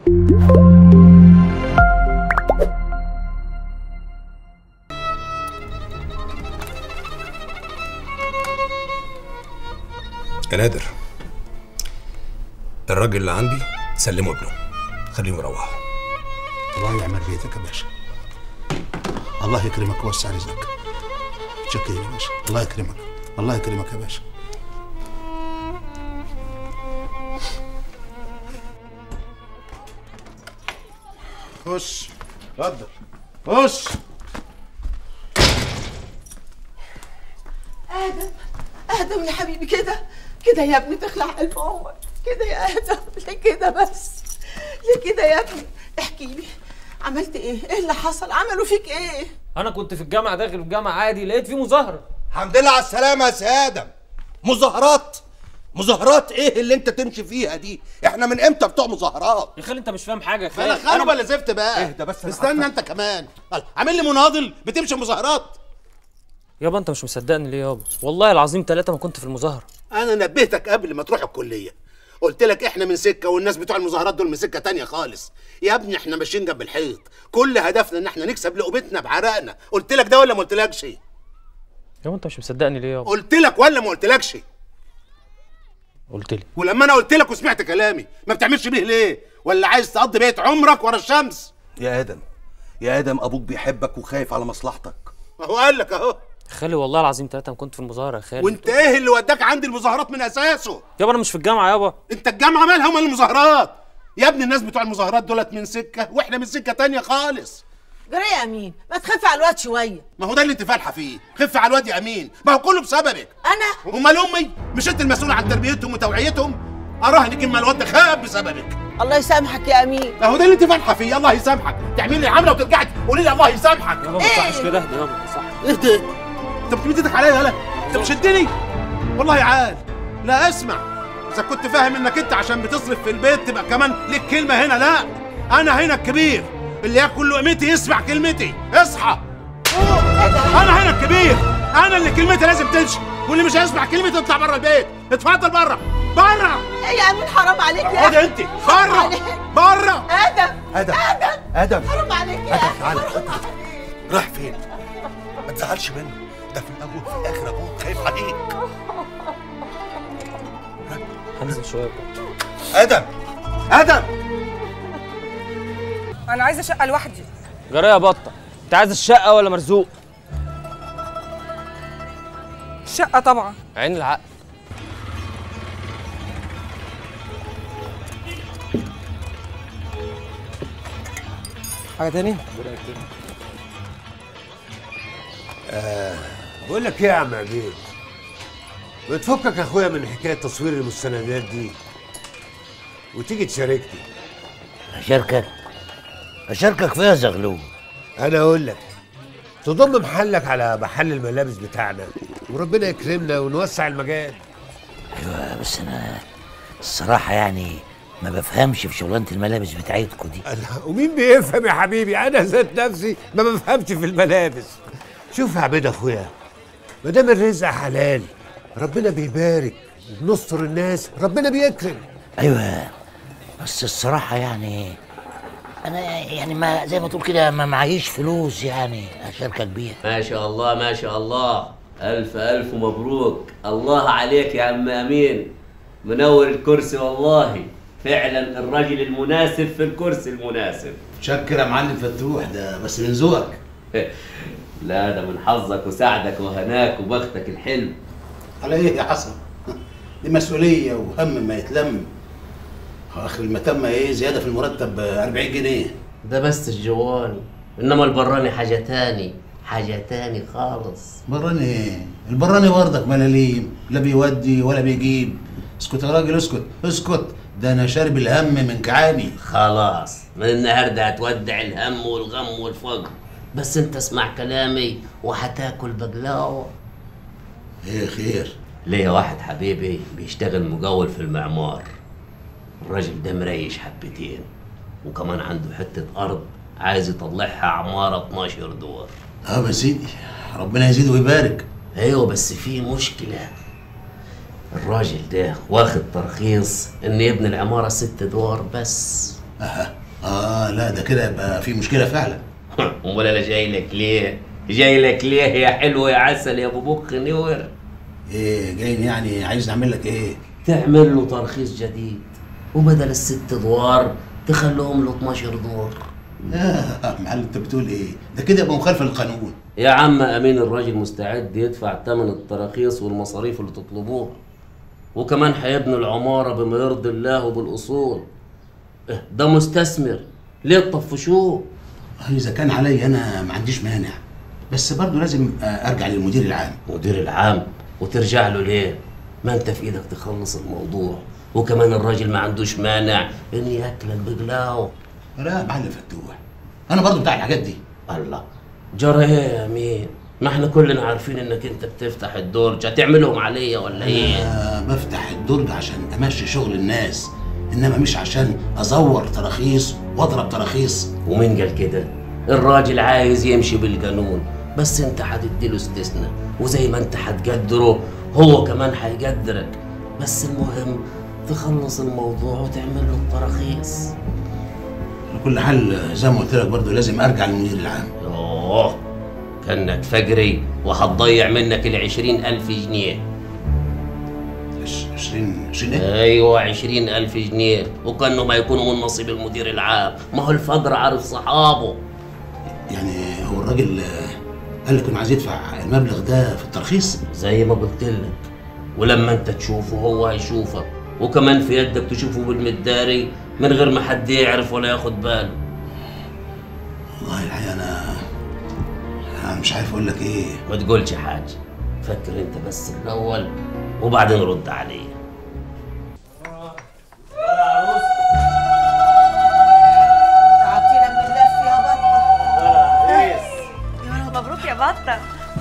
يا نادر الراجل اللي عندي سلمه ابنه خليهم يروحوا الله يعمر بيتك يا باشا الله يكرمك ويوسع رزقك شكرا يا باشا الله يكرمك الله يكرمك يا باشا خش اتفضل خش ادم ادم يا حبيبي كده كده يا ابني تخلع قلب امك كده يا ادم ليه كده بس ليه كده يا ابني احكي لي عملت ايه ايه اللي حصل عملوا فيك ايه انا كنت في الجامعه داخل الجامعه عادي لقيت في مظاهره الحمد لله على السلامة يا سي آدم مظاهرات مظاهرات ايه اللي انت تمشي فيها دي احنا من امتى بتوع مظاهرات يا خالي انت مش فاهم حاجه يا خالي بلا خانوا بلا زفت بقى اهدى بس أنا استنى عارفك. انت كمان الله، عامل لي مناضل بتمشي مظاهرات يابا انت مش مصدقني ليه يابا والله العظيم ثلاثة ما كنت في المظاهره انا نبهتك قبل ما تروح الكليه قلت لك احنا من سكه والناس بتوع المظاهرات دول من سكه تانية خالص يا ابني احنا ماشيين جنب الحيط كل هدفنا ان احنا نكسب لقمتنا بعرقنا قلت لك ده ولا ما قلتلكش يابا انت مش مصدقني ليه يابا قلت لك ولا ما قلتلكش قلت لي ولما انا قلت لك وسمعت كلامي ما بتعملش بيه ليه ولا عايز تقضي بقيه عمرك ورا الشمس يا آدم يا آدم أبوك بيحبك وخايف على مصلحتك اهو قال لك اهو يا خالي والله العظيم ثلاثة ما كنت في المظاهره يا خالي وانت ايه اللي وداك عند المظاهرات من اساسه يابا انا مش في الجامعه يابا انت الجامعه مالها ومال المظاهرات يا ابني الناس بتوع المظاهرات دولت من سكه واحنا من سكه تانية خالص جرى يا امين ما تخف على الواد شويه ما هو ده اللي انت فالحه فيه خف على الواد يا امين ما هو كله بسببك انا امال امي مش انت المسؤول عن تربيتهم وتوعيتهم اراهنك اما الواد ده خاب بسببك الله يسامحك يا امين اهو ده اللي انت فالحه فيه الله يسامحك تعملي لي عامله وترجعي تقولي لي الله يسامحك يابا ما تصحش كده اهدى يابا ما تصحش ايه ده انت بتمد ايدك عليا يالا انت بتشدني والله عال لا اسمع اذا كنت فاهم انك انت عشان بتصرف في البيت تبقى كمان ليك كلمه هنا لا انا هنا الكبير اللي ياكل لقمتي يسمع كلمتي اصحى انا هنا الكبير انا اللي كلمتي لازم تمشي واللي مش هيسمع كلمتي يطلع بره البيت اتفضل بره بره ايه يا امين حرام عليك يا خد انت بره عليك. بره ادم آدم ادم آدم حرام عليك يا آدم تعالى رايح فين؟ ما تزعلش منه ده في الأول وفي الآخر أبوك خايف عليك هنزل شويه بقى. آدم آدم انا عايزه شقه لوحدي جرى يا بطه انت عايز الشقه ولا مرزوق شقه طبعا عين العقل حاجه تاني بقول لك ايه يا عم عبيد ما تفكك يا اخويا من حكايه تصوير المستندات دي وتيجي تشاركني أشاركك أشاركك فيها زغلول انا اقول لك تضم محلك على محل الملابس بتاعنا وربنا يكرمنا ونوسع المجال أيوة بس أنا الصراحة يعني ما بفهمش في شغلانة الملابس بتاعتكوا دي أنا ومين بيفهم يا حبيبي انا ذات نفسي ما بفهمش في الملابس شوف يا عبيد اخويا ما دام الرزق حلال ربنا بيبارك وبنستر الناس ربنا بيكرم أيوة بس الصراحة يعني أنا يعني ما زي ما تقول كده ما معيش فلوس يعني أشاركك بيها ما شاء الله ما شاء الله ألف ألف مبروك الله عليك يا عم أمين منور الكرسي والله فعلا الرجل المناسب في الكرسي المناسب شكر يا معلم فتوح ده بس من ذوقك لا ده من حظك وسعدك وهناك وبختك الحلو على ايه يا حسن دي مسؤوليه وهم ما يتلم اخر المتمه ايه زياده في المرتب 40 جنيه ده بس الجواني إنما البراني حاجة تاني حاجة تاني خالص براني ايه البراني برضك ملاليم لا بيودي ولا بيجيب اسكت يا راجل اسكت اسكت ده انا شارب الهم من كعابي خلاص من النهارده هتودع الهم والغم والفقر بس انت اسمع كلامي وهتاكل بقلاوه ايه خير ليا واحد حبيبي بيشتغل مجول في المعمار الراجل ده مريش حبتين وكمان عنده حتة أرض عايز يطلعها عمارة 12 دور اه يا سيدي ربنا يزيد ويبارك ايوه بس في مشكلة الراجل ده واخد ترخيص ان يبني العمارة ست ادوار بس اه لا ده كده يبقى في مشكله فعلا امال انا جاي لك ليه جاي لك ليه يا حلو يا عسل يا ابو بخ نور ايه جاي يعني عايز نعمل لك ايه تعمل له ترخيص جديد وبدل الست ادوار تخليهم له 12 دور لا معلم انت بتقول ايه ده كده يبقى مخالفه للقانون يا عم امين الراجل مستعد يدفع ثمن التراخيص والمصاريف اللي تطلبوها وكمان هيبني العماره بما يرضي الله وبالاصول إيه، ده مستثمر ليه تطفشوه اذا كان عليا انا ما عنديش مانع بس برضه لازم آه، ارجع للمدير العام مدير العام وترجع له ليه ما انت في ايدك تخلص الموضوع وكمان الراجل ما عندوش مانع ان ياكلك بقلاوه لا يا معلم فتوح انا برضه بتاع الحاجات دي الله جرى ايه يا امين ما احنا كلنا عارفين انك انت بتفتح الدرج هتعملهم عليا ولا ايه أنا بفتح الدرج عشان امشي شغل الناس انما مش عشان ازور تراخيص واضرب تراخيص ومين قال كده الراجل عايز يمشي بالقانون بس انت هتديله استثناء وزي ما انت هتقدره هو كمان هيقدرك بس المهم تخلص الموضوع وتعمل له التراخيص لكل حال زي ما قلت لك برضه لازم ارجع للمدير العام يوه كانك فجري وهتضيع منك العشرين ألف جنيه 20 20 ايه؟ ايوه عشرين ألف جنيه وكانه ما يكونوا من نصيب المدير العام ما هو الفجر عارف صحابه يعني هو الراجل آه، قال لك انه عايز يدفع المبلغ ده في الترخيص زي ما قلت لك ولما انت تشوفه هو هيشوفك وكمان في يدك تشوفه بالمداري من غير ما حد يعرف ولا ياخد باله والله الحقيقه انا انا مش عارف اقول لك ايه ما تقولش حاجه فكر انت بس الاول وبعدين رد عليا تعطينا من اللف يا بطه يا مبروك يا بطة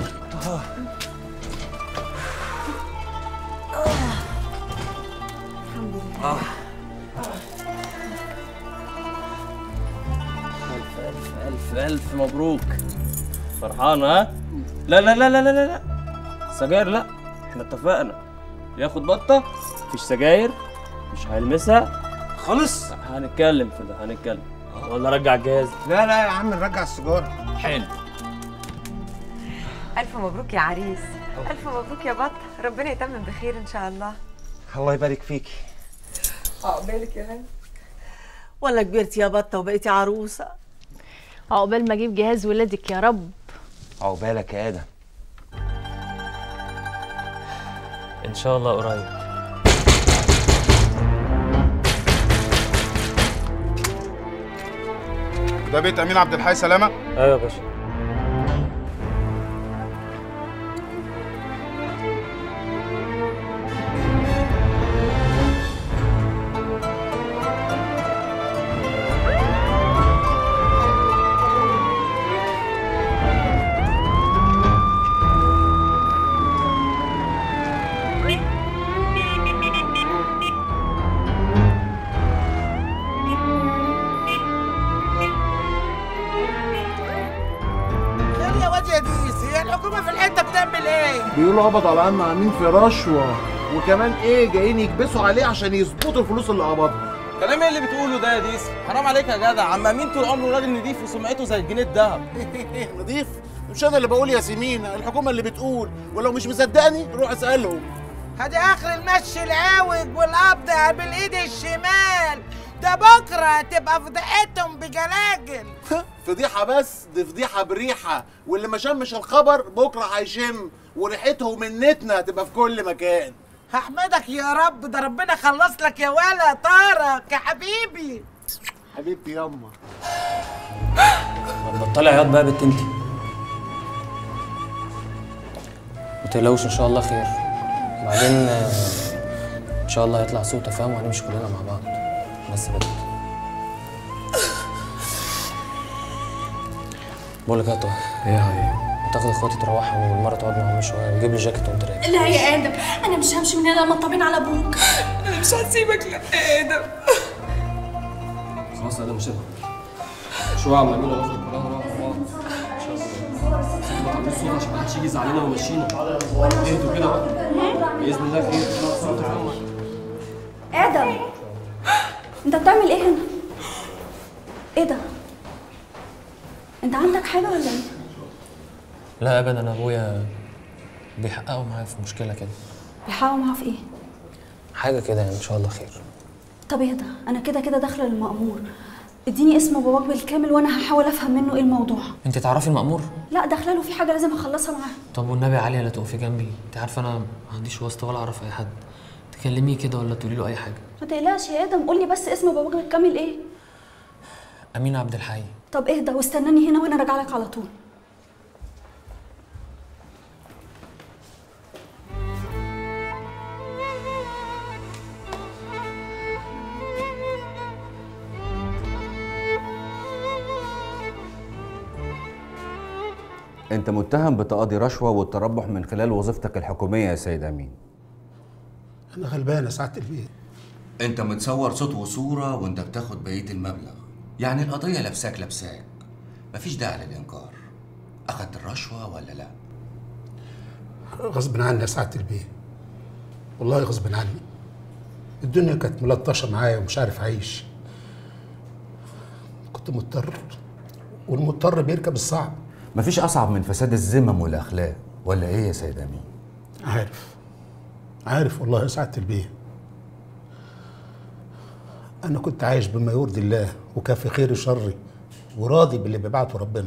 ألف ألف ألف ألف مبروك فرحان ها؟ لا لا لا لا لا لا لا سجاير لا احنا اتفقنا ياخد بطة مفيش سجاير مش هيلمسها خالص هنتكلم في ده هنتكلم ولا رجع الجهاز لا لا يا عم نرجع السيجاره حلو ألف مبروك يا عريس ألف مبروك يا بطة ربنا يتمم بخير إن شاء الله الله يبارك فيكي عقبالك يا هاني ولا كبرتي يا بطه وبقيتي عروسه عقبال ما اجيب جهاز ولادك يا رب عقبالك يا ادم ان شاء الله قريب ده بيت امين عبد الحي سلامه ايوه يا باشا خير يا واد يا ديس هي الحكومه في الحته بتعمل ايه بيقولوا قبض على عم امين في رشوه وكمان ايه جايين يكبسوا عليه عشان يظبطوا الفلوس اللي قبضها كلام ايه اللي بتقوله ده يا ديس حرام عليك يا جدع عم امين طول عمره راجل نضيف وسمعته زي الجنيه الدهب نضيف مش انا اللي بقول يا سمينه الحكومه اللي بتقول ولو مش مصدقني روح اسالهم هدي اخر المشي العوج والقبض بالايد الشمال ده بكره تبقى فضيحتهم بجلاجل فضيحه بس دي فضيحه بريحه واللي ما شمش الخبر بكره هيشم وريحته ومنتنا هتبقى في كل مكان هحمدك يا رب ده ربنا خلص لك يا ولا طارق يا حبيبي حبيبتي ياما بطلي عياط بقى يا بنت انت ما تقلقوش ان شاء الله خير بعدين آه، ان شاء الله هيطلع سوء تفاهم وهنمشي كلنا مع بعض بس بجد بقول لك يا طه ايه يا تاخد اخواتي تروحوا والمره تقعد معاهم شويه وجيب لي جاكيت وانت راجع لا يا ادم انا مش همشي من هنا مطمن على ابوك أنا مش هسيبك لا يا آدم خلاص انا مش هبقى شويه عم امين ونخرج كلنا نروح مع بعض ان شاء الله ما تعملوش صوت عشان محدش يجي يزعلنا ويمشينا اهدوا كده بقى باذن الله خير سوء تفاهم ادم انت بتعمل ايه هنا ايه ده انت عندك حاجه ولا ايه لا ابدا انا ابويا بيحققوا معايا في مشكله كده بيحاولوا معاه في ايه حاجه كده يعني ان شاء الله خير طب ايه ده انا كده كده داخله للمأمور اديني اسم باباك بالكامل وانا هحاول افهم منه ايه الموضوع انت تعرفي المأمور لا داخله له في حاجه لازم اخلصها معاه طب والنبي عليا لا تقفي جنبي انت عارفه انا ما عنديش واسطه ولا اعرف اي حد تكلميه كده ولا تقولي له اي حاجه ما تقلقش يا ادم قول لي بس اسم باباك بالكامل ايه امين عبد الحي طب اهدى واستناني هنا وانا راجعه لك على طول انت متهم بتقاضي رشوه والتربح من خلال وظيفتك الحكوميه يا سيد امين انا غلبان يا سعاده البيت انت متصور صوت وصوره وانت بتاخد بقيه المبلغ يعني القضيه لابساك لابساك مفيش داعي للانكار اخدت الرشوه ولا لا غصب عني يا سعاده البيت والله غصب عني الدنيا كانت ملطشه معايا ومش عارف اعيش كنت مضطر والمضطر بيركب الصعب مفيش اصعب من فساد الذمم والاخلاق ولا ايه يا سيد امين عارف عارف والله يا سعاده البيه انا كنت عايش بما يرضي الله وكافي خير شري وراضي باللي بيبعته ربنا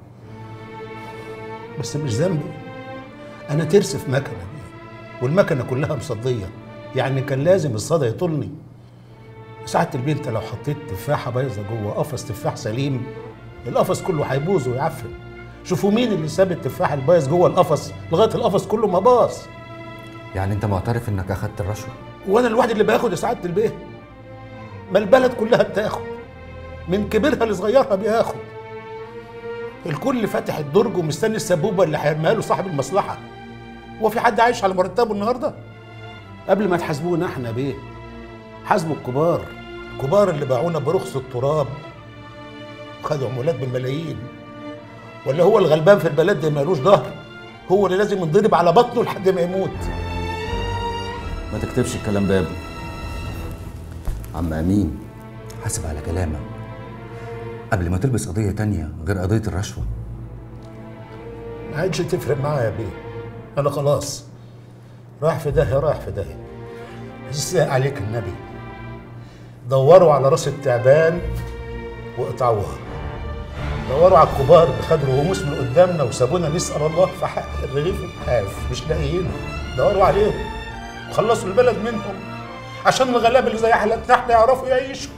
بس مش ذنبي انا ترس في مكنه والمكنه كلها مصديه يعني كان لازم الصدى يطولني ساعة البيه انت لو حطيت تفاحه بايظه جوه قفص تفاح سليم القفص كله هيبوظ ويعفن شوفوا مين اللي ساب التفاح البايظ جوه القفص لغايه القفص كله ما باظ يعني انت معترف انك اخدت الرشوه وانا الواحد اللي باخد يا سعاده البيه ما البلد كلها بتاخد من كبيرها لصغيرها بياخد الكل فاتح الدرج ومستني السبوبه اللي هيرميها له صاحب المصلحه هو في حد عايش على مرتبه النهارده قبل ما تحاسبونا احنا بيه حاسبوا الكبار الكبار اللي باعونا برخص التراب خدوا عمولات بالملايين ولا هو الغلبان في البلد ده مالوش ظهر هو اللي لازم ينضرب على بطنه لحد ما يموت ما تكتبش الكلام ده يا ابني عم امين حاسب على كلامك قبل ما تلبس قضيه تانية غير قضيه الرشوه ما عادش تفرق معايا يا بيه انا خلاص راح في داهيه راح في داهيه ازاي عليك النبي دوروا على راس التعبان واقطعوها دوروا على الكبار اللي خدوا رموز من قدامنا وسابونا نسال الله في حق الرغيف الحاف مش لاقيينه دوروا عليهم وخلصوا البلد منهم عشان الغلابه اللي زي حالتنا احنا يعرفوا يعيشوا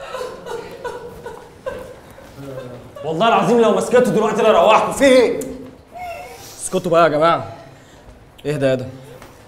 والله العظيم لو ما سكتوا دلوقتي لا روحكم في ايه؟ اسكتوا بقى يا جماعه اهدى يا ادم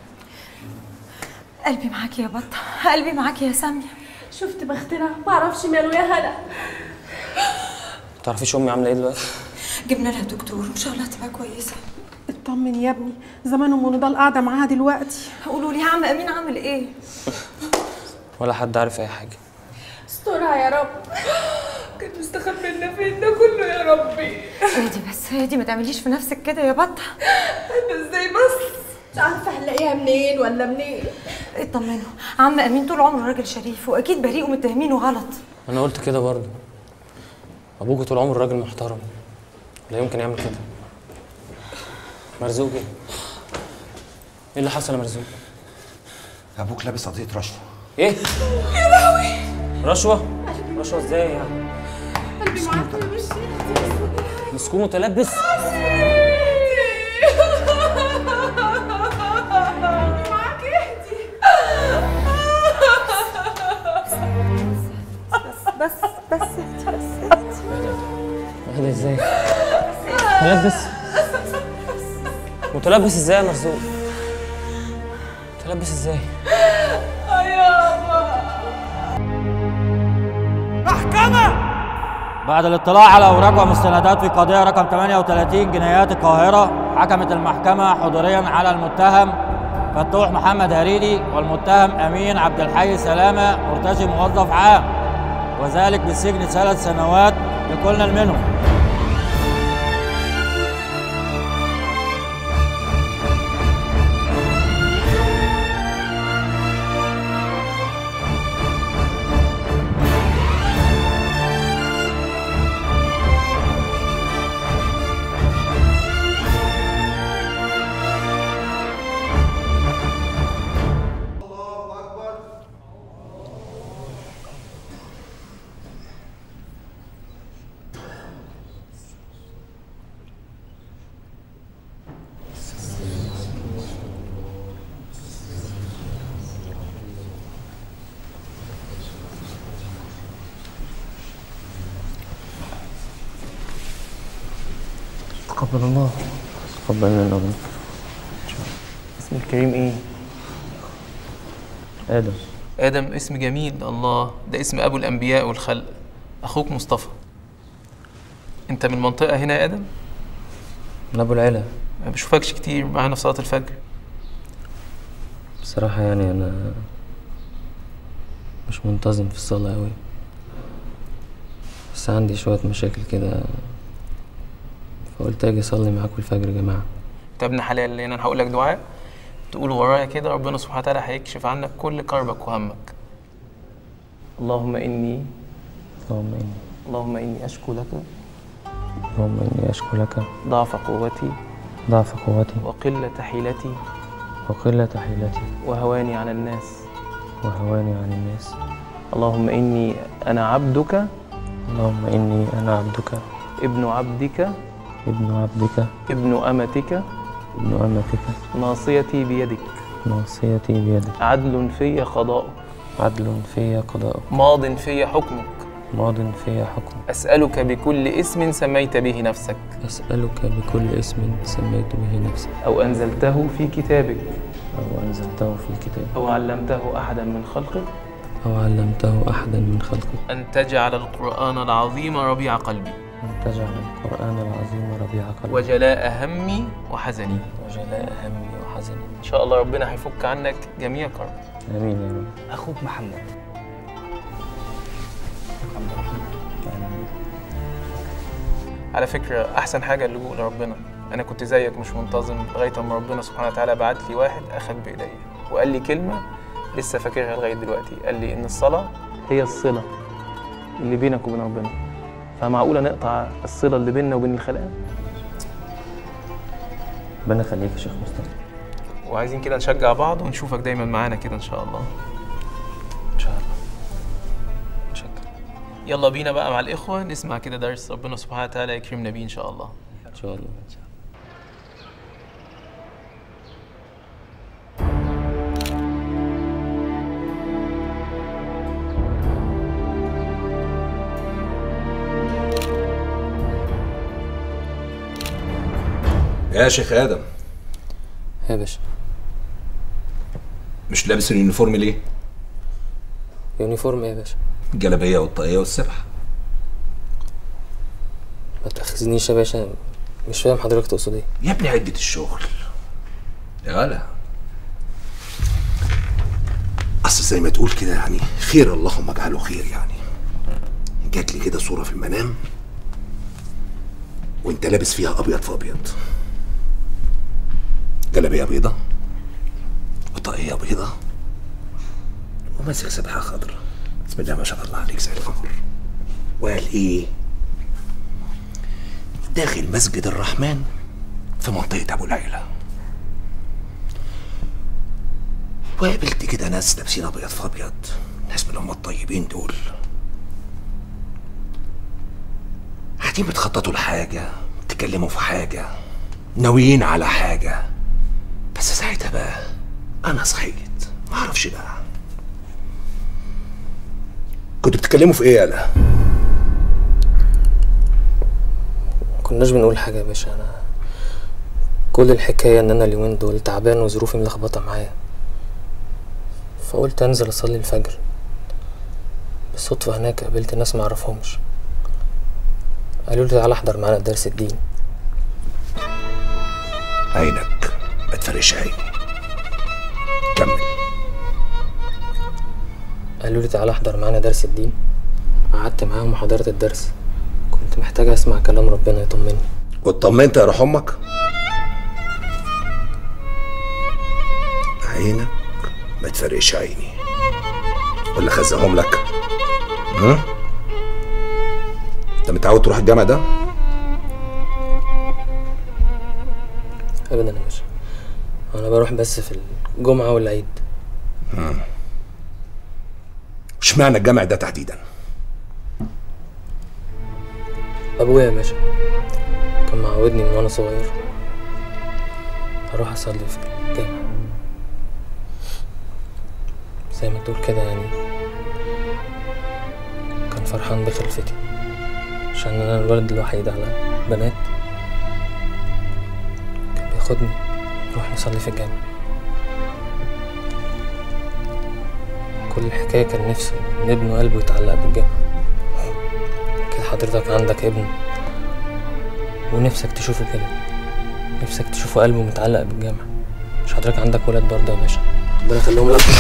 قلبي معاكي يا بطة قلبي معاكي يا سامية شفت بختنا ما اعرفش ماله يا هلا تعرفيش امي عامله ايه دلوقتي جبنا لها دكتور ان شاء الله تبقى كويسة اطمن يا ابني زمان ام نضال قاعده معاها دلوقتي قولوا لي عم امين عامل ايه ولا حد عارف اي حاجه استرها يا رب كان مستخبي لنا فين ده كله يا ربي اهدي بس اهدي ما تعمليش في نفسك كده يا بطة انا ازاي بس مش عارفه هنلاقيها منين ولا منين اطمنوا عم امين طول عمره راجل شريف واكيد بريء ومتهمينه غلط انا قلت كده برضه ابوك طول عمره راجل محترم لا يمكن يعمل كده مرزوق ايه ايه اللي حصل يا مرزوق ابوك لابس قضيه رشوه ايه يا لهوي رشوه رشوه ازاي يعني قلبي معاك مش مسكون متلبس معاك اهدي بس بس بس اهدي بس اهدي اهدى ازاي متلبس متلبس ازاي يا مرزوق متلبس ازاي بعد الاطلاع على اوراق ومستندات في قضيه رقم 38 جنايات القاهره حكمت المحكمه حضوريا على المتهم فتوح محمد هريدي والمتهم امين عبد الحي سلامه مرتجي موظف عام وذلك بالسجن ثلاث سنوات لكل منهم تقبل الله تقبل منا ومنك اسم الكريم ايه؟ ادم ادم اسم جميل الله ده اسم ابو الانبياء والخلق اخوك مصطفى انت من المنطقه هنا يا ادم من ابو العلا ما بشوفكش كتير معانا في صلاه الفجر بصراحة يعني انا مش منتظم في الصلاة اوي بس عندي شوية مشاكل كده فقلت اجي اصلي معاكم الفجر يا جماعة انت ابن حلال لان انا هقول لك دعاء تقول ورايا كده ربنا سبحانه وتعالى هيكشف عنك كل كربك وهمك اللهم اني اللهم اني اللهم اني اشكو لك اللهم اني اشكو لك ضعف قوتي ضعف قوتي وقله حيلتي وقلة حيلتي وهواني على الناس وهواني عن الناس اللهم اني انا عبدك اللهم اني انا عبدك ابن عبدك ابن عبدك ابن امتك ابن امتك ناصيتي بيدك ناصيتي بيدك عدل في قضاؤك عدل في قضاؤك ماض في حكمك ماض في حكم أسألك بكل اسم سميت به نفسك أسألك بكل اسم سميت به نفسك أو أنزلته في كتابك أو أنزلته في كتابك أو علمته أحدا من خلقك أو علمته أحدا من خلقك أن تجعل القرآن العظيم ربيع قلبي أن تجعل القرآن العظيم ربيع قلبي وجلاء همي وحزني وجلاء همي وحزني إن شاء الله ربنا هيفك عنك جميع كرب آمين يا رب أخوك محمد على فكرة أحسن حاجة اللجوء لربنا أنا كنت زيك مش منتظم لغاية أما ربنا سبحانه وتعالى بعت لي واحد أخذ بإيديا وقال لي كلمة لسه فاكرها لغاية دلوقتي قال لي إن الصلاة هي الصلة اللي بينك وبين ربنا فمعقولة نقطع الصلة اللي بيننا وبين الخلق ربنا يخليك يا شيخ مصطفى وعايزين كده نشجع بعض ونشوفك دايما معانا كده إن شاء الله إن شاء الله يلا بينا بقى مع الإخوة نسمع كده درس ربنا سبحانه وتعالى يكرمنا بيه إن شاء الله إن شاء الله يا شيخ ادم يا باشا مش لابس اليونيفورم ليه يونيفورم ايه يا باشا الجلابيه والطاقيه والسبحه ما تاخذنيش يا باشا مش فاهم حضرتك تقصد ايه يا ابني عده الشغل يا غلا اصل زي ما تقول كده يعني خير اللهم اجعله خير يعني جات لي كده صوره في المنام وانت لابس فيها ابيض في ابيض جلابيه بيضه وطاقيه بيضه وماسك سبحه خضراء بسم الله ما شاء الله عليك زي القمر وقال ايه داخل مسجد الرحمن في منطقة أبو العيلة وقابلت كده ناس لابسين أبيض في أبيض ناس من هم الطيبين دول قاعدين بتخططوا لحاجة بتتكلموا في حاجة ناويين على حاجة بس ساعتها بقى أنا صحيت معرفش بقى كنتوا بتتكلموا في إيه يالا؟ كناش بنقول حاجة يا باشا أنا كل الحكاية إن أنا اليومين دول تعبان وظروفي ملخبطة معايا فقلت أنزل أصلي الفجر بالصدفة هناك قابلت ناس معرفهمش قالوا لي تعالى احضر معانا درس الدين عينك ما تفرقش عيني كمل قالوا لي تعالى احضر معانا درس الدين قعدت معاهم وحضرت الدرس كنت محتاج اسمع كلام ربنا يطمني واطمنت يا روح امك عينك ما تفرقش عيني ولا خزقهم لك ها انت متعود تروح الجامع ده ابدا يا باشا انا بروح بس في الجمعة والعيد مم. اشمعنى الجامع ده تحديدا ابويا يا باشا كان معودني من وانا صغير اروح اصلي في الجامع زي ما تقول كده يعني كان فرحان بخلفتي عشان انا الولد الوحيد على بنات تاخدني نروح نصلي في الجامع كل الحكاية كان نفسي إن ابنه قلبه يتعلق بالجامع أكيد حضرتك عندك ابن ونفسك تشوفه كده نفسك تشوفه قلبه متعلق بالجامع مش حضرتك عندك ولاد برضه يا باشا ربنا يخليهم لك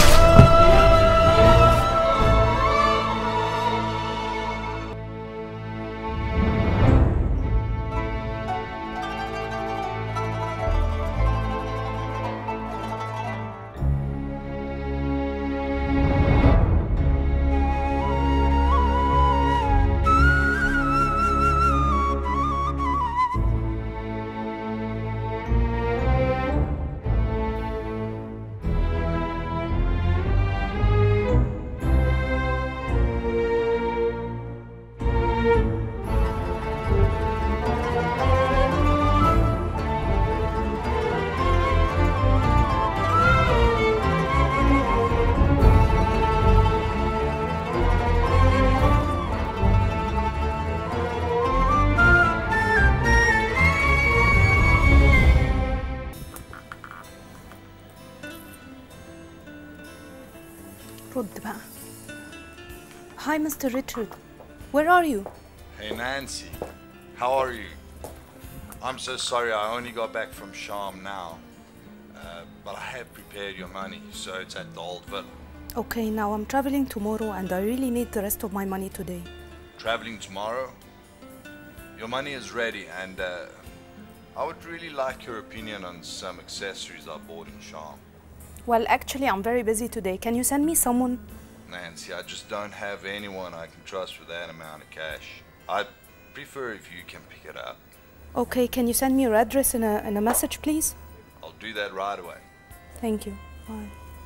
رد بقى Hi Mr. Richard Where are you? Hey Nancy, how are you? I'm so sorry I only got back from Sham now. Uh, but I have prepared your money, so it's at the old villa. Okay, now I'm traveling tomorrow and I really need the rest of my money today. Traveling tomorrow? Your money is ready, and uh, I would really like your opinion on some accessories I bought in Sham. Well, actually, I'm very busy today. Can you send me someone? Nancy, I just don't have anyone I can trust with that amount of cash. I'd prefer if you can pick it up. Okay, can you send me your address in a, in a message, please? I'll do that right away. Thank you. Bye.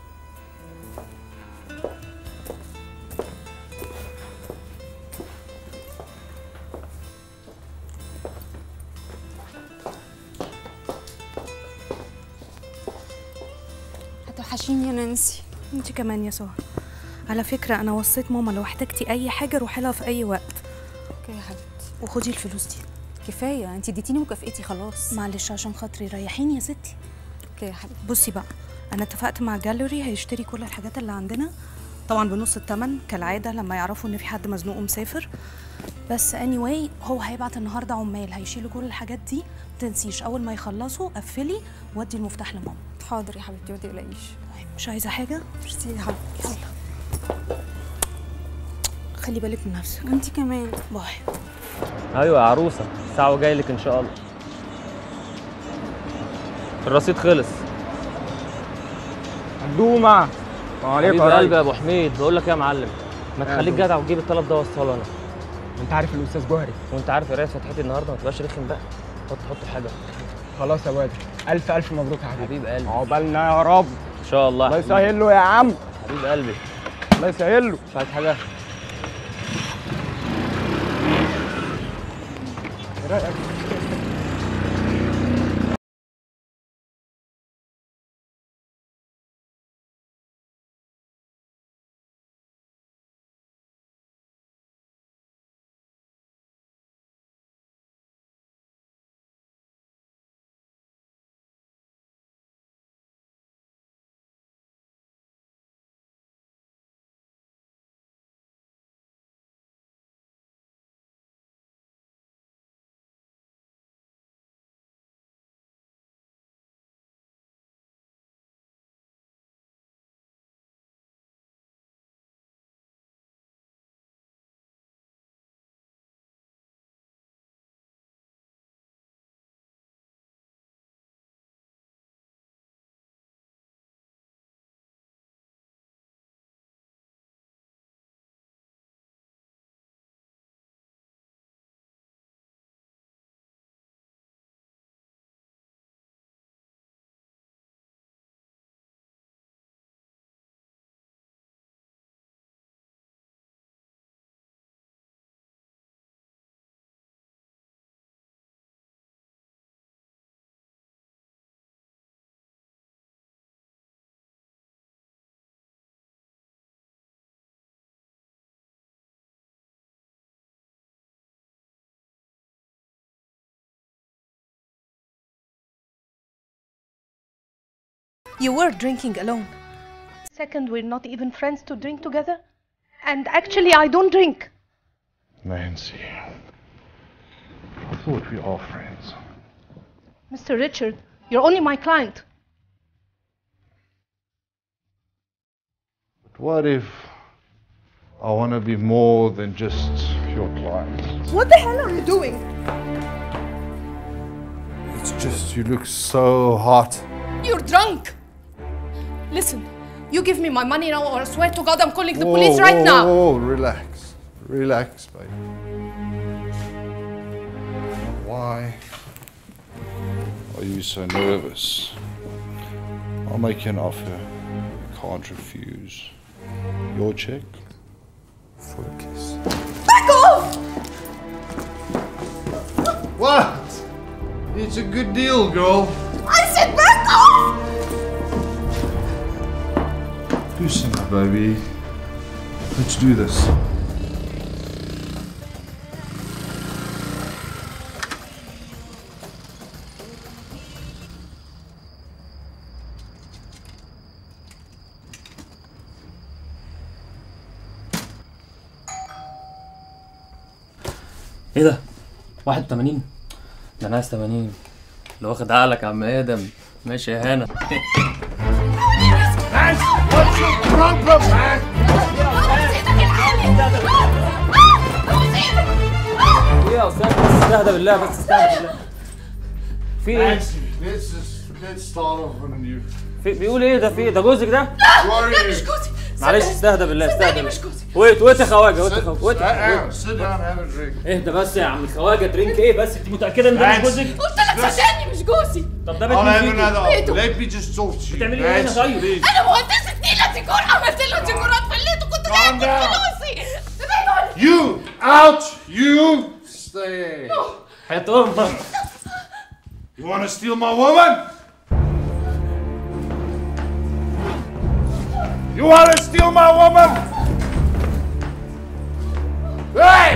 هتوحشيني يا نانسي انت كمان يا سهى على فكرة أنا وصيت ماما لو احتجتي أي حاجة روحي لها في أي وقت اوكي يا حبيبتي وخدي الفلوس دي كفايه انت اديتيني مكافئتي خلاص معلش عشان خاطري ريحيني يا ستي اوكي يا حبيبتي بصي بقى انا اتفقت مع جاليري هيشتري كل الحاجات اللي عندنا طبعا بنص التمن كالعاده لما يعرفوا ان في حد مزنوق ومسافر بس anyway هو هيبعت النهارده عمال هيشيلوا كل الحاجات دي متنسيش اول ما يخلصوا قفلي ودي المفتاح لماما حاضر يا حبيبتي ما تقلقيش مش عايزه حاجه ميرسي يا حبيبتي يلا خلي بالك من نفسك وانت كمان باي ايوه يا عروسه الساعه وجاي لك ان شاء الله الرصيد خلص دومة حبيب قلبي يا ابو حميد بقول لك ايه يا معلم ما يا تخليك دوب. جدع وتجيب الطلب ده وصله انا انت عارف الاستاذ جوهري وانت عارف قرايه فتحتي النهارده ما تبقاش رخم بقى حط حط حاجه خلاص يا واد الف الف مبروك يا حبيبي حبيب قلبي عقبالنا يا رب ان شاء الله الله يا حبيبي. يسهل له يا عم حبيب قلبي الله يسهل له مش عايز حاجه ايه رايك You were drinking alone. Second, we're not even friends to drink together. And actually, I don't drink. Nancy. I thought we are friends. Mr. Richard, you're only my client. But what if I want to be more than just your client? What the hell are you doing? It's just you look so hot. You're drunk. Listen, you give me my money now, or I swear to God I'm calling the police right whoa, now. Whoa, whoa, relax. Relax, baby. Why are you so nervous? I'll make you an offer you can't refuse. Your check for a kiss. Back off! What? It's a good deal, girl. I said back off! Loosen up, baby. Let's do this. ايه ده 81 ده انا عايز 80 اللي واخد عقلك يا عم ادم ماشي يا هنا What's your problem, man? ايه يا استاذ بس استهدى بالله بس استهدى بالله في ايه؟ Nancy, let's just let's start off on a new. في بيقول ايه ده في ايه؟ ده جوزك ده؟ Who are you? معلش استهدى بالله استهدى بالله ويت ويت يا خواجه ويت يا خواجه ويت Sit down, sit down, have a drink. اهدى بس يا عم الخواجه درينك ايه بس انت متاكده ان ده مش Nancy. جوزك؟ قلت لك صدقني مش جوزي طب ده I'll بيت have مين another فيكم؟ offer. Let me just talk to you. بتعملي ايه هنا Nancy. طيب؟ انا مهندسة نيلة ديكور عملت له ديكورات فليته كنت جايب فلوسي You out. You stay. حياة امك You want to steal my woman? You want to steal my woman? Hey!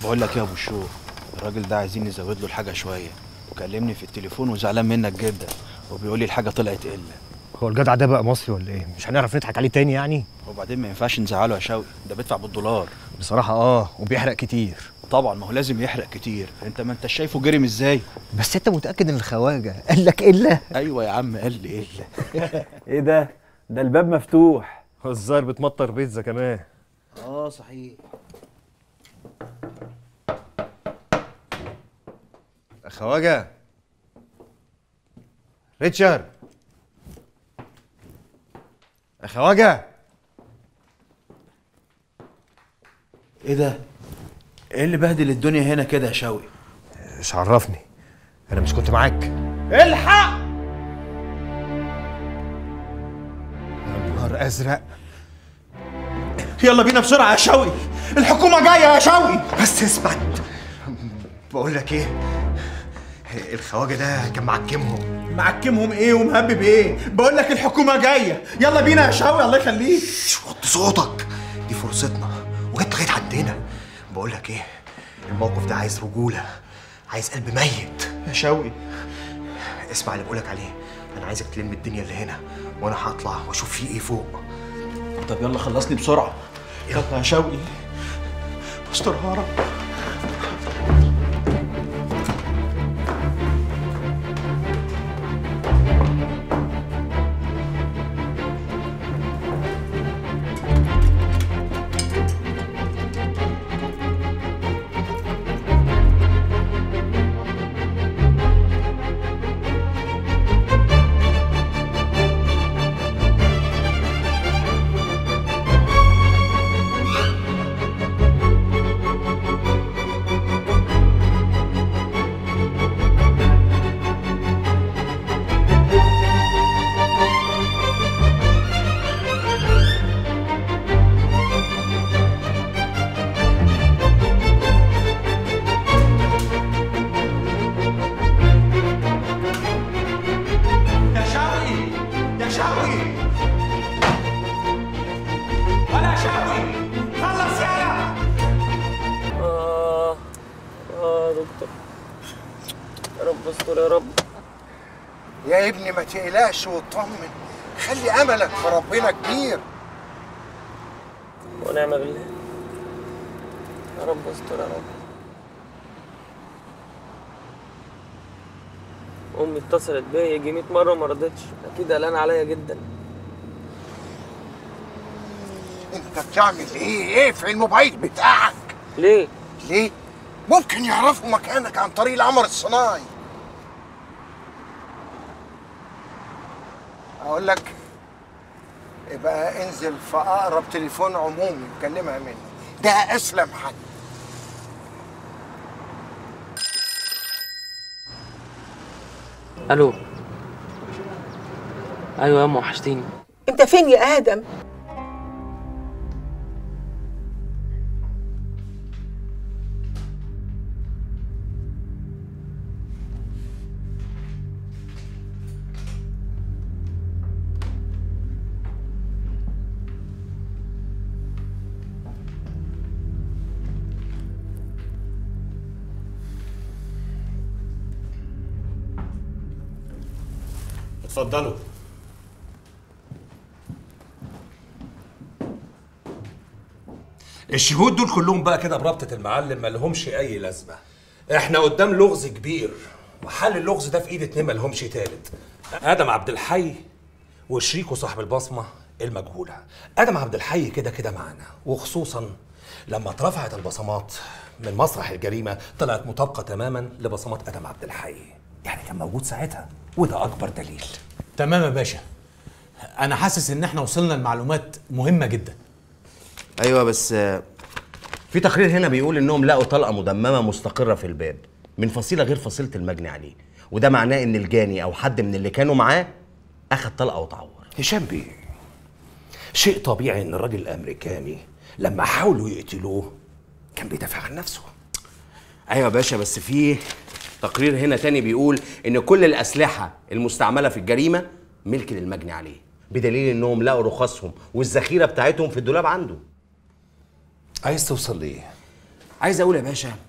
بقول لك يا ابو الشوق الراجل ده عايزين نزود له الحاجه شويه وكلمني في التليفون وزعلان منك جدا وبيقول لي الحاجه طلعت قله هو الجدع ده بقى مصري ولا ايه مش هنعرف نضحك عليه تاني يعني وبعدين ما ينفعش نزعله يا شوقي ده بيدفع بالدولار بصراحه اه وبيحرق كتير طبعا ما هو لازم يحرق كتير انت ما انت شايفه جرم ازاي بس انت متاكد ان الخواجه قال لك الا ايوه يا عم قال لي الا ايه ده ده الباب مفتوح الظاهر بتمطر بيتزا كمان اه صحيح خواجه ريتشارد خواجه ايه ده ايه اللي بهدل الدنيا هنا كده يا شوقي مش عرفني انا مش كنت معاك الحق يا نهار ازرق يلا بينا بسرعه يا شوقي الحكومه جايه يا شوقي بس اثبت بقول لك ايه الخواجه ده كان معكمهم معكمهم ايه ومهبب ايه بقول لك الحكومه جايه يلا بينا يا شوقي الله يخليك وطي صوتك دي فرصتنا وجت لغايه عندنا بقول لك ايه الموقف ده عايز رجوله عايز قلب ميت يا شوقي اسمع اللي بقولك عليه انا عايزك تلم الدنيا اللي هنا وانا هطلع واشوف فيه ايه فوق طب يلا خلصني بسرعه يلا يا شوقي استرها يا رب يا شوقي يا شوقي ولا شوقي خلص يلا اه اه يا دكتور يا رب استر يا رب يا ابني ما تقلقش واطمن خلي املك في ربنا كبير ونعم بالله يا رب استر يا رب امي اتصلت بيا يجي 100 مره وما رضتش اكيد قلقانه عليا جدا انت بتعمل ايه ايه في الموبايل بتاعك ليه ليه ممكن يعرفوا مكانك عن طريق القمر الصناعي اقول لك يبقى انزل في اقرب تليفون عمومي كلمها مني ده اسلم حل الو ايوه يا ام وحشتيني انت فين يا ادم اتفضلوا الشهود دول كلهم بقى كده بربطة المعلم ما لهمش أي لازمة احنا قدام لغز كبير وحل اللغز ده في ايد اتنين ما لهمش تالت آدم عبد الحي وشريكه صاحب البصمة المجهولة آدم عبد الحي كده كده معانا وخصوصا لما اترفعت البصمات من مسرح الجريمة طلعت مطابقة تماما لبصمات آدم عبد الحي يعني كان موجود ساعتها وده أكبر دليل تمام يا باشا انا حاسس ان احنا وصلنا لمعلومات مهمه جدا ايوه بس آه، في تقرير هنا بيقول انهم لقوا طلقه مدممه مستقره في الباب من فصيله غير فصيله المجني عليه وده معناه ان الجاني او حد من اللي كانوا معاه اخد طلقه وتعور هشام بيه شيء طبيعي ان الراجل الامريكاني لما حاولوا يقتلوه كان بيدافع عن نفسه ايوه يا باشا بس في تقرير هنا تاني بيقول ان كل الاسلحه المستعمله في الجريمه ملك للمجني عليه بدليل انهم لقوا رخصهم والذخيره بتاعتهم في الدولاب عنده عايز توصل ليه عايز اقول يا باشا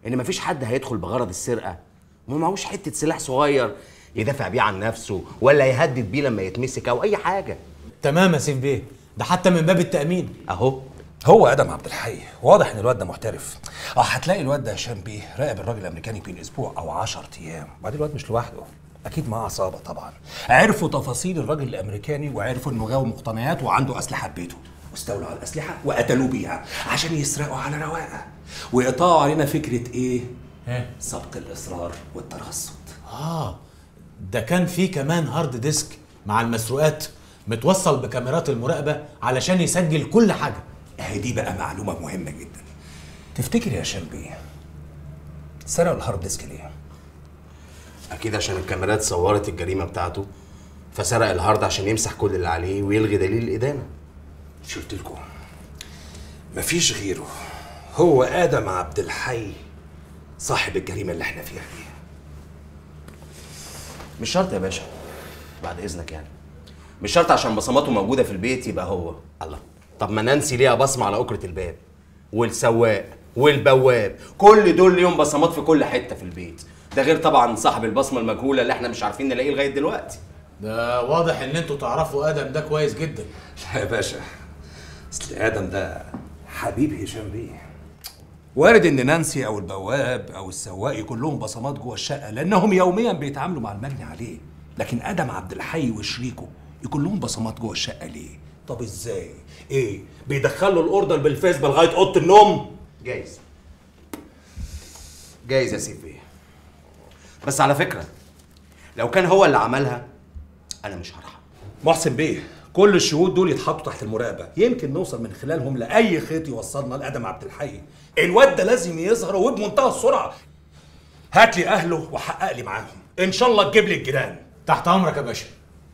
ان مفيش حد هيدخل بغرض السرقه وما معهوش حته سلاح صغير يدافع بيه عن نفسه ولا يهدد بيه لما يتمسك او اي حاجه تمام يا سيف بيه ده حتى من باب التامين اهو هو ادم عبد الحي واضح ان الواد ده محترف اه هتلاقي الواد ده هشام بيه راقب الراجل الامريكاني بين اسبوع او 10 ايام وبعدين الواد مش لوحده اكيد معاه عصابه طبعا عرفوا تفاصيل الراجل الامريكاني وعرفوا انه غاوي مقتنيات وعنده اسلحه في بيته واستولوا على الاسلحه وقتلوه بيها عشان يسرقوا على رواقه ويقطعوا علينا فكره ايه سبق الاصرار والترصد اه ده كان في كمان هارد ديسك مع المسروقات متوصل بكاميرات المراقبه علشان يسجل كل حاجه اهي دي بقى معلومه مهمه جدا تفتكر يا هشام بيه سرقوا الهارد ديسك ليه اكيد عشان الكاميرات صورت الجريمه بتاعته فسرق الهارد عشان يمسح كل اللي عليه ويلغي دليل الادانه مش قلت لكم مفيش غيره هو ادم عبد الحي صاحب الجريمه اللي احنا فيها دي مش شرط يا باشا بعد اذنك يعني مش شرط عشان بصماته موجوده في البيت يبقى هو الله طب ما نانسي ليها بصمه على اكره الباب والسواق والبواب كل دول ليهم بصمات في كل حته في البيت ده غير طبعا صاحب البصمه المجهوله اللي احنا مش عارفين نلاقيه لغايه دلوقتي ده واضح ان انتوا تعرفوا ادم ده كويس جدا لا يا باشا اصل ادم ده حبيب هشام بيه وارد ان نانسي او البواب او السواق يكون لهم بصمات جوه الشقه لانهم يوميا بيتعاملوا مع المجني عليه لكن ادم عبد الحي وشريكه يكون لهم بصمات جوه الشقه ليه طب ازاي ايه بيدخلوا الاوردر بالفيسبا لغايه اوضه النوم جايز جايز يا سيف بيه بس على فكره لو كان هو اللي عملها انا مش هرحم محسن بيه كل الشهود دول يتحطوا تحت المراقبه يمكن نوصل من خلالهم لاي خيط يوصلنا لادم عبد الحي الواد ده لازم يظهر وبمنتهى السرعه هات لي اهله وحقق لي معاهم ان شاء الله تجيب لي الجيران تحت امرك يا باشا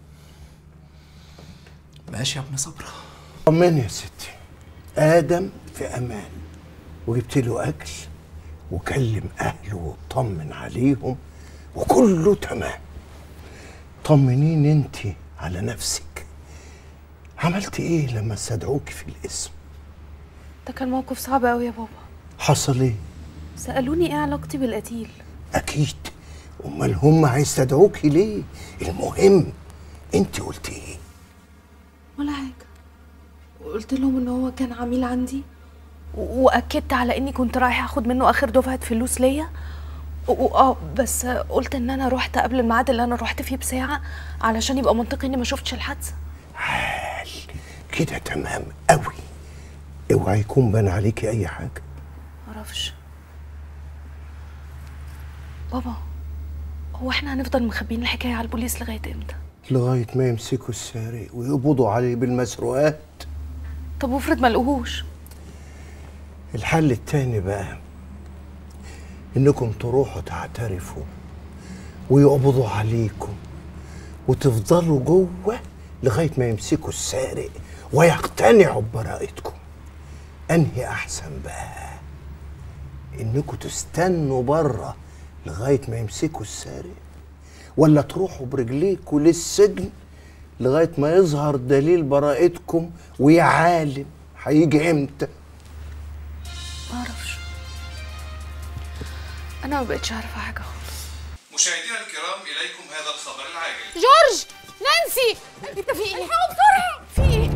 ماشي يا ابن صبرا طمني يا ستي ادم في امان وجبت له اكل وكلم اهله واطمن عليهم وكله تمام طمنين انت على نفسك عملت ايه لما استدعوك في الاسم ده كان موقف صعب قوي يا بابا حصل ايه سألوني ايه علاقتي بالقتيل اكيد امال هم هيستدعوك ليه المهم انت قلت ايه ولا حاجة قلت لهم ان هو كان عميل عندي و- واكدت على اني كنت رايحة اخد منه اخر دفعة فلوس ليا و- و- اه بس قلت ان انا رحت قبل الميعاد اللي انا رحت فيه بساعة علشان يبقى منطقي اني ما شفتش الحادثة كده تمام قوي اوعى يكون بان عليكي اي حاجه معرفش بابا هو احنا هنفضل مخبيين الحكاية على البوليس لغاية امتى لغايه ما يمسكوا السارق ويقبضوا عليه بالمسروقات طب وافرض ما لقوهوش الحل التاني بقى انكم تروحوا تعترفوا ويقبضوا عليكم وتفضلوا جوه لغايه ما يمسكوا السارق ويقتنعوا ببراءتكم انهي احسن بقى انكم تستنوا بره لغايه ما يمسكوا السارق ولا تروحوا برجليكوا للسجن لغايه ما يظهر دليل براءتكم ويا عالم هيجي امتى معرفش انا ما بقتش عارفة حاجة خالص مشاهدينا الكرام اليكم هذا الخبر العاجل جورج نانسي انت في ايه؟ الحقوا بسرعه في ايه؟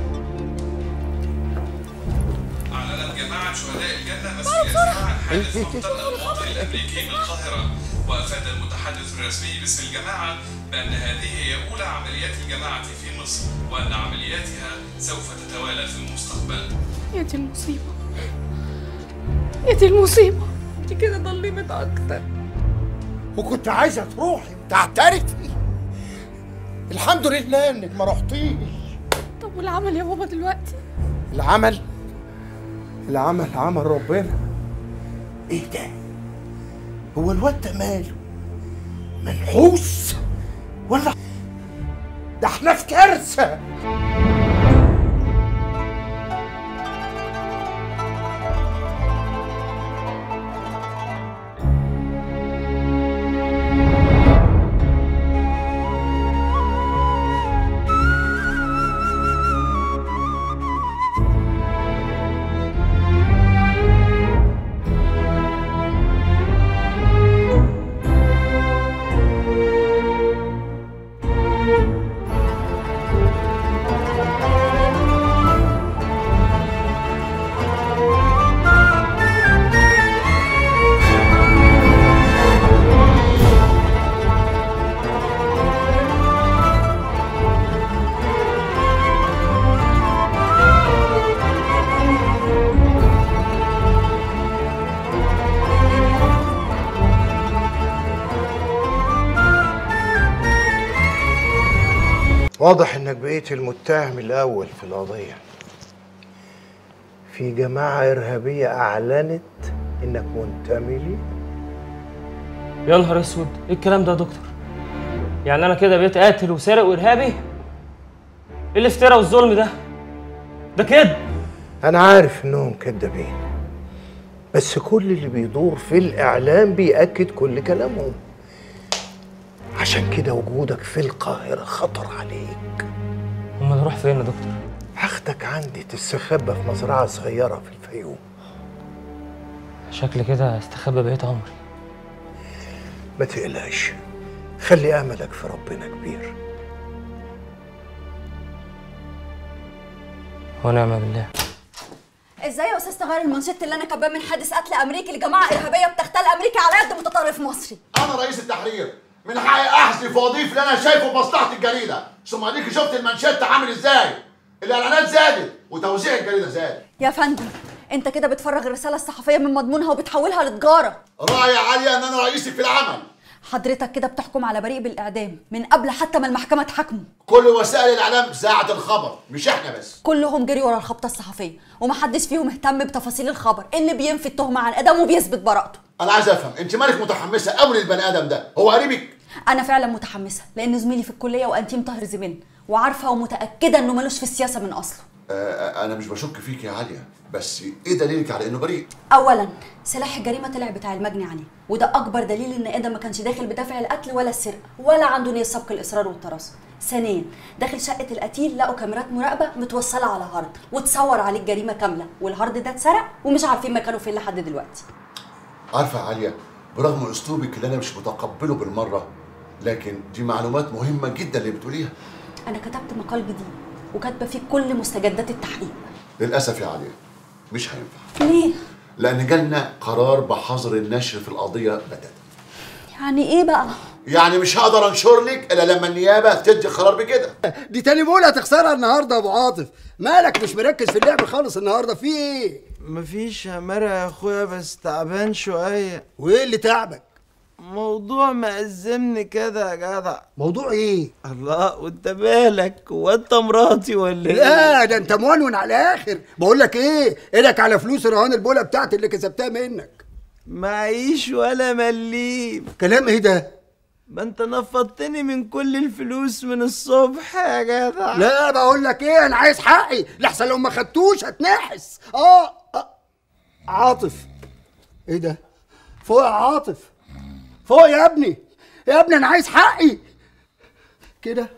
اعلنت جماعه شهداء الجنه مسؤوليتها عن حادث مقتل المواطن الامريكي بالقاهره وافاد المتحدث الرسمي باسم الجماعه بان هذه هي اولى عمليات الجماعه في مصر وان عملياتها سوف تتوالى في المستقبل يا دي المصيبه يا دي المصيبه دي كده ضلمت اكتر وكنت عايزه تروحي وتعترفي الحمد لله انك ما رحتيش طب والعمل يا بابا دلوقتي العمل العمل عمل ربنا ايه ده هو الواد ده ماله منحوس ولا ده احنا في كارثه واضح انك بقيت المتهم الاول في القضيه في جماعه ارهابيه اعلنت انك منتمي لي يا نهار اسود ايه الكلام ده يا دكتور يعني انا كده بقيت قاتل وسارق وارهابي ايه الافتراء والظلم ده ده كده انا عارف انهم كدابين بس كل اللي بيدور في الاعلام بيأكد كل كلامهم عشان كده وجودك في القاهره خطر عليك امال اروح فين يا دكتور هاخدك عندي تستخبى في مزرعه صغيره في الفيوم شكل كده استخبى بقيت عمري ما تقلقش خلي املك في ربنا كبير ونعم بالله ازاي يا استاذ تغير المانشيت اللي انا كاتباه من حادث قتل امريكي لجماعه ارهابيه بتغتال امريكا على قد متطرف مصري انا رئيس التحرير من حقي احذف واضيف اللي انا شايفه بمصلحه الجريده ثم اديك شفت المانشيت عامل ازاي الاعلانات زادت وتوزيع الجريده زاد يا فندم انت كده بتفرغ الرساله الصحفيه من مضمونها وبتحولها لتجاره راعي عاليه ان انا رئيسك في العمل حضرتك كده بتحكم على بريء بالاعدام من قبل حتى ما المحكمه تحاكمه كل وسائل الاعلام ذاعت الخبر مش احنا بس كلهم جري ورا الخبطه الصحفيه ومحدش فيهم اهتم بتفاصيل الخبر اللي بينفي التهمه عن ادم وبيثبت براءته انا عايز افهم انت مالك متحمسه قوي للبني ادم ده هو قريبك انا فعلا متحمسه لان زميلي في الكليه وانتيم طاهر زميلنا وعارفه ومتاكده انه ملوش في السياسه من اصله آه انا مش بشك فيك يا عاليه بس ايه دليلك على انه بريء اولا سلاح الجريمه طلع بتاع المجني عليه وده اكبر دليل ان ادم ما كانش داخل بدافع القتل ولا السرقه ولا عنده نيه سبق الاصرار والترصد ثانيا داخل شقه القتيل لقوا كاميرات مراقبه متوصله على هارد وتصور عليه الجريمه كامله والهارد ده اتسرق ومش عارفين مكانه فين لحد دلوقتي عارفه يا عاليه برغم اسلوبك اللي انا مش متقبله بالمره لكن دي معلومات مهمه جدا اللي بتقوليها انا كتبت مقال جديد وكاتبه فيه كل مستجدات التحقيق للاسف يا عاليه مش هينفع ليه لان جالنا قرار بحظر النشر في القضيه بتاتا يعني ايه بقى يعني مش هقدر انشر لك الا لما النيابه تدي قرار بكده دي تاني بوله هتخسرها النهارده يا ابو عاطف مالك مش مركز في اللعب خالص النهارده في ايه مفيش همرة يا اخويا بس تعبان شوية وايه اللي تعبك موضوع مأزمني كده يا جدع موضوع ايه الله وانت مالك هو انت مراتي ولا ايه لا ده انت مونون على الاخر بقول لك ايه ايدك على فلوس رهان البوله بتاعتي اللي كسبتها منك معيش ولا مليم كلام ايه ده ما انت نفضتني من كل الفلوس من الصبح يا جدع لا بقول لك ايه انا عايز حقي لحسن لو ما خدتوش هتنحس اه آه. عاطف ايه ده فوق يا عاطف فوق يا ابني يا ابني انا عايز حقي كده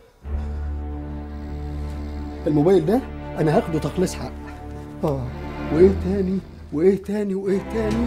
الموبايل ده انا هاخده تخليص حق اه وايه تاني وايه تاني وايه تاني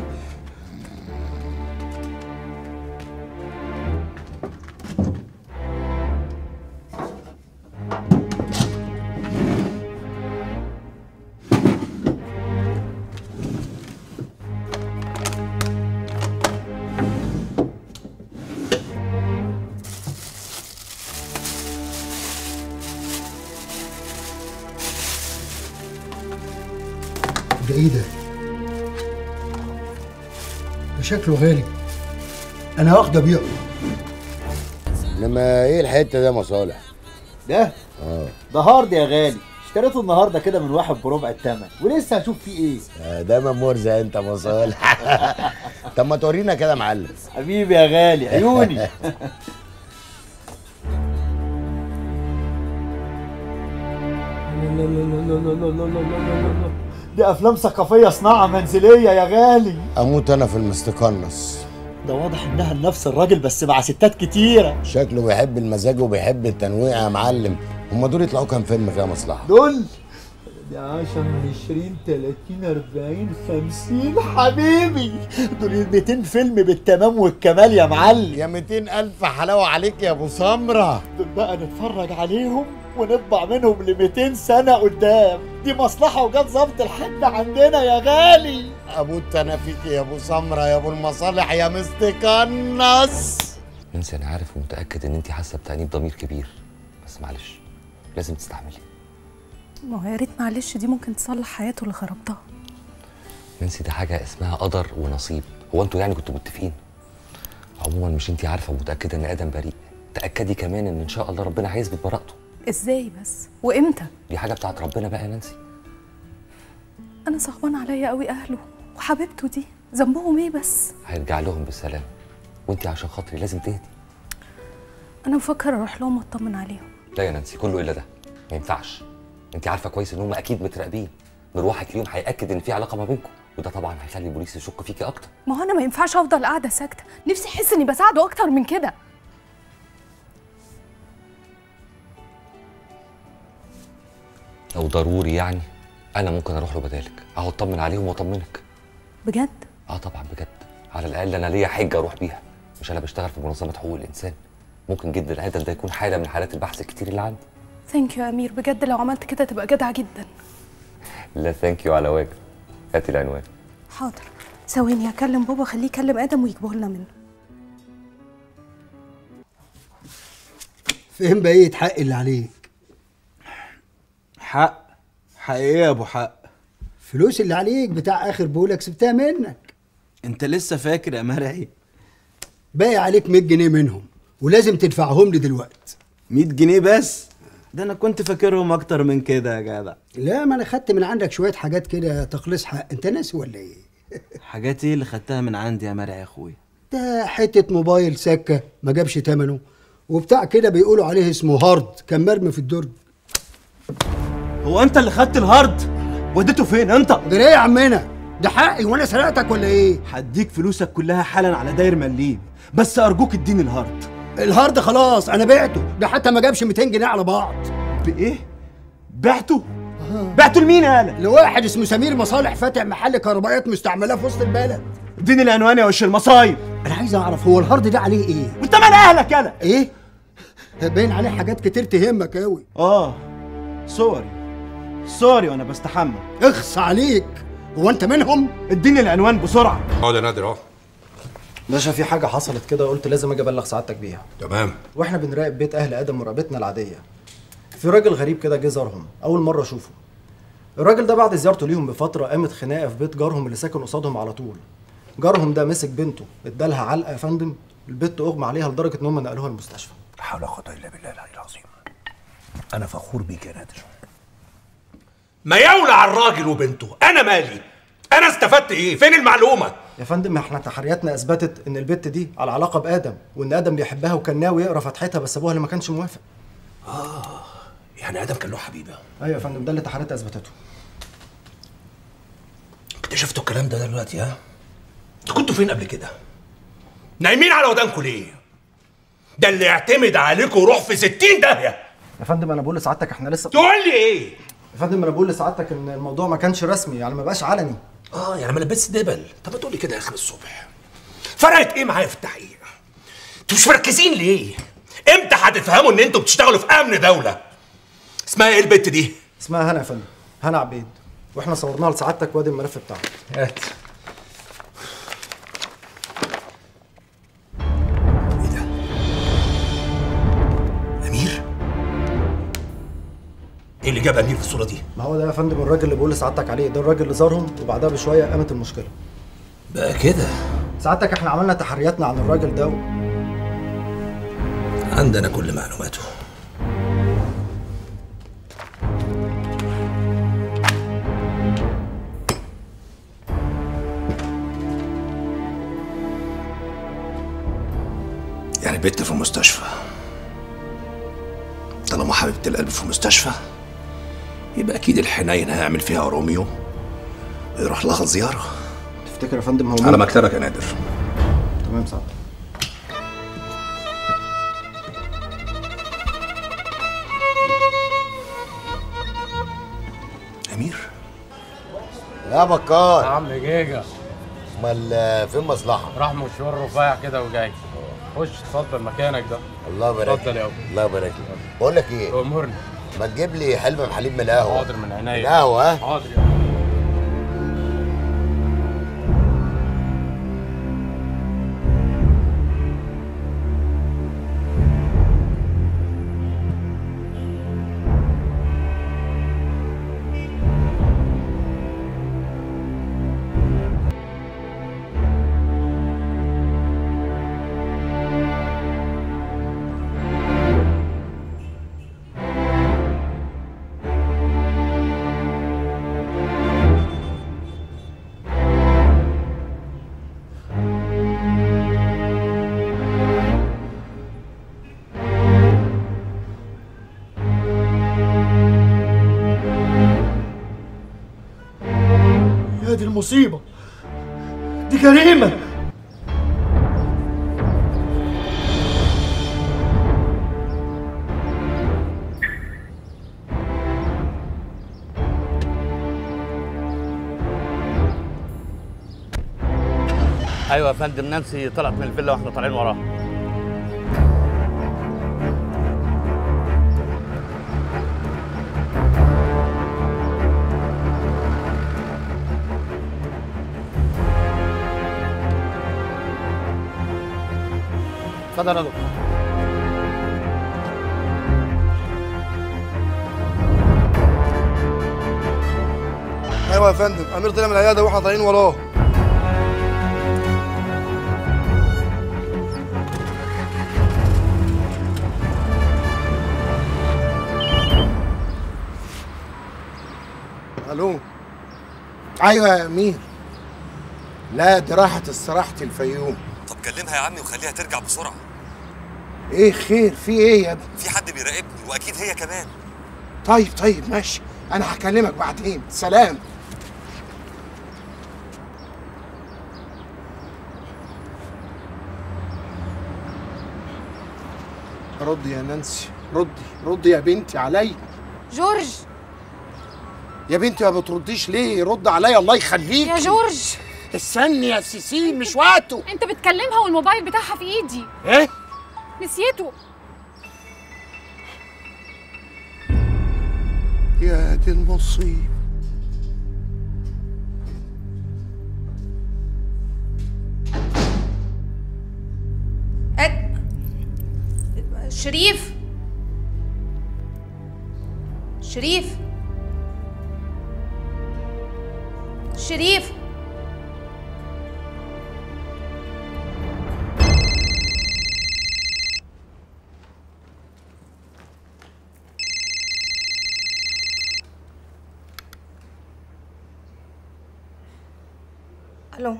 ده ايه ده؟ ده شكله غالي انا واخده ابيعه انما ايه الحته ده مصالح ده اه ده هارد يا غالي اشتريته النهارده كده من واحد بربع الثمن ولسه هشوف فيه ايه آه، دايما مرزق انت مصالح طب ما تورينا كده يا معلم حبيبي يا غالي عيوني دي افلام ثقافيه صناعه منزليه يا غالي اموت انا في المستقنص ده واضح انها لنفس الراجل بس مع ستات كتيره شكله بيحب المزاج وبيحب التنويع يا معلم هما دول يطلعوا كام فيلم فيها مصلحه دول ده 10 20 30 40 50 حبيبي دول 200 فيلم بالتمام والكمال يا معلم يا 200 ألف حلاوة عليك يا أبو سمرة دول بقى نتفرج عليهم ونطبع منهم ل 200 سنة قدام دي مصلحة وجت ظبط الحد عندنا يا غالي أموت أنا فيك يا أبو سمرة يا أبو المصالح يا مستكنس نانسي انا عارف ومتاكد ان انت حاسه بتانيب ضمير كبير بس معلش لازم تستحملي ما هو يا ريت معلش دي ممكن تصلح حياته اللي خربتها نانسي ده حاجه اسمها قدر ونصيب هو انتوا يعني كنتوا متفقين عموما مش انت عارفه ومتاكده ان ادم بريء تاكدي كمان ان ان شاء الله ربنا هيثبت براءته ازاي بس وامتى دي حاجه بتاعت ربنا بقى يا نانسي انا صعبان عليا قوي اهله وحبيبته دي ذنبهم ايه بس هيرجع لهم بالسلام وانت عشان خاطري لازم تهدي انا بفكر اروح لهم واطمن عليهم لا يا نانسي كله الا ده ما ينفعش انت عارفه كويس ان هم اكيد متراقبين مروحك اليوم هياكد ان في علاقه ما بينكم وده طبعا هيخلي البوليس يشك فيكي اكتر ما هو انا ما ينفعش افضل قاعده ساكته نفسي احس اني بساعده اكتر من كده لو ضروري يعني انا ممكن اروح له بدالك اهو اطمن عليهم واطمنك بجد اه طبعا بجد على الاقل انا ليا حجه اروح بيها مش انا بشتغل في منظمه حقوق الانسان ممكن جدا ادم ده يكون حاله من حالات البحث الكتير اللي عندي ثانك يو يا امير بجد لو عملت كده تبقى جدع جدا لا ثانك يو على واجب هاتي العنوان حاضر ثواني هكلم بابا خليه يكلم ادم ويجيبه لنا منه فين بقية حق اللي عليك حق حق ايه يا ابو حق فلوس اللي عليك بتاع اخر بولك سبتها منك انت لسه فاكر يا مرعي باقي عليك 100 جنيه منهم ولازم تدفعهم لي دلوقتي 100 جنيه بس ده انا كنت فاكرهم اكتر من كده يا جدع لا ما انا خدت من عندك شويه حاجات كده تخليص حق انت ناسي ولا ايه حاجات ايه اللي خدتها من عندي يا مرعي يا اخويا ده حته موبايل سكه ما جابش ثمنه وبتاع كده بيقولوا عليه اسمه هارد كان مرمي في الدرج هو انت اللي خدت الهارد وديته فين انت ده ليه يا عمنا ده حقي وانا سرقتك ولا ايه هديك فلوسك كلها حالا على داير مليم بس ارجوك اديني الهارد الهارد خلاص انا بعته ده حتى ما جابش 200 جنيه على بعض بايه بعته بعته لمين انا لواحد اسمه سمير مصالح فاتح محل كهربائيات مستعملاه في وسط البلد اديني العنوان يا وش المصايب انا عايز اعرف هو الهارد ده عليه ايه وانت مال اهلك انا ايه باين عليه حاجات كتير تهمك قوي اه سوري سوري وانا بستحمى اخص عليك هو انت منهم اديني العنوان بسرعه اقعد يا نادر اهو باشا في حاجة حصلت كده قلت لازم اجي ابلغ سعادتك بيها تمام واحنا بنراقب بيت اهل ادم مراقبتنا العادية في راجل غريب كده جه زارهم اول مرة اشوفه الراجل ده بعد زيارته ليهم بفترة قامت خناقة في بيت جارهم اللي ساكن قصادهم على طول جارهم ده مسك بنته ادالها علقة يا فندم البت اغمى عليها لدرجة ان هم نقلوها المستشفى لا حول ولا قوه الا بالله العلي العظيم انا فخور بيك يا نادر ما يولع على الراجل وبنته انا مالي انا استفدت ايه فين المعلومه يا فندم احنا تحرياتنا اثبتت ان البت دي على علاقة بادم وان ادم بيحبها وكان ناوي يقرا فتحتها بس ابوها اللي ما كانش موافق اه يعني ادم كان له حبيبه ايوه يا فندم ده اللي تحرياتنا اثبتته اكتشفتوا الكلام ده دلوقتي ها انتوا كنتوا فين قبل كده نايمين على ودانكم ليه ده اللي يعتمد عليكم روح في 60 داهيه يا فندم انا بقول لسعادتك احنا لسه تقول لي ايه يا فندم انا بقول لسعادتك ان الموضوع ما كانش رسمي يعني ما بقاش علني اه يعني ما لبست دبل طب ما تقول لي كده اخر الصبح فرقت ايه معايا في التحقيق انتوا مش مركزين ليه امتى هتفهموا ان انتوا بتشتغلوا في امن دوله اسمها ايه البت دي اسمها هنا يا فندم هنا عبيد واحنا صورناها لسعادتك وادي الملف بتاعها هات امير ايه اللي جاب امير في الصوره دي ما هو ده يا فندم الراجل اللي بقول لسعادتك عليه ده الراجل اللي زارهم وبعدها بشويه قامت المشكله بقى كده سعادتك احنا عملنا تحرياتنا عن الراجل ده و... عندنا كل معلوماته يعني بنت في المستشفى طالما حبيبة القلب في المستشفى يبقى أكيد الحنين هيعمل فيها روميو يروح لها زيارة تفتكر يا فندم هو على مين؟ مكتبك يا نادر تمام سعادتك امير يا بكار يا عم جيجا امال فين مصلحه راح مشوار رفيع كده وجاي خش اتفضل مكانك ده الله يبارك اتفضل يا لك. ابو الله يبارك لك بقول لك ايه امرني ما تجيب لي حلم حليب من القهوه حاضر من عينيا القهوه ها حاضر يا يا دي المصيبة دي جريمة ايوه يا فندم نانسي طلعت من الفيلا واحنا طالعين وراها اتفضل يا دكتور ايوه يا فندم امير طلع من العياده واحنا طالعين وراه الو ايوه يا امير لا دي راحت استراحه الفيوم طب كلمها يا عمي وخليها ترجع بسرعه ايه خير في ايه يا ابني في حد بيراقبني واكيد هي كمان طيب طيب ماشي انا هكلمك بعدين سلام ردي يا نانسي ردي ردي يا بنتي عليا جورج يا بنتي ما بترديش ليه رد عليا الله يخليك يا جورج استني يا سيسين مش وقته انت بتكلمها والموبايل بتاعها في ايدي ايه نسيته يا دي المصيبه شريف شريف شريف الو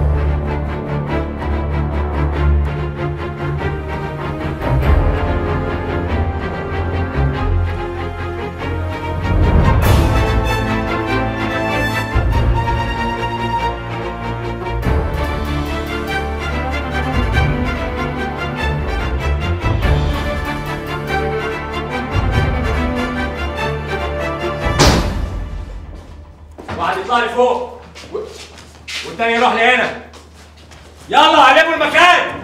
واحد يطلع لي فوق و- والتاني يروح لهنا يلا علموا المكان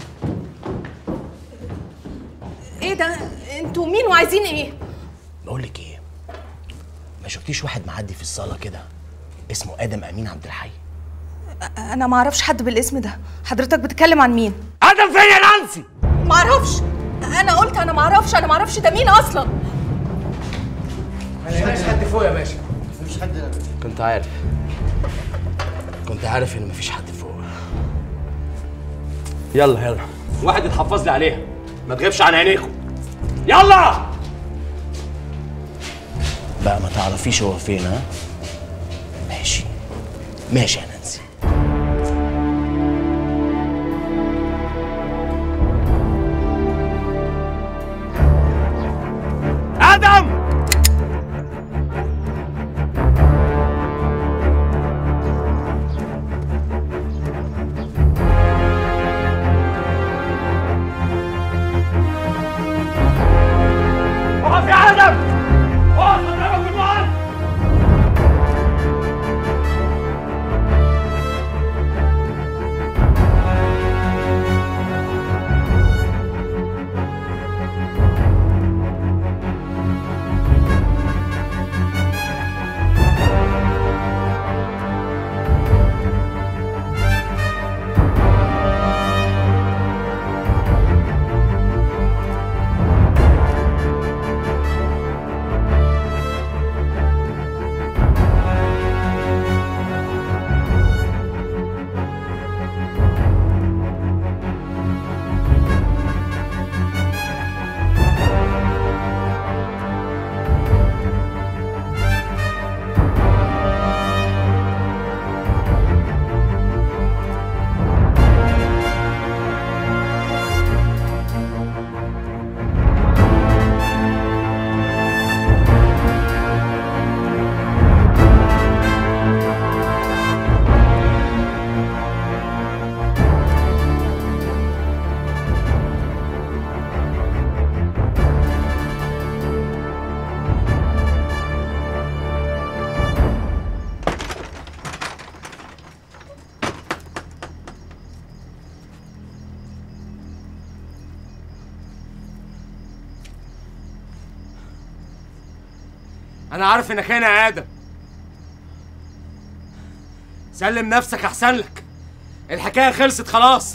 ايه ده انتوا مين وعايزين ايه بقول لك ايه ما شفتيش واحد معدي في الصاله كده اسمه ادم امين عبد الحي انا ما اعرفش حد بالاسم ده حضرتك بتتكلم عن مين ادم فين يا نانسي ما اعرفش انا قلت انا ما اعرفش انا ما اعرفش ده مين اصلا ما لقيناش حد فوق يا باشا مفيش حد كنت عارف كنت عارف ان مفيش حد فوق يلا يلا واحد يتحفظ لي عليها ما تغيبش عن عينيكم يلا بقى ما تعرفيش هو فين ها ماشي ماشي يا نانسي ادم اقف يا ادم اقف اضربك بالنار انا عارف انك هنا يا ادم سلم نفسك احسن لك الحكايه خلصت خلاص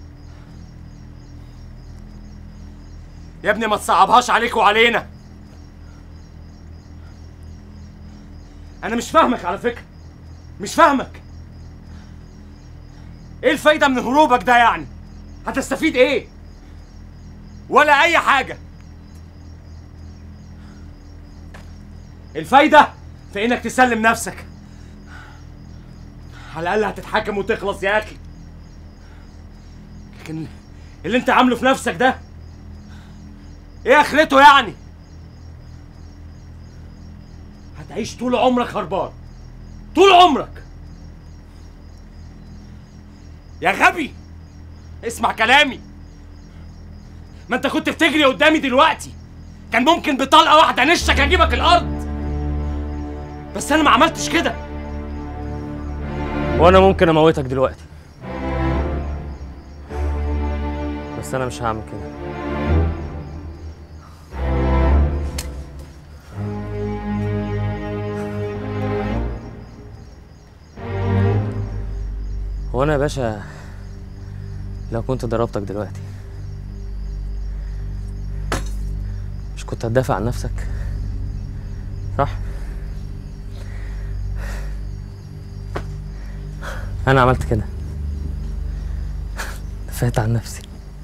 يا ابني ما تصعبهاش عليك وعلينا انا مش فاهمك على فكره مش فاهمك ايه الفايده من هروبك ده يعني هتستفيد ايه ولا اي حاجه الفايده في انك تسلم نفسك على الاقل هتتحكم وتخلص يا اخي لكن اللي انت عامله في نفسك ده ايه اخرته يعني هتعيش طول عمرك هربان طول عمرك يا غبي اسمع كلامي ما انت كنت بتجري قدامي دلوقتي كان ممكن بطلقه واحده نشك اجيبك الارض بس انا ما عملتش كده وانا ممكن اموتك دلوقتي بس انا مش هعمل كده هو انا يا باشا لو كنت ضربتك دلوقتي مش كنت هتدافع عن نفسك صح انا عملت كده دافعت عن نفسي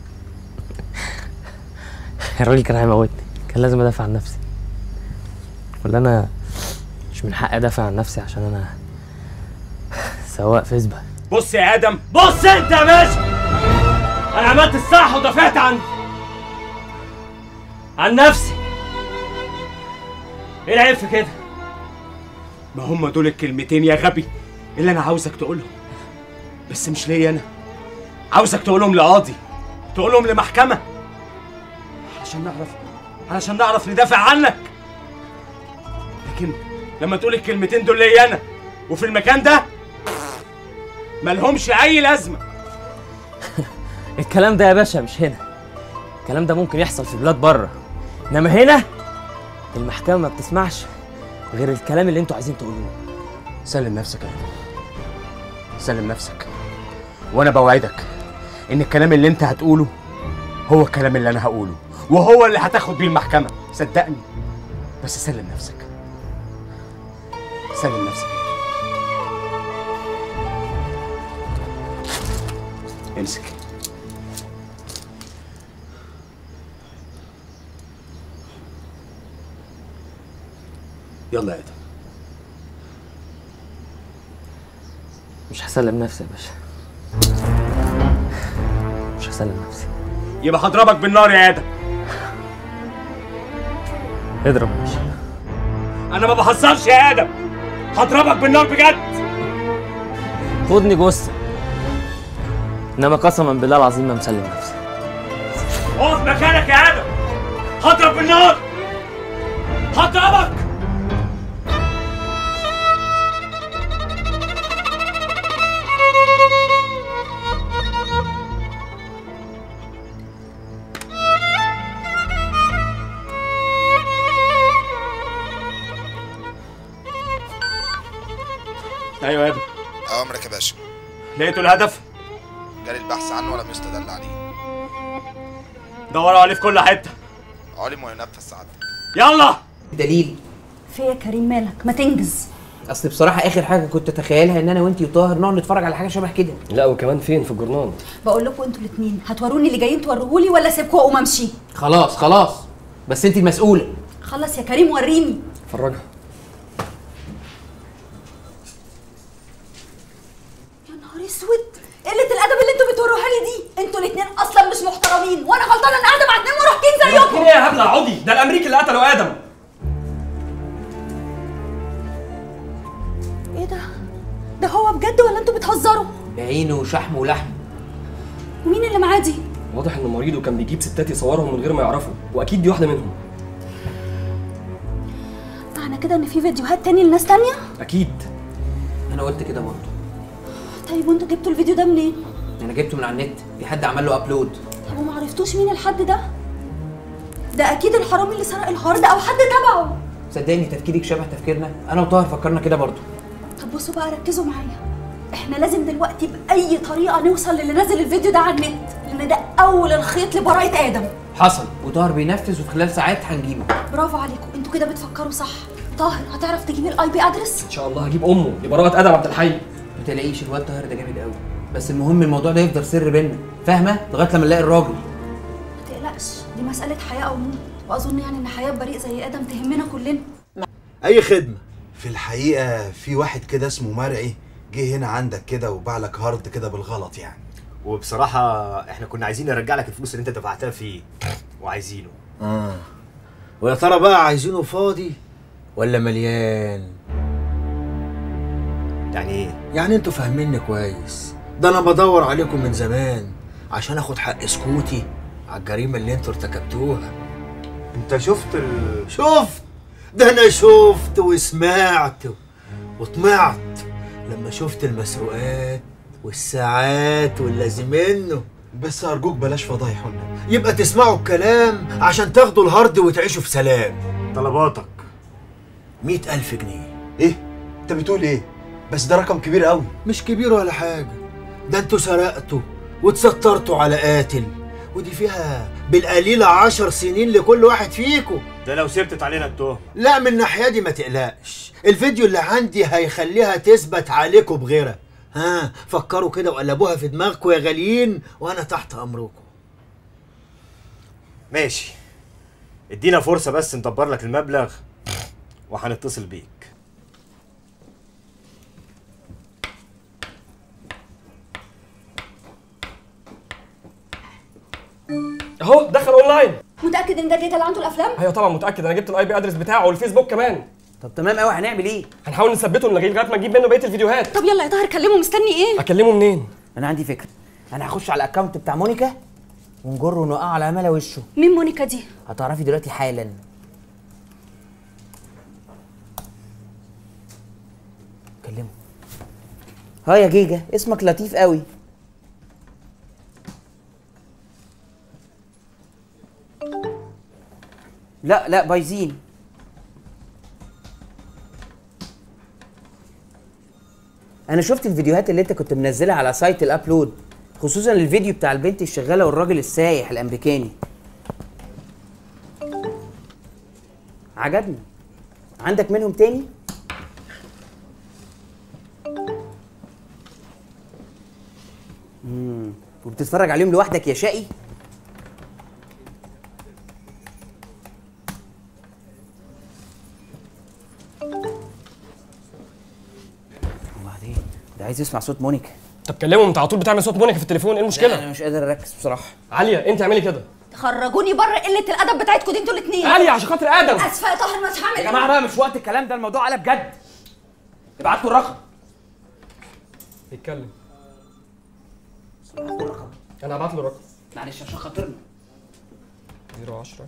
الراجل كان هيموتني كان لازم ادافع عن نفسي ولا انا مش من حقي ادافع عن نفسي عشان انا سواق فيسبا بص يا ادم بص انت يا باشا انا عملت الصح ودافعت عن عن نفسي ايه العيب في كده ما هم دول الكلمتين يا غبي اللي انا عاوزك تقولهم بس مش ليا انا عاوزك تقولهم لقاضي تقولهم لمحكمه علشان نعرف علشان نعرف ندافع عنك لكن لما تقول الكلمتين دول ليا انا وفي المكان ده ملهمش اي لازمه الكلام ده يا باشا مش هنا الكلام ده ممكن يحصل في بلاد بره انما هنا المحكمه ما بتسمعش غير الكلام اللي انتوا عايزين تقولوه سلم نفسك يا ادم سلم نفسك وانا بوعدك ان الكلام اللي انت هتقوله هو الكلام اللي انا هقوله وهو اللي هتاخد بيه المحكمه صدقني بس سلم نفسك سلم نفسك امسك يلا يا ادم مش هسلم نفسي يا باشا مش هسلم نفسي يبقى هضربك بالنار يا ادم اضرب يا باشا انا ما بهزرش يا ادم هضربك بالنار بجد خدني جثه انما قسما بالله العظيم ما مسلم نفسي اقف مكانك يا ادم هضرب بالنار هضربك ايوه يا ادم اوامرك يا باشا لقيتوا الهدف جاري البحث عنه ولم يستدل عليه دوروا عليه في كل حته علم وينفذ سعادتك يلا دليل في يا كريم مالك ما تنجز اصل بصراحه اخر حاجه كنت اتخيلها ان انا وانتي وطاهر نقعد نتفرج على حاجه شبه كده لا وكمان فين في الجورنال بقول لكم انتوا الاثنين هتوروني اللي جايين توروهولي ولا اسيبكم واقوم امشي خلاص خلاص بس انتي المسؤوله خلص يا كريم وريني فرجها يا نهار اسود قله الادب اللي انتوا بتوروها لي دي انتوا الاثنين اصلا مش محترمين وانا غلطانه ان قاعده مع اتنين مراهقين زيكم ايه يا هبله عضي ده الامريكي اللي قتله ادم ايه ده ده هو بجد ولا انتوا بتهزروا بعينه وشحم ولحم ومين اللي معاه دي واضح انه مريض وكان بيجيب ستات يصورهم من غير ما يعرفوا واكيد دي واحده منهم معنى كده ان في فيديوهات تاني لناس تانية اكيد انا قلت كده برضه طيب وانتوا جبتوا الفيديو ده منين انا جبته من على النت في حد عمل له ابلود طب وما عرفتوش مين الحد ده ده اكيد الحرامي اللي سرق الحوار ده او حد تبعه صدقني تفكيرك شبه تفكيرنا انا وطاهر فكرنا كده برضه طب بصوا بقى ركزوا معايا احنا لازم دلوقتي باي طريقه نوصل للي نزل الفيديو ده على النت لان ده اول الخيط لبراءه ادم حصل وطاهر بينفذ وفي خلال ساعات هنجيبه برافو عليكم انتوا كده بتفكروا صح طاهر هتعرف تجيب الاي بي ادرس ان شاء الله هجيب امه دي براءه ادم عبد الحي ما تلاقيش الواد طاهر ده جامد قوي بس المهم الموضوع ده يفضل سر بينا فاهمه لغايه لما نلاقي الراجل ما تقلقش دي مساله حياه او موت واظن يعني ان حياه بريء زي ادم تهمنا كلنا اي خدمه في الحقيقه في واحد كده اسمه مرعي جه هنا عندك كده وباع لك هارد كده بالغلط يعني وبصراحة احنا كنا عايزين نرجع لك الفلوس اللي انت دفعتها فيه وعايزينه اه ويا ترى بقى عايزينه فاضي ولا مليان يعني ايه يعني انتوا فاهميني كويس ده انا بدور عليكم من زمان عشان اخد حق سكوتي على الجريمه اللي انتوا ارتكبتوها انت شفت ال... شفت ده انا شفت وسمعت وطمعت لما شفت المسروقات والساعات واللازم منه بس ارجوك بلاش فضايح والنبي يبقى تسمعوا الكلام عشان تاخدوا الهارد وتعيشوا في سلام طلباتك مئة ألف جنيه ايه انت بتقول ايه بس ده رقم كبير قوي مش كبير ولا حاجة ده انتوا سرقتوا وتسترتوا على قاتل ودي فيها بالقليلة عشر سنين لكل واحد فيكم ده لو ثبتت علينا التهمة لا من الناحية دي ما تقلقش الفيديو اللي عندي هيخليها تثبت عليكم بغيرها ها فكروا كده وقلبوها في دماغكم يا غاليين وانا تحت امركم ماشي ادينا فرصة بس ندبر لك المبلغ وهنتصل بيك اهو دخل اونلاين متاكد ان ده الداتا اللي عنده الافلام ايوه طبعا متاكد انا جبت الاي بي ادرس بتاعه والفيسبوك كمان طب تمام قوي هنعمل ايه هنحاول نثبته لغايه لغايه ما نجيب منه بقيه الفيديوهات طب يلا يا طاهر كلمه مستني ايه اكلمه منين انا عندي فكره انا هخش على الاكونت بتاع مونيكا ونجره ونوقعه على ملا وشه مين مونيكا دي هتعرفي دلوقتي حالا كلمه ها يا جيجا اسمك لطيف قوي لا لا بايظين انا شفت الفيديوهات اللي انت كنت منزلها على سايت الابلود خصوصا الفيديو بتاع البنت الشغاله والراجل السايح الامريكاني عجبني عندك منهم تاني امم وبتتفرج عليهم لوحدك يا شقي وبعدين ده عايز يسمع صوت مونيكا طب كلمه انت على طول بتعمل صوت مونيكا في التليفون ايه لا المشكله انا مش قادر اركز بصراحه عاليه انت اعملي كده خرجوني بره قله الادب بتاعتكم دي انتوا الاثنين عالية عشان خاطر آدم. اسفه يا طاهر مش هعمل يا جماعه بقى مش وقت الكلام ده الموضوع قلب جد ابعت له الرقم يتكلم ابعت له الرقم انا هبعت له الرقم معلش عشان خاطرنا 010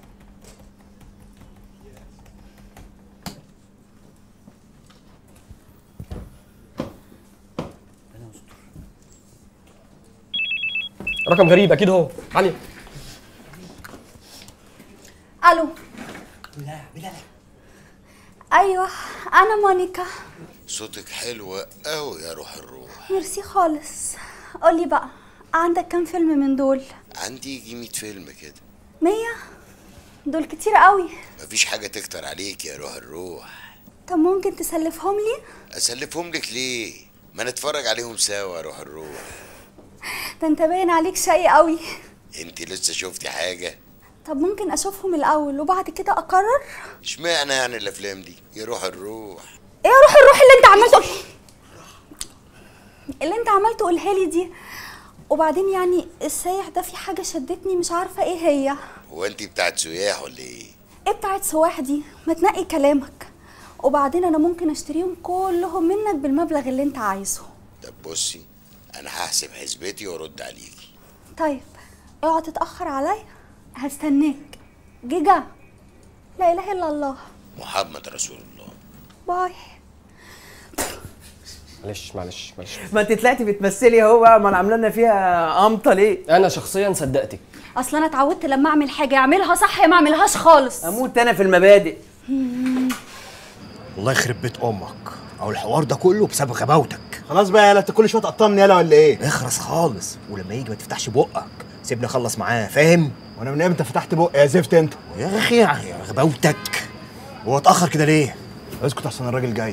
رقم غريب اكيد هو علي الو ايوه انا مونيكا صوتك حلو قوي يا روح الروح ميرسي خالص قولي بقى عندك كام فيلم من دول عندي يجي 100 فيلم كده مية دول كتير قوي مفيش حاجة تكتر عليك يا روح الروح طب ممكن تسلفهم لي اسلفهم لك ليه ما نتفرج عليهم سوا يا روح الروح ده انت باين عليك شقي قوي انت لسه شفتي حاجة طب ممكن اشوفهم الاول وبعد كده اقرر اشمعنى يعني الافلام دي يا روح الروح ايه روح الروح اللي انت عملته اللي انت عملته قولها لي دي وبعدين يعني السايح ده في حاجه شدتني مش عارفه ايه هي هو انت بتاعت سياح ولا ايه ايه بتاعت سواح دي ما تنقي كلامك وبعدين انا ممكن اشتريهم كلهم منك بالمبلغ اللي انت عايزه طب بصي انا هحسب حسبتي وارد عليكي طيب اوعى تتاخر عليا هستناك جيجا لا اله الا الله محمد رسول الله باي معلش معلش معلش ما انت طلعتي بتمثلي اهو بقى ما عامله لنا فيها قمطه ليه انا شخصيا صدقتك اصل انا اتعودت لما اعمل حاجه اعملها صح يا ما اعملهاش خالص اموت انا في المبادئ الله يخرب بيت امك او الحوار ده كله بسبب غباوتك خلاص بقى يالا انت كل شويه تقطمني يالا ولا ايه اخرس خالص ولما يجي ما تفتحش بقك سيبني اخلص معاه فاهم وانا من امتى فتحت بقي يا زفت انت يا اخي يا غباوتك هو اتاخر كده ليه اسكت احسن الراجل جاي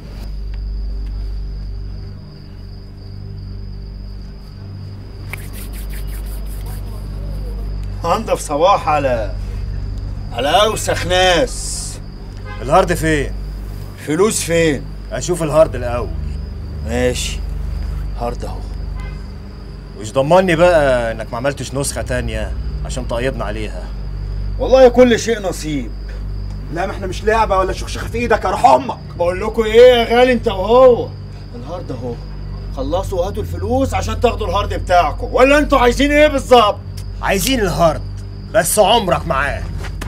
انضف صباح على على اوسخ ناس الهارد فين فلوس فين اشوف الهارد الاول ماشي هارد اهو وش ضمني بقى انك ما عملتش نسخه تانية عشان تقيضنا عليها والله كل شيء نصيب لا ما احنا مش لعبه ولا شخشخه في ايدك يا روح امك بقول لكم ايه يا غالي انت وهو الهارد اهو خلصوا وهاتوا الفلوس عشان تاخدوا الهارد بتاعكم ولا انتوا عايزين ايه بالظبط عايزين الهارد بس عمرك معاه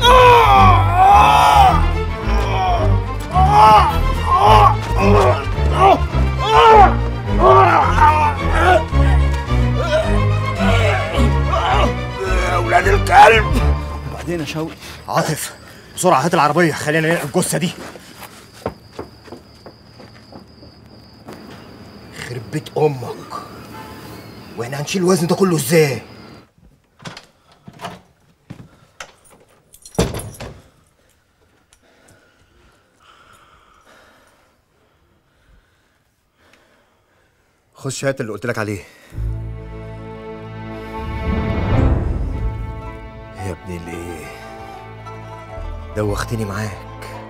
يا ولاد الكلب وبعدين يا شوقي عاطف بسرعه هات العربيه خلينا ننقل الجثه دي يخرب بيت امك واحنا هنشيل الوزن ده كله ازاي خش هات اللي قلت لك عليه يا ابني الايه دوختني معاك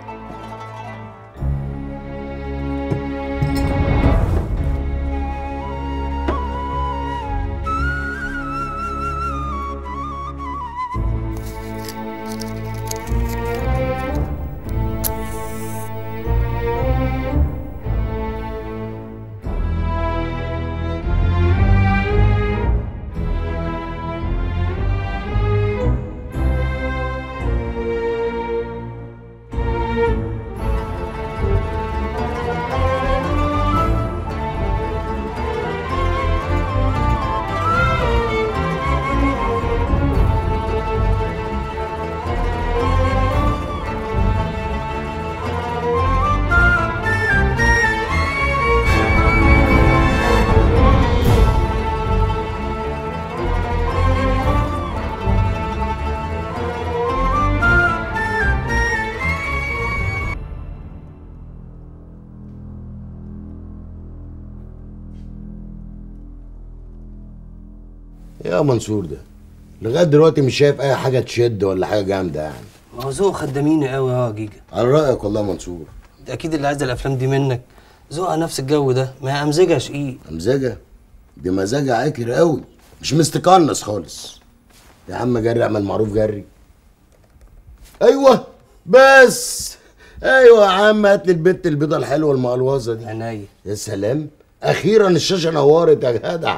يا منصور ده لغايه دلوقتي مش شايف اي حاجه تشد ولا حاجه جامده يعني ما هو ذوق خداميني قوي اه يا جيجا على رايك والله يا منصور ده اكيد اللي عايز الافلام دي منك ذوقها نفس الجو ده ما هي امزجه شقيق امزجه دي مزاجها عاكر قوي مش مستقنص خالص يا عم جري اعمل معروف جري ايوه بس ايوه يا عم هات لي البت البيضه الحلوه المقلوظه دي عينيا يا سلام اخيرا الشاشه نورت يا جدع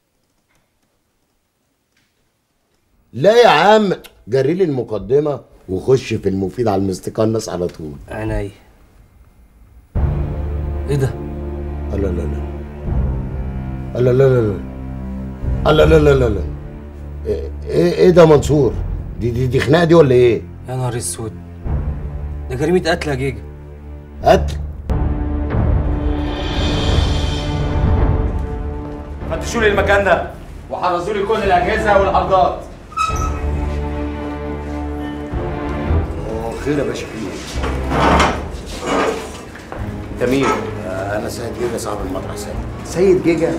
لا يا عم جري لي المقدمه وخش في المفيد على المستقنص على طول عينيا ايه ده؟ لا لا لا لا لا لا لا لا لا لا لا لا ايه ايه ده منصور دي دي دي خناقه دي ولا ايه يا نهار اسود ده جريمه قتل يا جيجا قتل فتشوا لي المكان ده وحرزوا لي كل الاجهزه والعرضات اه خير يا باشا خير انت مين؟ انا سيد جيجا صاحب المطرح سيد سيد جيجا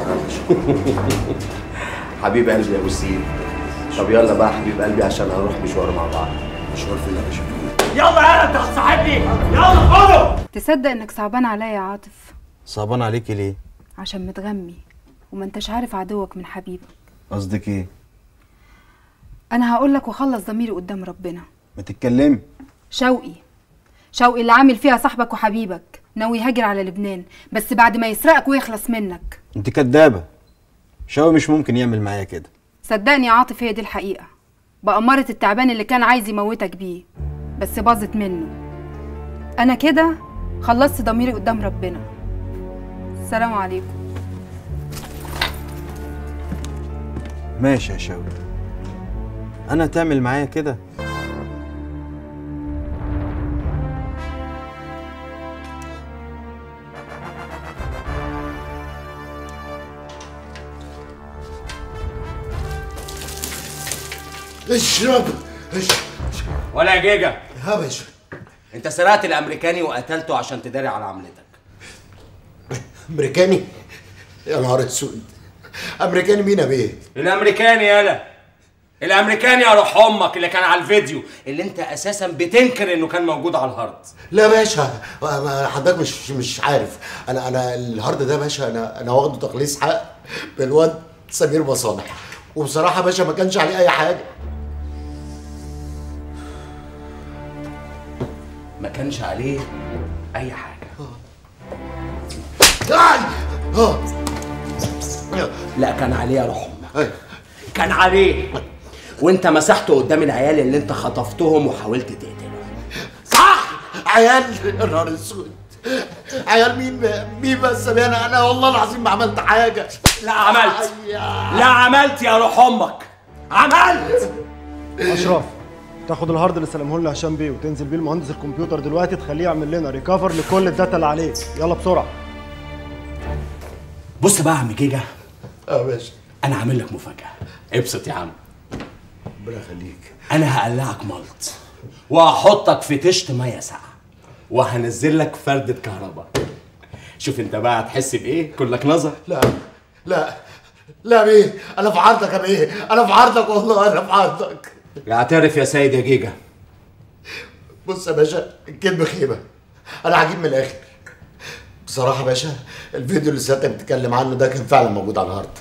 حبيب قلبي يا ابو سيد طب يلا بقى حبيب قلبي عشان هنروح مشوار مع بعض مشوار فين يا باشا يلا يلا انت هتصاحبني يلا خدوا تصدق انك صعبان عليا يا عاطف صعبان عليكي ليه عشان متغمي وما انتش عارف عدوك من حبيبك قصدك ايه انا هقول لك وخلص ضميري قدام ربنا ما تتكلمي شوقي شوقي اللي عامل فيها صاحبك وحبيبك ناوي يهاجر على لبنان بس بعد ما يسرقك ويخلص منك انت كدابه شاوي مش ممكن يعمل معايا كده صدقني يا عاطف هي دي الحقيقة بأمارة التعبان اللي كان عايز يموتك بيه بس باظت منه أنا كده خلصت ضميري قدام ربنا السلام عليكم ماشي يا شاوي انا تعمل معايا كده اشرب اشرب ولا يا جيجا يا باشا انت سرقت الامريكاني وقتلته عشان تداري على عملتك امريكاني يا نهار اسود امريكاني مين يا بيه الامريكاني يالا الامريكاني يا روح امك اللي كان على الفيديو اللي انت اساسا بتنكر انه كان موجود على الهارد لا باشا ما- حضرتك مش مش عارف انا انا الهارد ده باشا انا انا واخده تخليص حق بالواد سمير مصالح وبصراحه باشا ما كانش عليه اي حاجه ما كانش عليه اي حاجه اه لا كان عليه يا روح امك كان عليه وانت مسحته قدام العيال اللي انت خطفتهم وحاولت تقتلهم صح عيال يا نهار اسود عيال مين مين بس يا بيه؟ انا انا والله العظيم ما عملت حاجه لا عملت لا عملت يا روح امك عملت اشرف تاخد الهارد اللي سلمه لنا هشام بيه وتنزل بيه المهندس الكمبيوتر دلوقتي تخليه يعمل لنا ريكفر لكل الداتا اللي عليه يلا بسرعه بص بقى يا عم جيجا اه باشا انا عامل لك مفاجاه ابسط يا عم ربنا يخليك انا هقلعك ملط وهحطك في طشت ميه ساقعه وهنزل لك فردة كهرباء شوف انت بقى هتحس بايه كلك نظر لا لا لا يا بيه انا في عرضك يا بيه انا في عرضك والله انا في عرضك اعترف يا سيد يا جيجا بص يا باشا الكذب خيبه انا هجيب من الاخر بصراحه يا باشا الفيديو اللي سيادتك بتتكلم عنه ده كان فعلا موجود على الهارد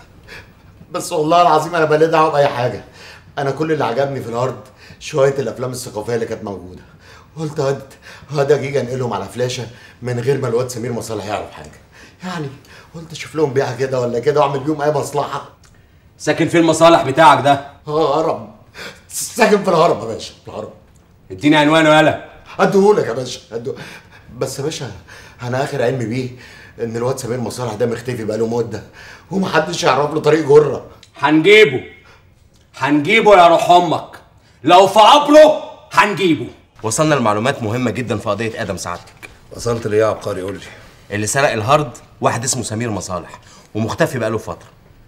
بس والله العظيم انا بلا دعوه باي حاجه انا كل اللي عجبني في الهارد شويه الافلام الثقافيه اللي كانت موجوده قلت هاد هاد اجي انقلهم على فلاشه من غير ما الواد سمير مصالح يعرف حاجه يعني قلت اشوف لهم بيعه كده ولا كده واعمل بيهم اي مصلحه ساكن فين المصالح بتاعك ده اه هرم ساكن في الهرم يا باشا في الهرم اديني عنوانه يالا اديهولك يا باشا أديه. بس يا باشا انا اخر علمي بيه ان الواد سمير مصالح ده مختفي بقاله مده ومحدش يعرف له طريق جره هنجيبه هنجيبه يا روح امك لو في عبره هنجيبه وصلنا لمعلومات مهمه جدا في قضيه ادم سعادتك وصلت ليه يا عبقري قول لي اللي سرق الهارد واحد اسمه سمير مصالح ومختفي بقاله فتره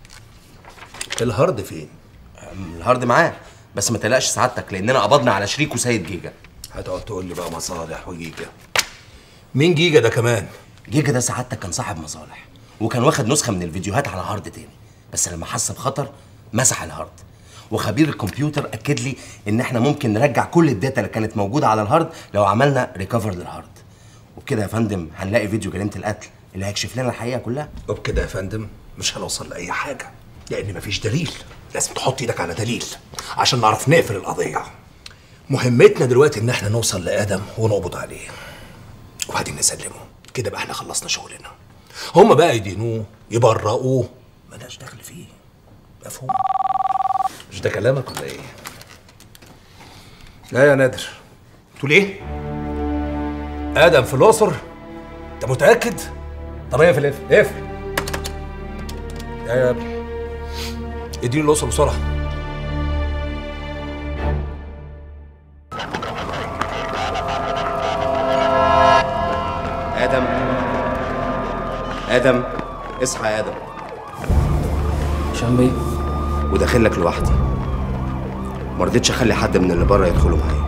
الهارد فين الهارد معاه بس ما تقلقش سعادتك لاننا قبضنا على شريكه سيد جيجا هتقعد تقول لي بقى مصالح وجيجا مين جيجا ده كمان جيجا ده سعادتك كان صاحب مصالح وكان واخد نسخه من الفيديوهات على هارد تاني بس لما حس بخطر مسح الهارد وخبير الكمبيوتر اكد لي ان احنا ممكن نرجع كل الداتا اللي كانت موجوده على الهارد لو عملنا ريكفر للهارد وبكده يا فندم هنلاقي فيديو جريمه القتل اللي هيكشف لنا الحقيقه كلها وبكده يا فندم مش هنوصل لاي حاجه لان مفيش دليل لازم تحط ايدك على دليل عشان نعرف نقفل القضيه مهمتنا دلوقتي ان احنا نوصل لادم ونقبض عليه وبعدين نسلمه كده بقى احنا خلصنا شغلنا هما بقى يدينوه يبرئوه ملهاش دخل فيه مفهوم مش ده كلامك ولا ايه لا يا نادر تقول ايه ادم في الاقصر انت متاكد طب اقفل اقفل اقفل يا ابني اديني الاقصر بسرعه ادم ادم اصحى يا ادم هشام بيه وداخل لك لوحدي ما رضيتش اخلي حد من اللي بره يدخلوا معايا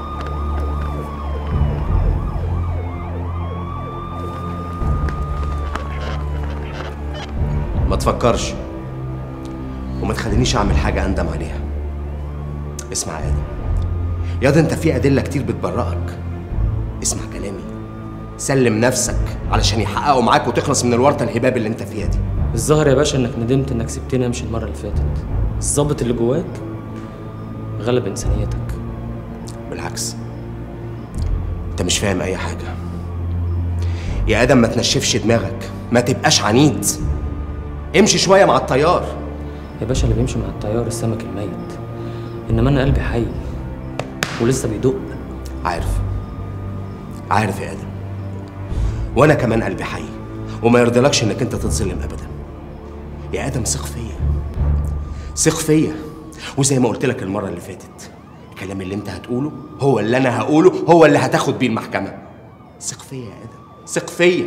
ما تفكرش وما تخلينيش اعمل حاجه اندم عليها اسمع يا ادم يا ده انت في ادله كتير بتبرئك اسمع كلامي سلم نفسك علشان يحققوا معاك وتخلص من الورطه الهباب اللي انت فيها دي الظاهر يا باشا انك ندمت انك سبتني امشي المره اللي فاتت الظابط اللي جواك غلب انسانيتك بالعكس انت مش فاهم اي حاجه يا ادم ما تنشفش دماغك ما تبقاش عنيد امشي شويه مع التيار يا باشا اللي بيمشي مع التيار السمك الميت انما انا قلبي حي ولسه بيدق عارف عارف يا ادم وانا كمان قلبي حي وما يرضيلكش انك انت تتظلم ابدا يا ادم ثق فيا ثق فيا وزي ما قلت لك المره اللي فاتت الكلام اللي انت هتقوله هو اللي انا هقوله هو اللي هتاخد بيه المحكمه ثق فيا يا ادم ثق فيا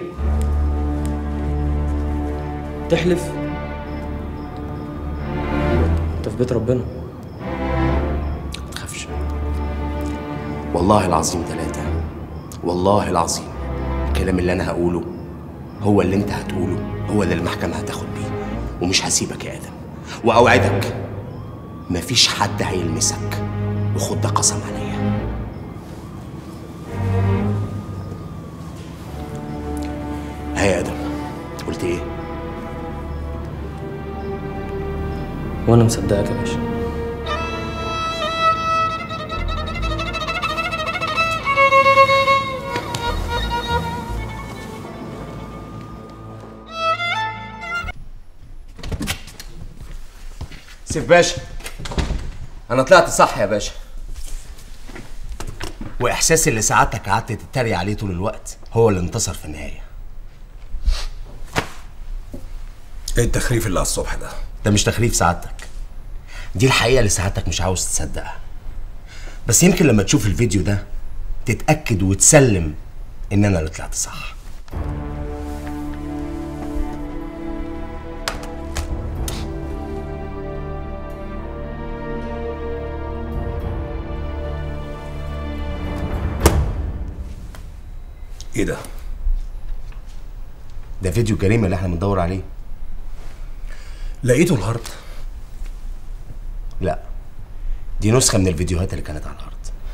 تحلف انت في بيت ربنا والله العظيم ثلاثة والله العظيم الكلام اللي أنا هقوله هو اللي أنت هتقوله هو اللي المحكمة هتاخد بيه ومش هسيبك يا آدم وأوعدك مفيش حد هيلمسك وخد ده قسم عليا ها يا آدم قلت إيه؟ وانا مصدقك يا باشا سيف باشا انا طلعت صح يا باشا واحساسي اللي سعادتك قعدت تتريق عليه طول الوقت هو اللي انتصر في النهايه ايه التخريف اللي على الصبح ده ده مش تخريف سعادتك دي الحقيقه اللي سعادتك مش عاوز تصدقها بس يمكن لما تشوف الفيديو ده تتاكد وتسلم ان انا اللي طلعت صح ايه ده ده فيديو الجريمه اللي احنا بندور عليه لقيته الهارد لا دي نسخه من الفيديوهات اللي كانت على الارض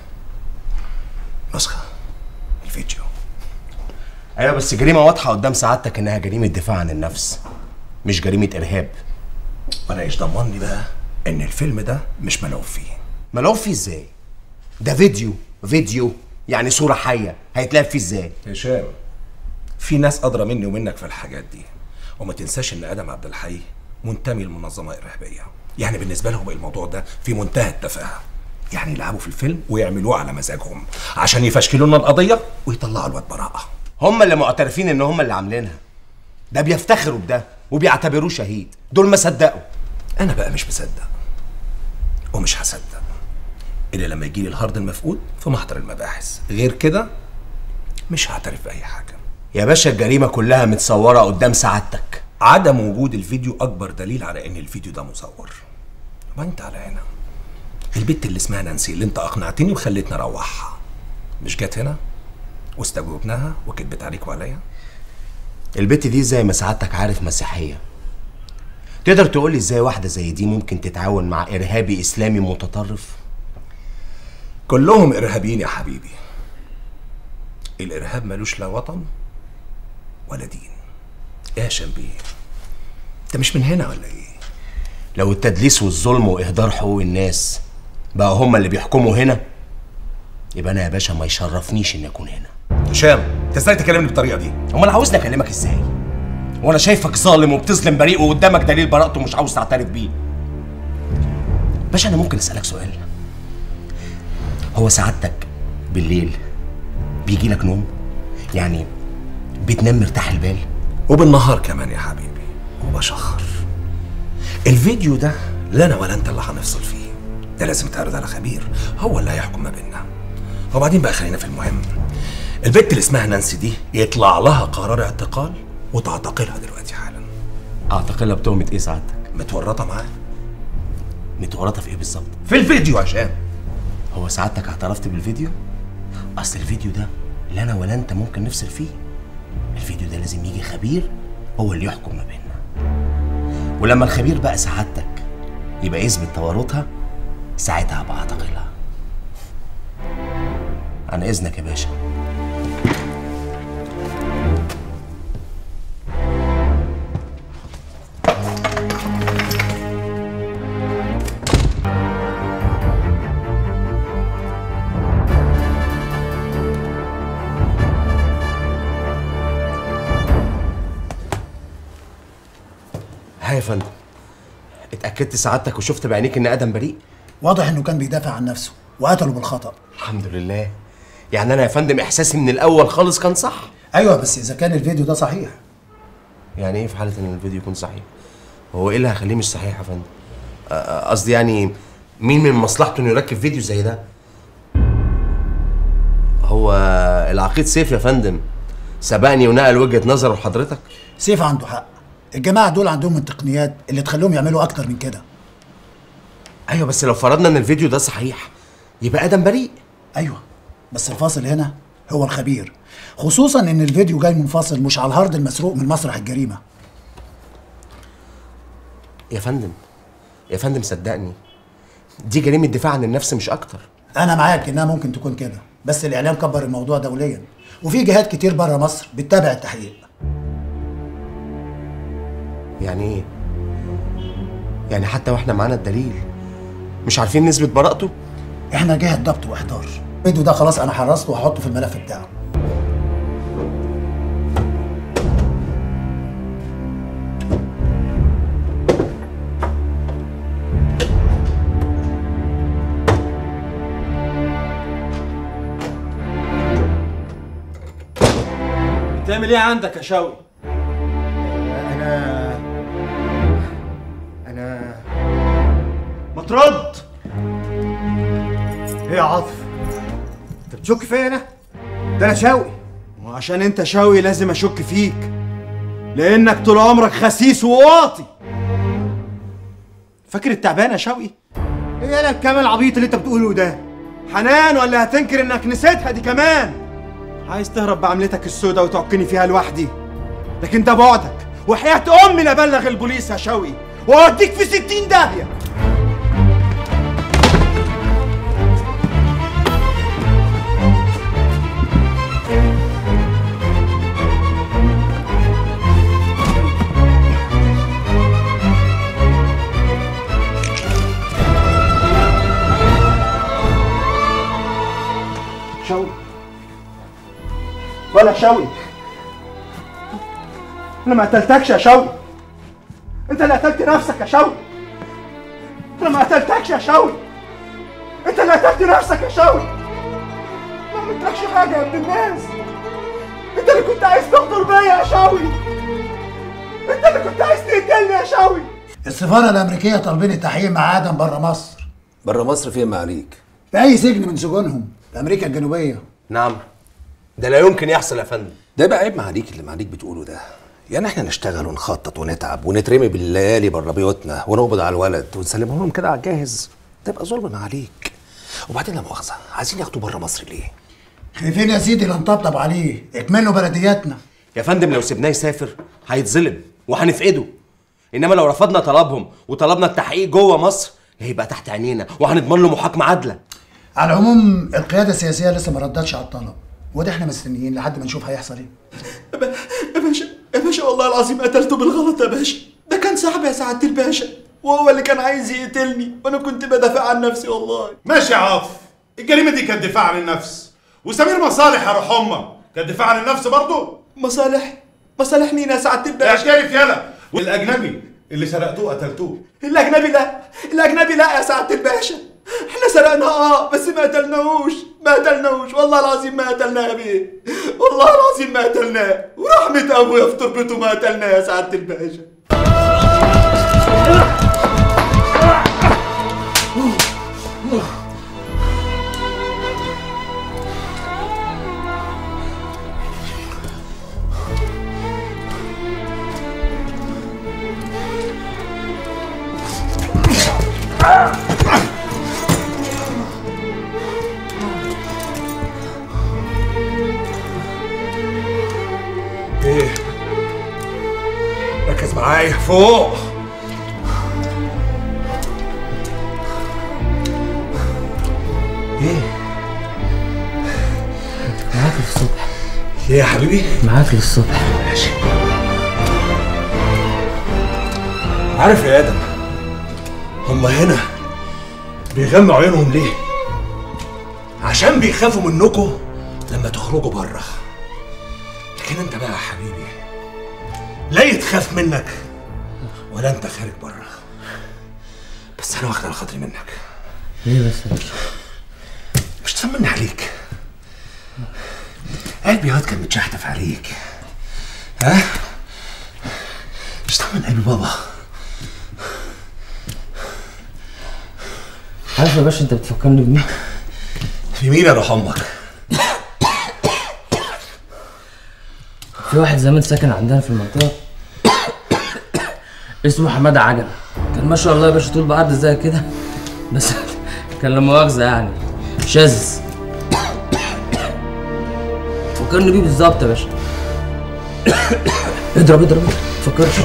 نسخه الفيديو ايوه بس جريمه واضحه قدام سعادتك انها جريمه دفاع عن النفس مش جريمه ارهاب وانا ايش ضمني بقى ان الفيلم ده مش ملعوب فيه ملعوب فيه ازاي ده فيديو فيديو يعني صوره حيه هيتلعب فيه ازاي هشام في ناس ادرى مني ومنك في الحاجات دي وما تنساش ان ادم عبد الحي منتمي لمنظمه ارهابيه يعني بالنسبه لهم الموضوع ده في منتهى التفاهه يعني يلعبوا في الفيلم ويعملوه على مزاجهم عشان يفشكلوا لنا القضيه ويطلعوا الواد براءه هم اللي معترفين ان هم اللي عاملينها ده بيفتخروا بده وبيعتبروه شهيد دول ما صدقوا انا بقى مش مصدق ومش هصدق الا لما يجي لي الهارد المفقود في محضر المباحث غير كده مش هعترف باي حاجه يا باشا الجريمه كلها متصوره قدام سعادتك عدم وجود الفيديو اكبر دليل على ان الفيديو ده مصور وانت على هنا البت اللي اسمها نانسي اللي انت اقنعتني وخليتني اروحها مش جت هنا واستجوبناها وكدبت عليك وعليا البت دي زي ما سعادتك عارف مسيحيه تقدر تقول لي ازاي واحده زي دي ممكن تتعاون مع ارهابي اسلامي متطرف كلهم ارهابيين يا حبيبي الارهاب ملوش لا وطن ولا دين ايه يا شنبيه انت مش من هنا ولا ايه لو التدليس والظلم واهدار حقوق الناس بقى هم اللي بيحكموا هنا يبقى انا يا باشا ما يشرفنيش اني اكون هنا هشام انت ازاي تكلمني بالطريقه دي امال عاوزني اكلمك ازاي وانا شايفك ظالم وبتظلم بريء وقدامك دليل براءته مش عاوز تعترف بيه باشا انا ممكن اسالك سؤال هو سعادتك بالليل بيجي لك نوم يعني بتنام مرتاح البال وبالنهار كمان يا حبيبي وبشخر الفيديو ده لا انا ولا انت اللي هنفصل فيه ده لازم يتعرض على خبير هو اللي هيحكم ما بيننا وبعدين بقى خلينا في المهم البت اللي اسمها نانسي دي يطلع لها قرار اعتقال وتعتقلها دلوقتي حالا اعتقلها بتهمه ايه سعادتك متورطه معاه متورطه في ايه بالظبط في الفيديو عشان هو سعادتك اعترفت بالفيديو اصل الفيديو ده لا انا ولا انت ممكن نفصل فيه الفيديو ده لازم يجي خبير هو اللي يحكم ما بيننا ولما الخبير بقى سعادتك يبقى يثبت تورطها ساعتها هبقى اعتقلها عن اذنك يا باشا ها يا فندم اتاكدت سعادتك وشفت بعينيك ان ادم بريء واضح انه كان بيدافع عن نفسه وقتله بالخطا الحمد لله يعني انا يا فندم احساسي من الاول خالص كان صح ايوه بس اذا كان الفيديو ده صحيح يعني ايه في حاله ان الفيديو يكون صحيح هو ايه اللي هيخليه مش صحيح يا فندم آه، آه، قصدي يعني مين من مصلحته انه يركب فيديو زي ده هو العقيد سيف يا فندم سبقني ونقل وجهه نظره لحضرتك سيف عنده حق الجماعه دول عندهم التقنيات اللي تخليهم يعملوا اكتر من كده ايوه بس لو فرضنا ان الفيديو ده صحيح يبقى ادم بريء ايوه بس الفاصل هنا هو الخبير خصوصا ان الفيديو جاي منفصل مش على الهارد المسروق من مسرح الجريمه يا فندم يا فندم صدقني دي جريمه دفاع عن النفس مش اكتر انا معاك انها ممكن تكون كده بس الاعلام كبر الموضوع دوليا وفي جهات كتير بره مصر بتتابع التحقيق يعني ايه يعني حتى واحنا معانا الدليل مش عارفين نثبت براءته احنا جهه ضبط واحضار الفيديو ده خلاص انا حرصته وهحطه في الملف بتاعه بتعمل ايه عندك يا شوقي؟ انا انا ما ترد ايه يا عاطف انت بتشك فيا انا ده انا شوقي وعشان انت شوقي لازم اشك فيك لانك طول عمرك خسيس وواطي فاكر التعبان يا شوقي ايه انا الكلام العبيط اللي انت بتقوله ده حنان ولا هتنكر انك نسيتها دي كمان عايز تهرب بعملتك السوداء وتعكني فيها لوحدي لكن ده بعدك وحياة امي لابلغ البوليس يا شوقي واوديك في ستين داهية شوقي ولا شوقي انا ما قتلتكش يا شوقي انت اللي قتلت نفسك يا شوقي انا ما قتلتكش يا شوقي انت اللي قتلت نفسك يا شوقي ما عملتلكش حاجه يا ابن الناس انت اللي كنت عايز تغدر بيا يا شوقي انت اللي كنت عايز تقتلني يا شوقي السفاره الامريكيه طالبين التحقيق مع ادم بره مصر بره مصر فين معاليك؟ في اي سجن من سجونهم في امريكا الجنوبيه نعم ده لا يمكن يحصل يا فندم ده بقى عيب معاليك اللي معاليك بتقوله ده يعني احنا نشتغل ونخطط ونتعب ونترمي بالليالي بره بيوتنا ونقبض على الولد ونسلمهم لهم كده على الجاهز ده يبقى ظلم عليك وبعدين لا مؤاخذه عايزين ياخدوا بره مصر ليه؟ خايفين يا سيدي لا نطبطب عليه اكملوا بلدياتنا يا فندم لو سيبناه يسافر هيتظلم وهنفقده انما لو رفضنا طلبهم وطلبنا التحقيق جوه مصر هيبقى تحت عينينا وهنضمن له محاكمه عادله على العموم القياده السياسيه لسه ما ردتش على الطلب وده احنا مستنيين لحد ما نشوف هيحصل ايه يا باشا يا باشا والله العظيم قتلته بالغلط يا باشا ده كان صاحبي يا سعاده الباشا وهو اللي كان عايز يقتلني وانا كنت بدافع عن نفسي والله ماشي يا عاطف الجريمه دي كانت دفاع عن النفس وسمير مصالح يا روح امك كانت دفاع عن النفس برضه مصالح مصالح مين يا سعاده الباشا اعترف يلا والاجنبي اللي سرقتوه قتلتوه الاجنبي لا الاجنبي لا يا سعاده الباشا احنا سرقنا اه بس ما قتلناهوش ما قتلناهوش والله العظيم ما قتلناه يا بيه والله العظيم ما قتلناه ورحمه ابويا في تربته ما قتلناه يا سعاده الباشا ايه ركز معايا فوق ايه معاك للصبح ليه يا حبيبي معاك للصبح ماشي عارف يا ادم هم هنا بيغموا عيونهم ليه عشان بيخافوا منكم لما تخرجوا بره لكن انت بقى يا حبيبي لا يتخاف منك ولا انت خارج بره بس انا واخد على خاطري منك ليه بس يا باشا مش تطمن عليك قلبي هاد كان متشحتف عليك ها مش طمن قلبي بابا عارف يا باشا انت بتفكرني بمين؟ في مين يا روح امك في واحد زمان ساكن عندنا في المنطقة اسمه حمادة عجل كان ما شاء الله يا باشا طول بعرض زي كده بس كان لا مؤاخذة يعني شاذ فكرني بيه بالظبط يا باشا اضرب اضرب فكرش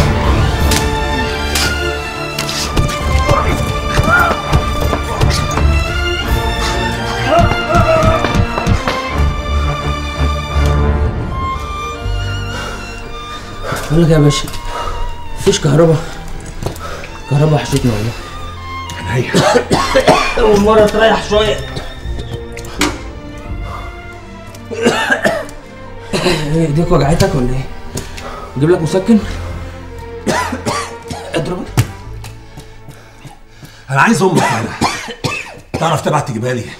بقول لك يا باشا مفيش كهرباء كهرباء وحشتني والله عينيا اول مره تريح شويه ايه ايديك وجعتك ولا ايه؟ اجيب لك مسكن؟ اضرب انا عايز امك انا تعرف تبعت تجيبها لي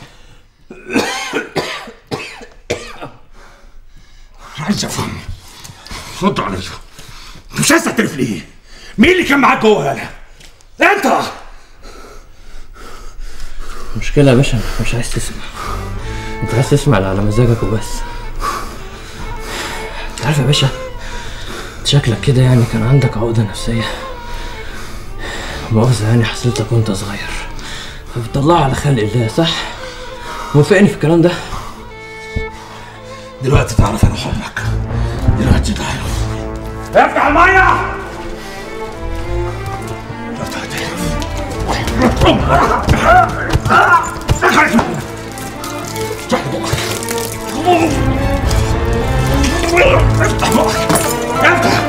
عايز افهم رد عليا انت مش عايز تعترف ليه؟ مين اللي كان معاك جوه يالا؟ انت المشكلة يا باشا انت مش عايز تسمع انت عايز تسمع اللي على مزاجك وبس انت عارف يا باشا انت شكلك كده يعني كان عندك عقدة نفسية مؤاخذة يعني حصلتك وانت صغير فبتطلعها على خلق الله صح؟ موافقني في الكلام ده؟ دلوقتي تعرف انا حبك دلوقتي تعرف افتح الميه افتح بقك افتح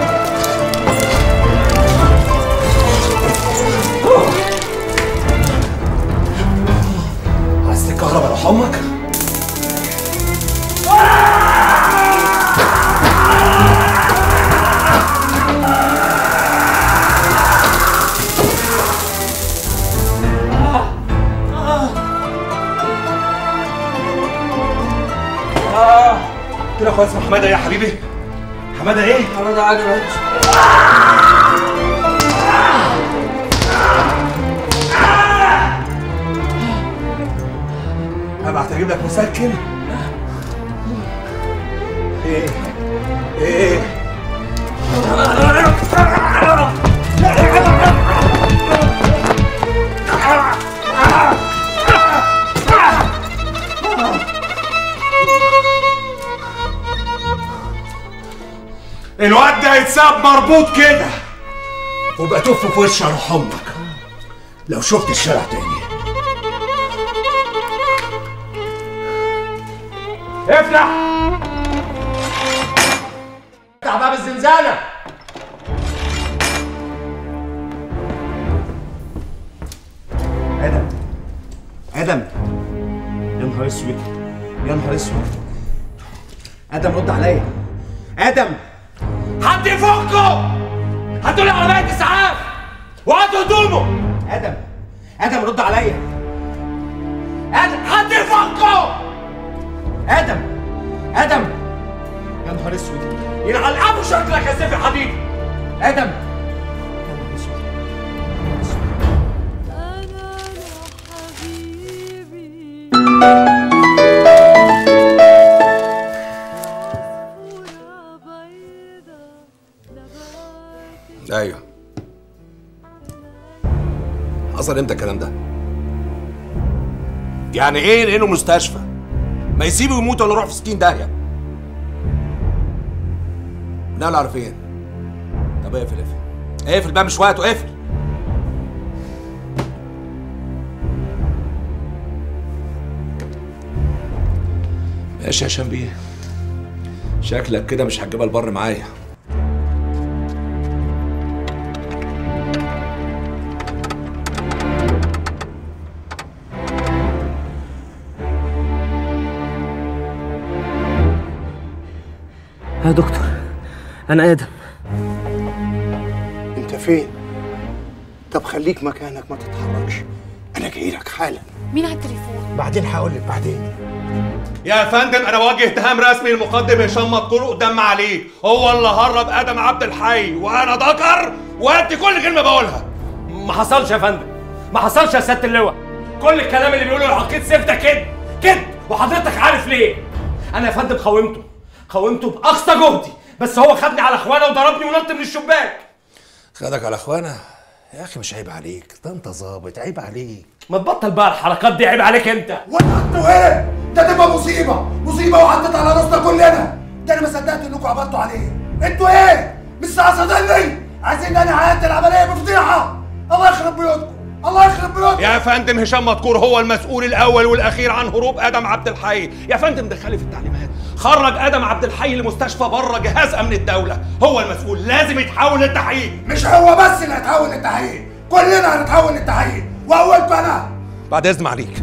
عايز تتكهرب على امك قلت له اخويا اسمه حماده يا حبيبي حماده ايه؟ حماده عجب هبعت اجيب لك مسكن ايه ايه الواد ده يتساب مربوط كده وبقى تف في وش روح امك لو شفت الشارع تاني افتح افتح باب الزنزانة ادم ادم يا نهار اسود يا نهار اسود ادم رد عليا ادم حد يفكه هاتوا لي عربية اسعاف وهاتوا هدومه ادم ادم رد عليا ادم حد يفكه ادم ادم يا نهار اسود يلعن ابو شكلك يا سيف الحديد ادم ايوه حصل امتى الكلام ده؟ يعني ايه نقله مستشفى؟ ما يسيبه يموت ولا يروح في 60 داهيه نقله على فين؟ طب اقفل اقفل اقفل بقى مش وقته اقفل ماشي يا هشام بيه شكلك كده مش هتجيبها البر معايا يا دكتور انا ادم انت فين؟ طب خليك مكانك ما تتحركش انا جاي لك حالا مين على التليفون؟ بعدين هقول لك بعدين يا فندم انا واجه اتهام رسمي للمقدم هشام مذكور قدام معاليك هو اللي هرب ادم عبد الحي وانا ذكر وادي كل كلمه بقولها ما حصلش يا فندم ما حصلش يا سياده اللواء كل الكلام اللي بيقوله العقيد سيف ده كده كده وحضرتك عارف ليه انا يا فندم قاومته قاومته باقصى جهدي بس هو خدني على اخوانا وضربني ونط من الشباك خدك على اخوانا يا اخي مش عيب عليك ده انت ظابط عيب عليك ما تبطل بقى الحركات دي عيب عليك انت وانتوا ايه؟ ده تبقى مصيبه مصيبه وحطيت على راسنا كلنا ده انا ما صدقت انكم عبرتوا عليه انتوا ايه مش قاصديني عايزين انا عيادة العمليه بفضيحه الله يخرب بيوتكم الله يخرب بيوتكم يا فندم هشام مذكور هو المسؤول الاول والاخير عن هروب ادم عبد الحي يا فندم دخلي في التعليمات خرج ادم عبد الحي لمستشفى بره جهاز امن الدوله هو المسؤول لازم يتحول للتحقيق مش هو بس اللي هيتحول للتحقيق كلنا هنتحول للتحقيق واولكم انا بعد اذن عليك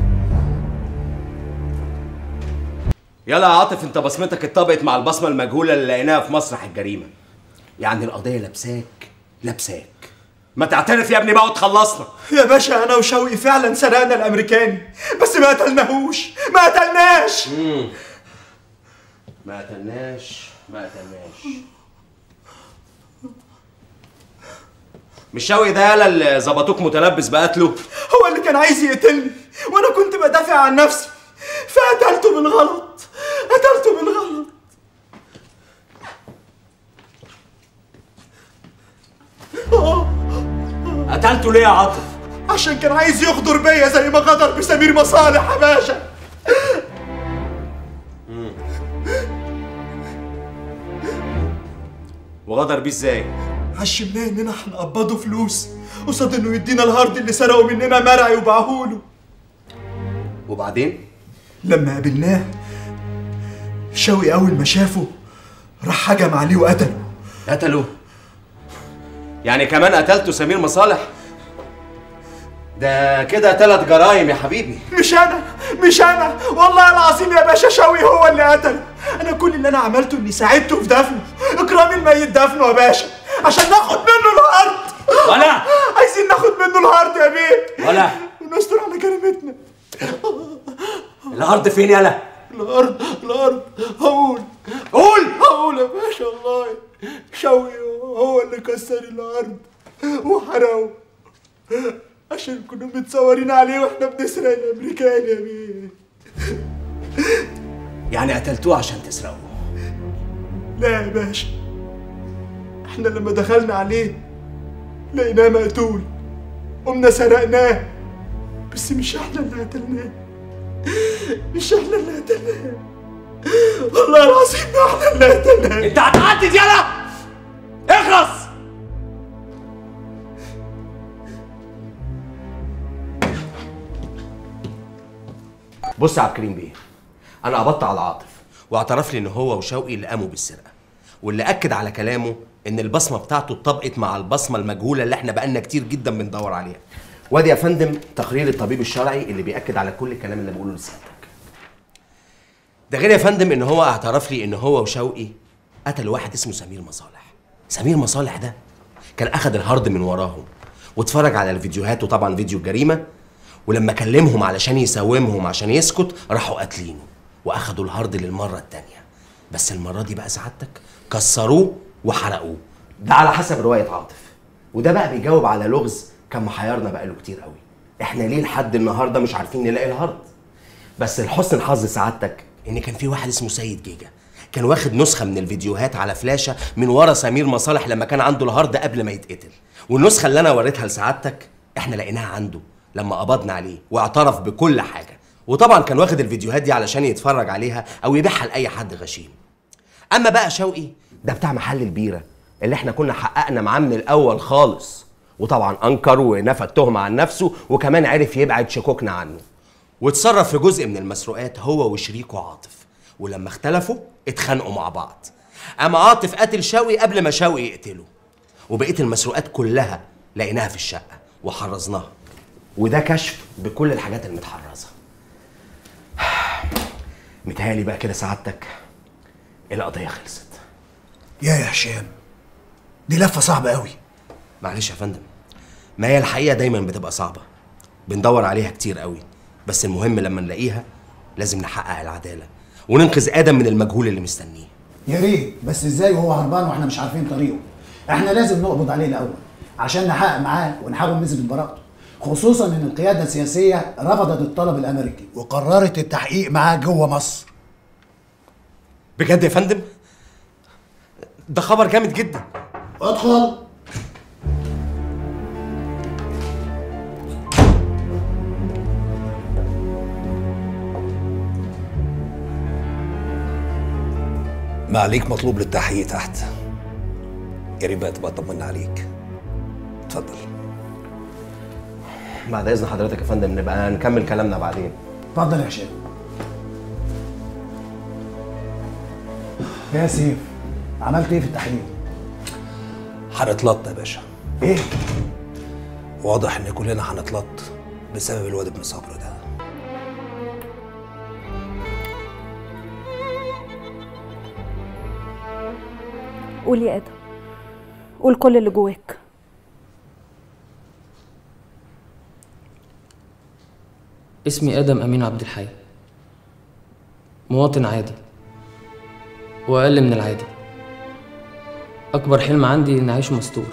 يلا يا عاطف انت بصمتك اتطبقت مع البصمه المجهوله اللي لقيناها في مسرح الجريمه يعني القضيه لابساك لابساك ما تعترف يا ابني بقى وتخلصنا يا باشا انا وشوقي فعلا سرقنا الامريكاني بس ما قتلناهوش ما قتلناش مم. ما قتلناش ما قتلناش مش شوقي ده يالا اللي ظبطوك متلبس بقتله هو اللي كان عايز يقتلني وانا كنت بدافع عن نفسي فقتلته بالغلط قتلته بالغلط قتلته ليه يا عاطف عشان كان عايز يغدر بيا زي ما غدر بسمير مصالح يا باشا وغدر بيه ازاي عشمناه اننا هنقبضه فلوس قصاد انه يدينا الهارد اللي سرقه مننا مرعي وباعهوله وبعدين لما قابلناه شوقي اول ما شافه راح هجم عليه وقتله قتله يعني كمان قتلته سمير مصالح ده كده ثلاث جرايم يا حبيبي مش انا مش انا والله العظيم يا باشا شوقي هو اللي قتله انا كل اللي انا عملته اني ساعدته في دفنه اكرام الميت دفنه يا باشا عشان ناخد منه الهارد ولا عايزين ناخد منه الهارد يا بيه ولا ونستر على جريمتنا الارض فين يالا الارض الارض هقول قول هقول يا باشا والله شوقي هو اللي كسر الارض وحرقه عشان كنا متصورين عليه واحنا بنسرق الامريكان يا بيه يعني قتلتوه عشان تسرقوه لا يا باشا احنا لما دخلنا عليه لقيناه مقتول قمنا سرقناه بس مش احنا اللي قتلناه مش احنا اللي قتلناه والله العظيم ما احنا اللي قتلناه انت هتعدد يلا اخلص بص يا عبد الكريم بيه انا قبضت على عاطف واعترف لي ان هو وشوقي اللي قاموا بالسرقه واللي اكد على كلامه ان البصمه بتاعته اتطبقت مع البصمه المجهوله اللي احنا بقالنا كتير جدا بندور عليها وادي يا فندم تقرير الطبيب الشرعي اللي بياكد على كل الكلام اللي بقوله لسيادتك ده غير يا فندم ان هو اعترف لي ان هو وشوقي قتلوا واحد اسمه سمير مصالح سمير مصالح ده كان اخد الهارد من وراهم واتفرج على الفيديوهات وطبعا فيديو الجريمه ولما كلمهم علشان يساومهم عشان يسكت راحوا قاتلينه واخدوا الهارد للمره التانيه بس المره دي بقى سعادتك كسروه وحرقوه ده على حسب روايه عاطف وده بقى بيجاوب على لغز كان محيرنا بقاله كتير قوي احنا ليه لحد النهارده مش عارفين نلاقي الهارد بس لحسن الحظ سعادتك ان كان في واحد اسمه سيد جيجا كان واخد نسخه من الفيديوهات على فلاشه من ورا سمير مصالح لما كان عنده الهارد قبل ما يتقتل والنسخه اللي انا وريتها لسعادتك احنا لقيناها عنده لما قبضنا عليه واعترف بكل حاجه وطبعا كان واخد الفيديوهات دي علشان يتفرج عليها او يبيعها لاي حد غشيم اما بقى شوقي ده بتاع محل البيره اللي احنا كنا حققنا معاه من الاول خالص وطبعا انكر ونفى التهمه عن نفسه وكمان عرف يبعد شكوكنا عنه واتصرف في جزء من المسروقات هو وشريكه عاطف ولما اختلفوا اتخانقوا مع بعض اما عاطف قتل شوقي قبل ما شوقي يقتله وبقيه المسروقات كلها لقيناها في الشقه وحرزناها وده كشف بكل الحاجات المتحرزه متهيألي بقى كده سعادتك القضيه خلصت يا يا هشام دي لفه صعبه قوي معلش يا فندم ما هي الحقيقه دايما بتبقى صعبه بندور عليها كتير قوي بس المهم لما نلاقيها لازم نحقق العداله وننقذ ادم من المجهول اللي مستنيه يا ريت بس ازاي وهو هربان واحنا مش عارفين طريقه احنا لازم نقبض عليه الاول عشان نحقق معاه ونحاول نثبت براءته خصوصا ان القياده السياسيه رفضت الطلب الامريكي وقررت التحقيق معاه جوه مصر بجد يا فندم ده خبر جامد جدا ادخل ما عليك مطلوب للتحقيق تحت يا ريت بقى تبقى طمنا عليك اتفضل بعد اذن حضرتك يا فندم نبقى نكمل كلامنا بعدين اتفضل يا هشام يا سيف عملت ايه في التحليل؟ هنتلط يا باشا ايه؟ واضح ان كلنا هنتلط بسبب الواد ابن صبر ده قول يا ادم قول كل اللي جواك اسمي آدم أمين عبد الحي مواطن عادي وأقل من العادي أكبر حلم عندي إني أعيش مستور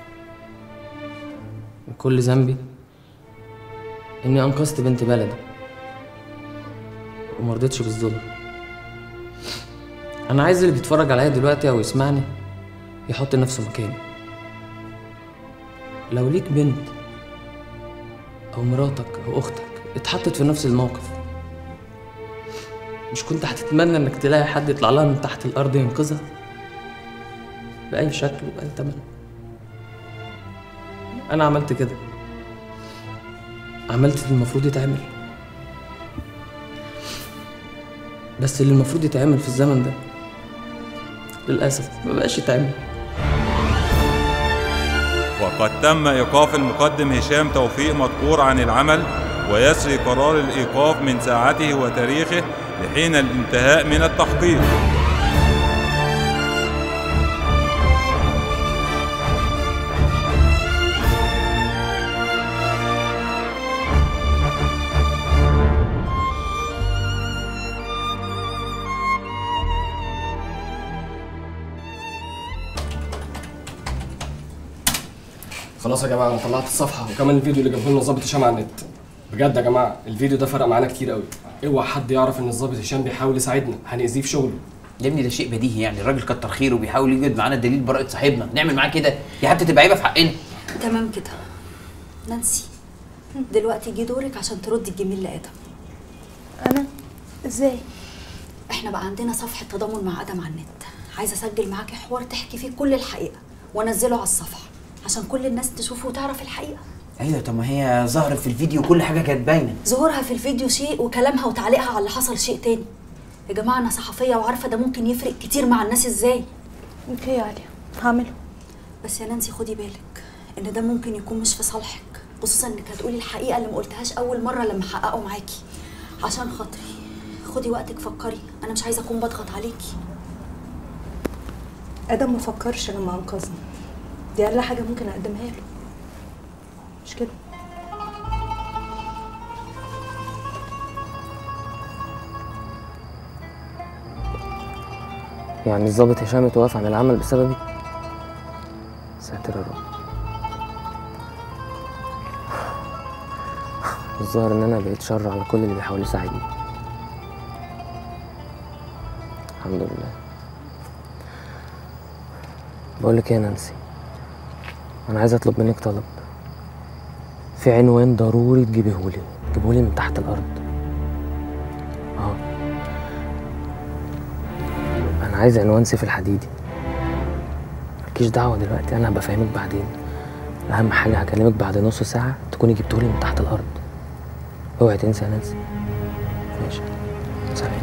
كل ذنبي إني أنقذت بنت بلدي ومرضتش بالظلم أنا عايز اللي بيتفرج عليا دلوقتي أو يسمعني يحط نفسه مكاني لو ليك بنت أو مراتك أو أختك اتحطت في نفس الموقف مش كنت هتتمنى انك تلاقي حد يطلع لها من تحت الارض ينقذها باي شكل وباي تمن انا عملت كده عملت اللي المفروض يتعمل بس اللي المفروض يتعمل في الزمن ده للاسف ما بقاش يتعمل وقد تم إيقاف المقدم هشام توفيق مذكور عن العمل ويسري قرار الإيقاف من ساعته وتاريخه لحين الانتهاء من التحقيق خلاص يا جماعه انا طلعت الصفحه وكمان الفيديو اللي جابه لنا الظابط هشام على النت بجد يا جماعه الفيديو ده فرق معانا كتير قوي اوعى حد يعرف ان الظابط هشام بيحاول يساعدنا هنأذيه في شغله يا ابني ده شيء بديهي يعني الراجل كتر خيره وبيحاول يوجد معانا دليل براءة صاحبنا نعمل معاه كده دي حتى تبقى عيبه في حقنا تمام كده نانسي دلوقتي جه دورك عشان تردي الجميل لادم انا ازاي احنا بقى عندنا صفحه تضامن مع ادم على النت عايزه اسجل معاكي حوار تحكي فيه كل الحقيقه وانزله على الصفحه عشان كل الناس تشوفه وتعرف الحقيقه ايوه طب ما هي ظهرت في الفيديو كل حاجه كانت باينه ظهورها في الفيديو شيء وكلامها وتعليقها على اللي حصل شيء تاني يا جماعه انا صحفيه وعارفه ده ممكن يفرق كتير مع الناس ازاي اوكي يا عليا هعمله بس يا نانسي خدي بالك ان ده ممكن يكون مش في صالحك خصوصا انك هتقولي الحقيقه اللي ما قلتهاش اول مره لما حققوا معاكي عشان خاطري خدي وقتك فكري انا مش عايزه اكون بضغط عليكي ادم ما فكرش لما انقذني دي اقل حاجه ممكن اقدمها له مش كده يعني الظابط هشام اتوقف عن العمل بسببي ساتر يا رب الظاهر ان انا بقيت شر على كل اللي بيحاول يساعدني الحمد لله بقول لك ايه يا نانسي انا عايز اطلب منك طلب في عنوان ضروري تجيبيهولي تجيبهولي من تحت الارض اه انا عايز عنوان سيف الحديدي مالكيش دعوه دلوقتي انا هبقى فاهمك بعدين اهم حاجه هكلمك بعد نص ساعه تكوني جبتهولي من تحت الارض اوعي تنسي يا نانسي ماشي سلام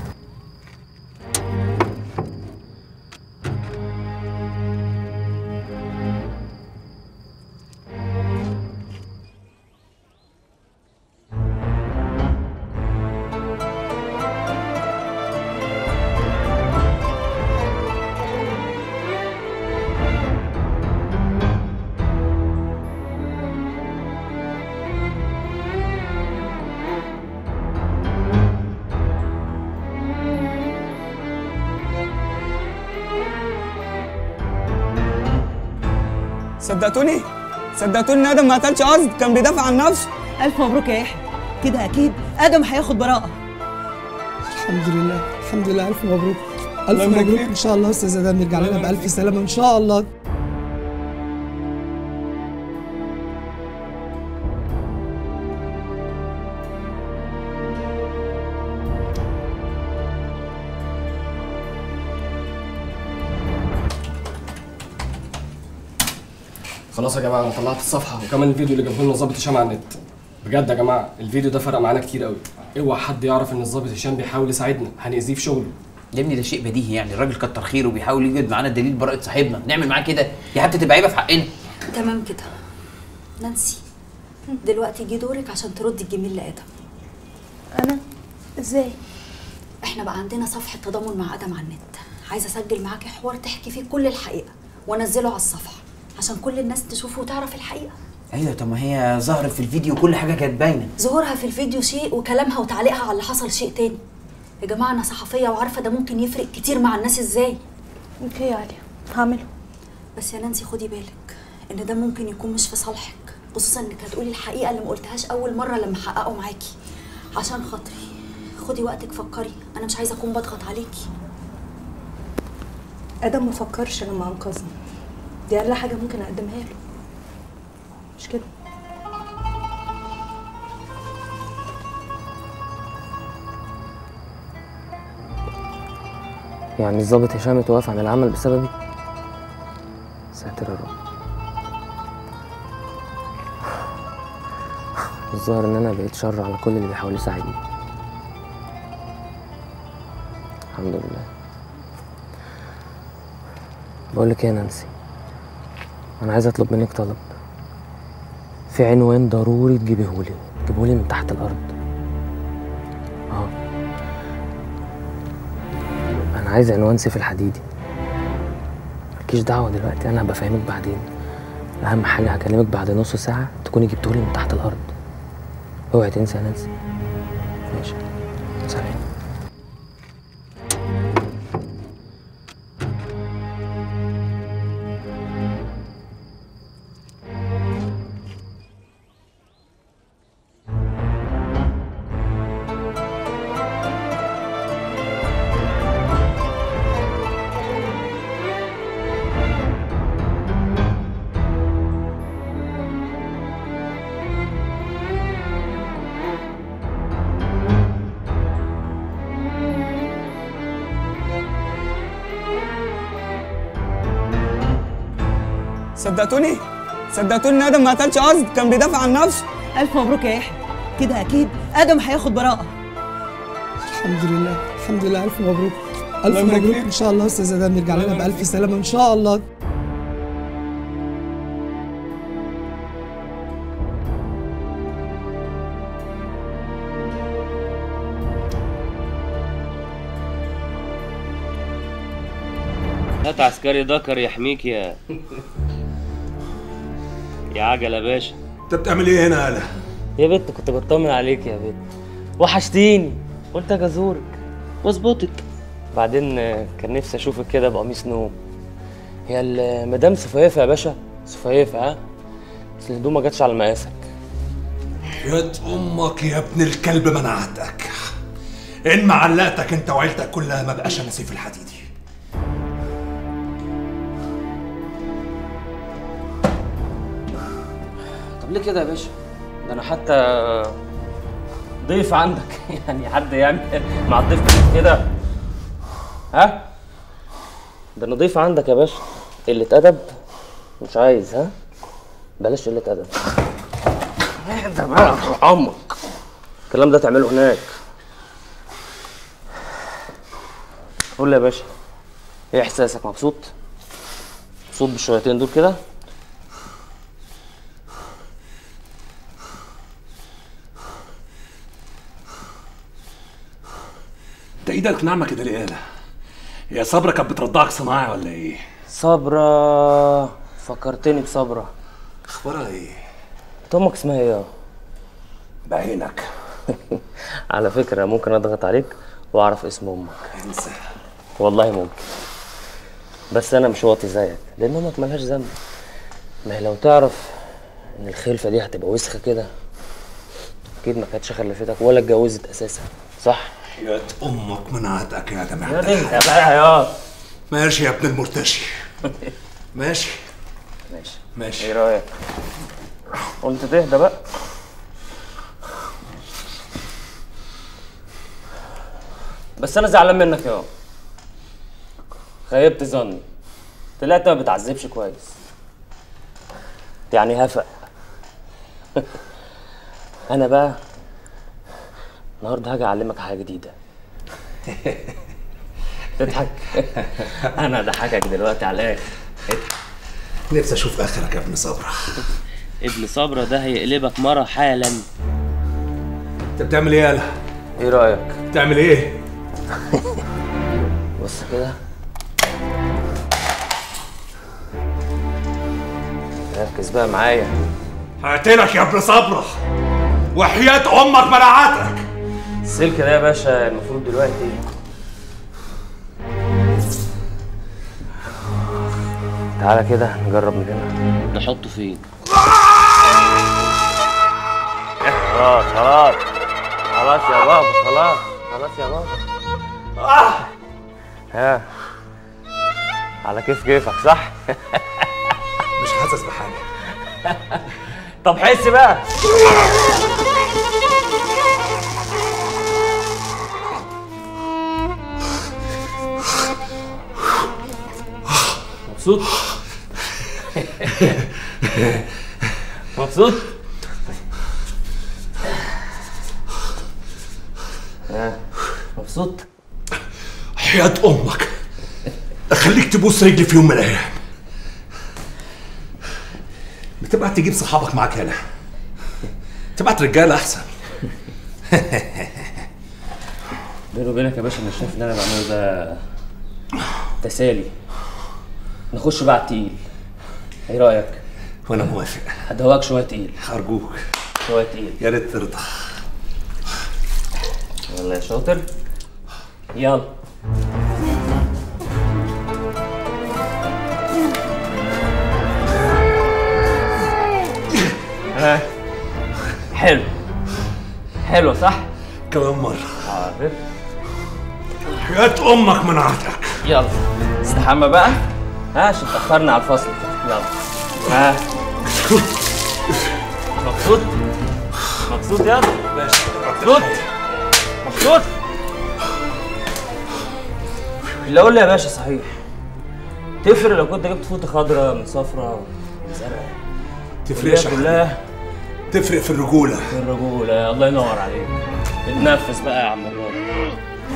صدقتوني صدقتوني ان ادم ما قتلش قصد كان بيدافع عن نفسه الف مبروك يا يحيى كده اكيد ادم هياخد براءه الحمد لله الحمد لله الف مبروك الف الله يبارك مبروك فيك. ان شاء الله استاذ ادم يرجع لنا بالف سلامه ان شاء الله خلاص يا جماعه انا طلعت الصفحه وكمان الفيديو اللي جابه لنا ظابط هشام على النت بجد يا جماعه الفيديو ده فرق معانا كتير قوي اوعى حد يعرف ان الظابط هشام بيحاول يساعدنا هنأذيه في شغله يا ابني ده شيء بديهي يعني الراجل كتر خيره وبيحاول يجد معانا دليل براءة صاحبنا نعمل معاه كده دي حتى تبقى عيبه في حقنا تمام كده نانسي دلوقتي جه دورك عشان تردي الجميل لادم انا ازاي احنا بقى عندنا صفحه تضامن مع ادم على النت عايزه اسجل معاكي حوار تحكي فيه كل الحقيقه وانزله على الصفحه عشان كل الناس تشوفه وتعرف الحقيقه ايوه طب ما هي ظهرت في الفيديو كل حاجه كانت باينه ظهورها في الفيديو شيء وكلامها وتعليقها على اللي حصل شيء تاني يا جماعه انا صحفيه وعارفه ده ممكن يفرق كتير مع الناس ازاي اوكي يا عليا هعمله بس يا نانسي خدي بالك ان ده ممكن يكون مش في صالحك خصوصا انك هتقولي الحقيقه اللي ما قلتهاش اول مره لما حققوا معاكي عشان خاطري خدي وقتك فكري انا مش عايزه اكون بضغط عليكي ادم ما فكرش لما انقذني دي اقل حاجه ممكن اقدمها له مش كده يعني الظابط هشام اتوقف عن العمل بسببي ساتر يا رب الظاهر ان انا بقيت شر على كل اللي بيحاول يساعدني الحمد لله بقول لك ايه يا نانسي انا عايز اطلب منك طلب في عنوان ضروري تجيبيهولي تجيبهولي من تحت الارض اه انا عايز عنوان سيف الحديدي مالكيش دعوه دلوقتي انا هبقى فاهمك بعدين اهم حاجه هكلمك بعد نص ساعه تكوني جبتهولي من تحت الارض اوعي تنسى يا نانسي ماشي سلام صدقتوني صدقتوني ان ادم ما قتلش قصد كان بيدافع عن نفسه الف مبروك يا يحيى كده اكيد ادم هياخد براءه الحمد لله الحمد لله الف مبروك الف الله يبارك مبروك فيك. ان شاء الله استاذ ادم يرجع لنا بالف سلامه ان شاء الله هات عسكري ذكر يحميك يا يا عجل يا باشا انت بتعمل ايه هنا يالا يا بت كنت بطمن عليك يا بت وحشتيني قلت اجي ازورك واظبطك بعدين آه، كان نفسي اشوفك كده بقميص نوم هي المدام سفيفه يا باشا سفيفه ها بس الهدوم ما جاتش على مقاسك يا امك يا ابن الكلب منعتك ان ما علقتك انت وعيلتك كلها ما بقاش انا سيف الحديدي طب ليه كده يا باشا ده انا حتى ضيف عندك يعني حد يعمل مع الضيف كده ها ده انا ضيف عندك يا باشا قلة أدب مش عايز ها بلاش قلة أدب اهدى بقى عمك الكلام ده تعمله هناك قول لي يا باشا ايه احساسك مبسوط مبسوط بالشويتين دول كده انت ايدك ناعمه كده ليه يالا يا صبرا كانت بترضعك صناعي ولا ايه صبرا فكرتني بصبرا اخبارها ايه انت امك اسمها ايه بعينك على فكره ممكن اضغط عليك واعرف اسم امك انسى والله ممكن بس انا مش واطي زيك لان امك ملهاش ذنب ما هي لو تعرف ان الخلفه دي هتبقى وسخه كده اكيد ما كانتش خلفتك ولا اتجوزت اساسا صح يا امك منعتك يا دمع يا انت بقى يا ماشي يا ابن المرتشي ماشي ماشي ماشي ايه رايك قلت تهدى بقى بس انا زعلان منك يا خيبت ظني طلعت ما بتعذبش كويس يعني هفق انا بقى النهارده هاجي اعلمك حاجه جديده تضحك انا اضحكك دلوقتي على الاخر نفسي اشوف اخرك يا ابن صبرا ابن صبرا ده هيقلبك مره حالا انت بتعمل ايه يالا ايه رايك بتعمل ايه بص كده ركز بقى معايا هقتلك يا ابن صبرا وحياة امك منعتك السلك ده يا باشا المفروض دلوقتي تعالى كده نجرب من هنا نحطه فين خلاص خلاص خلاص يا بابا خلاص خلاص يا بابا ها على كيف كيفك صح مش حاسس بحاجه طب حس بقى مبسوط مبسوط ها مبسوط حياة امك اخليك تبوس رجلي في يوم من الايام بتبعت تجيب صحابك معاك هنا تبعت رجاله احسن بيني وبينك يا باشا انا شايف ان انا بعمله ده تسالي نخش بقى على التقيل ايه رايك وانا موافق هدوقك شويه تقيل ارجوك شويه تقيل يا ريت ترضى يلا يا شاطر يلا ها حلو حلو صح؟ كمان مرة حاضر حياة امك منعتك يلا استحمى بقى ها عشان تأخرنا على الفصل يلا ها مبسوط؟ مبسوط يلا مبسوط؟ مبسوط؟ اللي اقول لي يا باشا صحيح تفرق لو كنت جبت فوطه خضراء من صفراء من زرقاء تفرقش يا كلها تفرق في الرجوله في الرجوله الله ينور عليك اتنفس بقى يا عم الراجل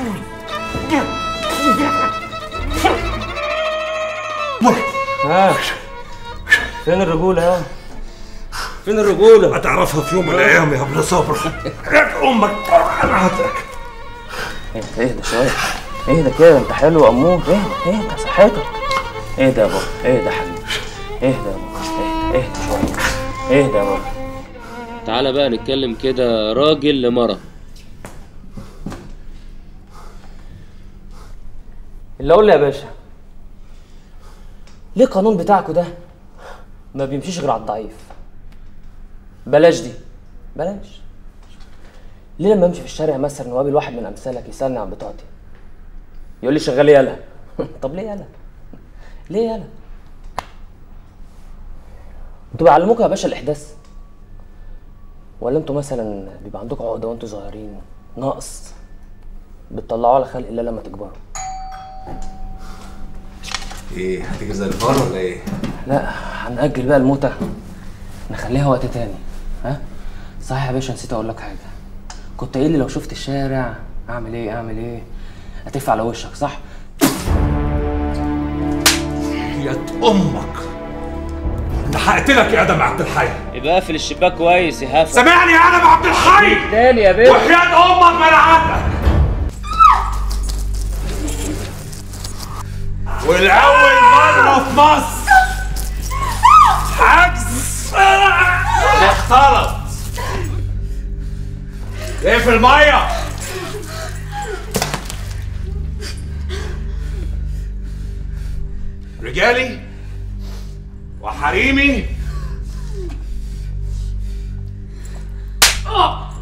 ها فين الرجوله ها فين الرجوله هتعرفها في يوم من الايام يا ابن صبرا حياة امك منعتك اهدى اهدى شويه اهدى كده انت حلو امور اهدى اهدى صحتك اهدى يا بابا اهدى يا حبيبي اهدى يا بابا اهدى اهدى شويه اهدى يا بابا تعالى بقى نتكلم كده راجل لمرة اللي اقول لي يا باشا ليه القانون بتاعكوا ده ما بيمشيش غير على الضعيف بلاش دي بلاش ليه لما امشي في الشارع مثلا واقابل واحد من امثالك يسالني عن بطاقتي يقول لي شغال إيه يالا طب ليه يالا ليه يالا انتوا بيعلموكوا يا باشا الاحداث ولا انتوا مثلا بيبقى عندكم عقده وانتوا صغيرين نقص بتطلعوه على خلق الله لما تكبروا ايه هتيجي زي الفار ولا ايه؟ لا هنأجل بقى الموتة نخليها وقت تاني ها صحيح يا باشا نسيت اقول لك حاجه كنت قايل لي لو شفت الشارع اعمل ايه اعمل ايه هتف على وشك صح حياة امك انا هقتلك يا ادم عبد الحي يبقى اقفل الشباك كويس يا هفا سامعني يا ادم عبد الحي تاني يا باشا وحياة امك منعتك والأول مرة في مصر حجز اختلط ايه في المية رجالي وحريمي آه.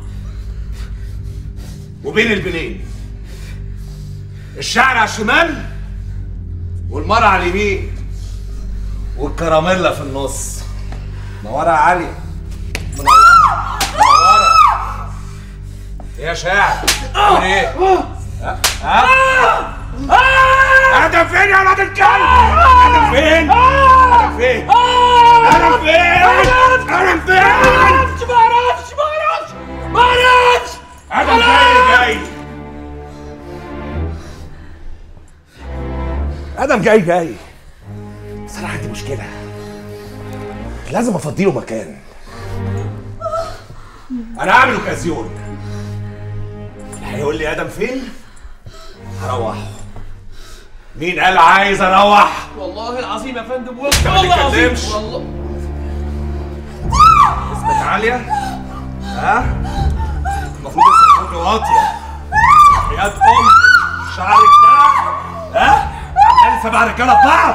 وبين البنين الشعر على الشمال والمرة على اليمين والكراميلا في النص منورة يا علي منورة منورة إيه يا شاعر تقول ايه؟ ها؟ ها؟ ادم فين يا ولاد الكلب؟ ادم فين؟ ادم فين؟ انا فين؟ انا فين؟ ما اعرفش ما اعرفش ما اعرفش ما اعرفش ادم جاي جاي ادم جاي جاي بس انا عندي مشكله لازم افضيله مكان انا هعمل اوكازيون اللي هيقول لي ادم فين هروحه مين قال عايز اروح والله العظيم يا فندم ما والله العظيم تتكلمش. والله اسمك عالية ها المفروض لسه صوتي واطية يا ام شعرك ده ها عمال سبع رجاله ببعض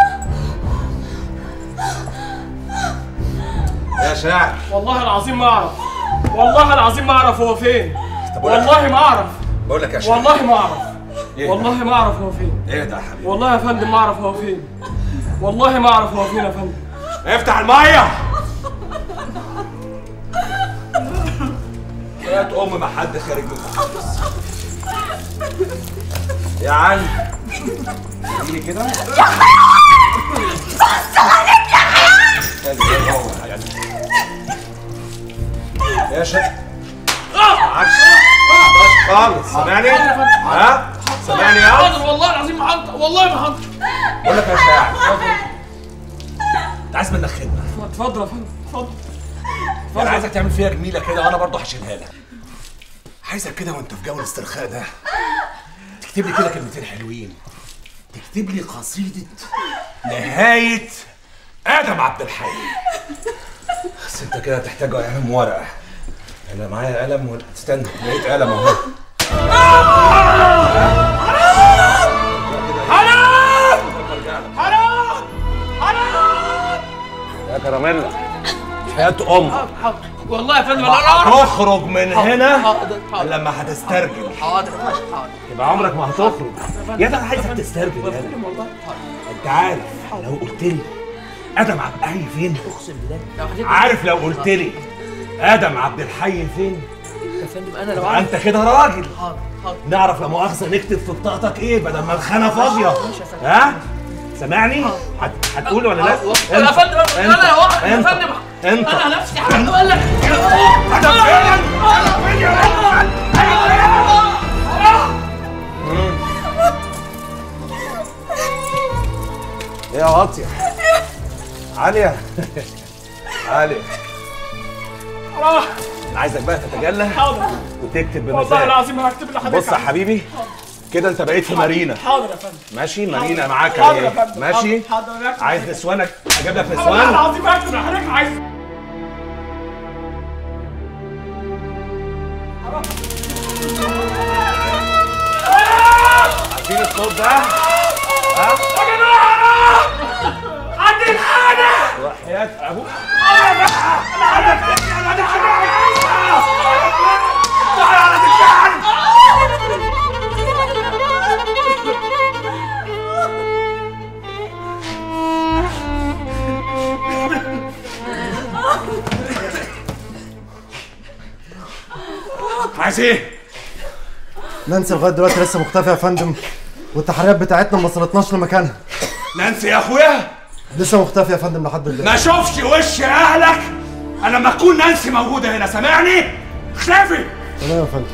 يا شاعر والله العظيم ما اعرف والله العظيم ما اعرف هو فين أقول لك- والله ما اعرف بقول لك يا شاعر والله ما اعرف إيه؟ والله ما اعرف هو فين ايه ده يا حبيبي والله يا فندم ما اعرف هو فين والله ما اعرف هو فين يا فندم افتح الميه يا ام ما حد خارج من الحبس يا علي اديني كده يا شيخ معكش معكش خالص سامعني ها سامعني يا حاضر والله العظيم ما حاضر والله ما حاضر بقول لك يا شاعر انت عايز منك خدمه اتفضل يا فندم اتفضل انا عايزك تعمل فيها جميله كده وانا برضه هشيلها لك عايزك كده وانت في جو الاسترخاء ده تكتب لي كده كلمتين حلوين تكتب لي قصيده نهايه ادم عبد الحي بس انت كده تحتاج قلم ورقه انا معايا قلم و... استنى لقيت قلم اهو حرام حرام حرام يا كراميلا حياة أم والله يا فندم انا اعرف تخرج من هنا حاضر حاضر لما هتسترجل حاضر حاضر يبقى عمرك ما هتخرج يا ده انا عايزك تسترجل يا فندم والله حاضر انت عارف لو قلت لي ادم عبد الحي فين اقسم بالله لو حضرتك- عارف لو قلت لي ادم عبد الحي فين يا فندم انا لو يبقى عارف انت كده راجل حاضر حاضر نعرف لا مؤاخذه نكتب في بطاقتك ايه بدل ما الخانه فاضيه ماشي يا فندم. ها سامعني هت- هتقول ولا لا يا فندم انا يا واحد يا انت فندم انت انا نفسي حاجه اقول لك ادم فين ادم فين يا ايه يا واطيه عاليه عاليه راح انا عايزك بقى تتجلى حاضر وتكتب والله بمزاج العظيم هكتب لحضرتك بص يا حبيبي كده انت بقيت في مارينا حاضر يا فندم ماشي مارينا معاك حاضر يا اهي فندم ماشي حاضر حاضر هكتب عايز لحضرتك. نسوانك اجيب لك والله نسوان العظيم هكتب لحضرتك عايز عارفين الصوت ده ها يا جماعه عندي الحاجه وحياة ابوك عايز ايه؟ نانسي لغايه دلوقتي لسه مختفيه يا فندم والتحريات بتاعتنا ما وصلتناش لمكانها نانسي يا اخويا لسه مختفيه يا فندم لحد دلوقتي ما اشوفش وش اهلك انا لما تكون نانسي موجوده هنا سامعني؟ اختفي تمام يا فندم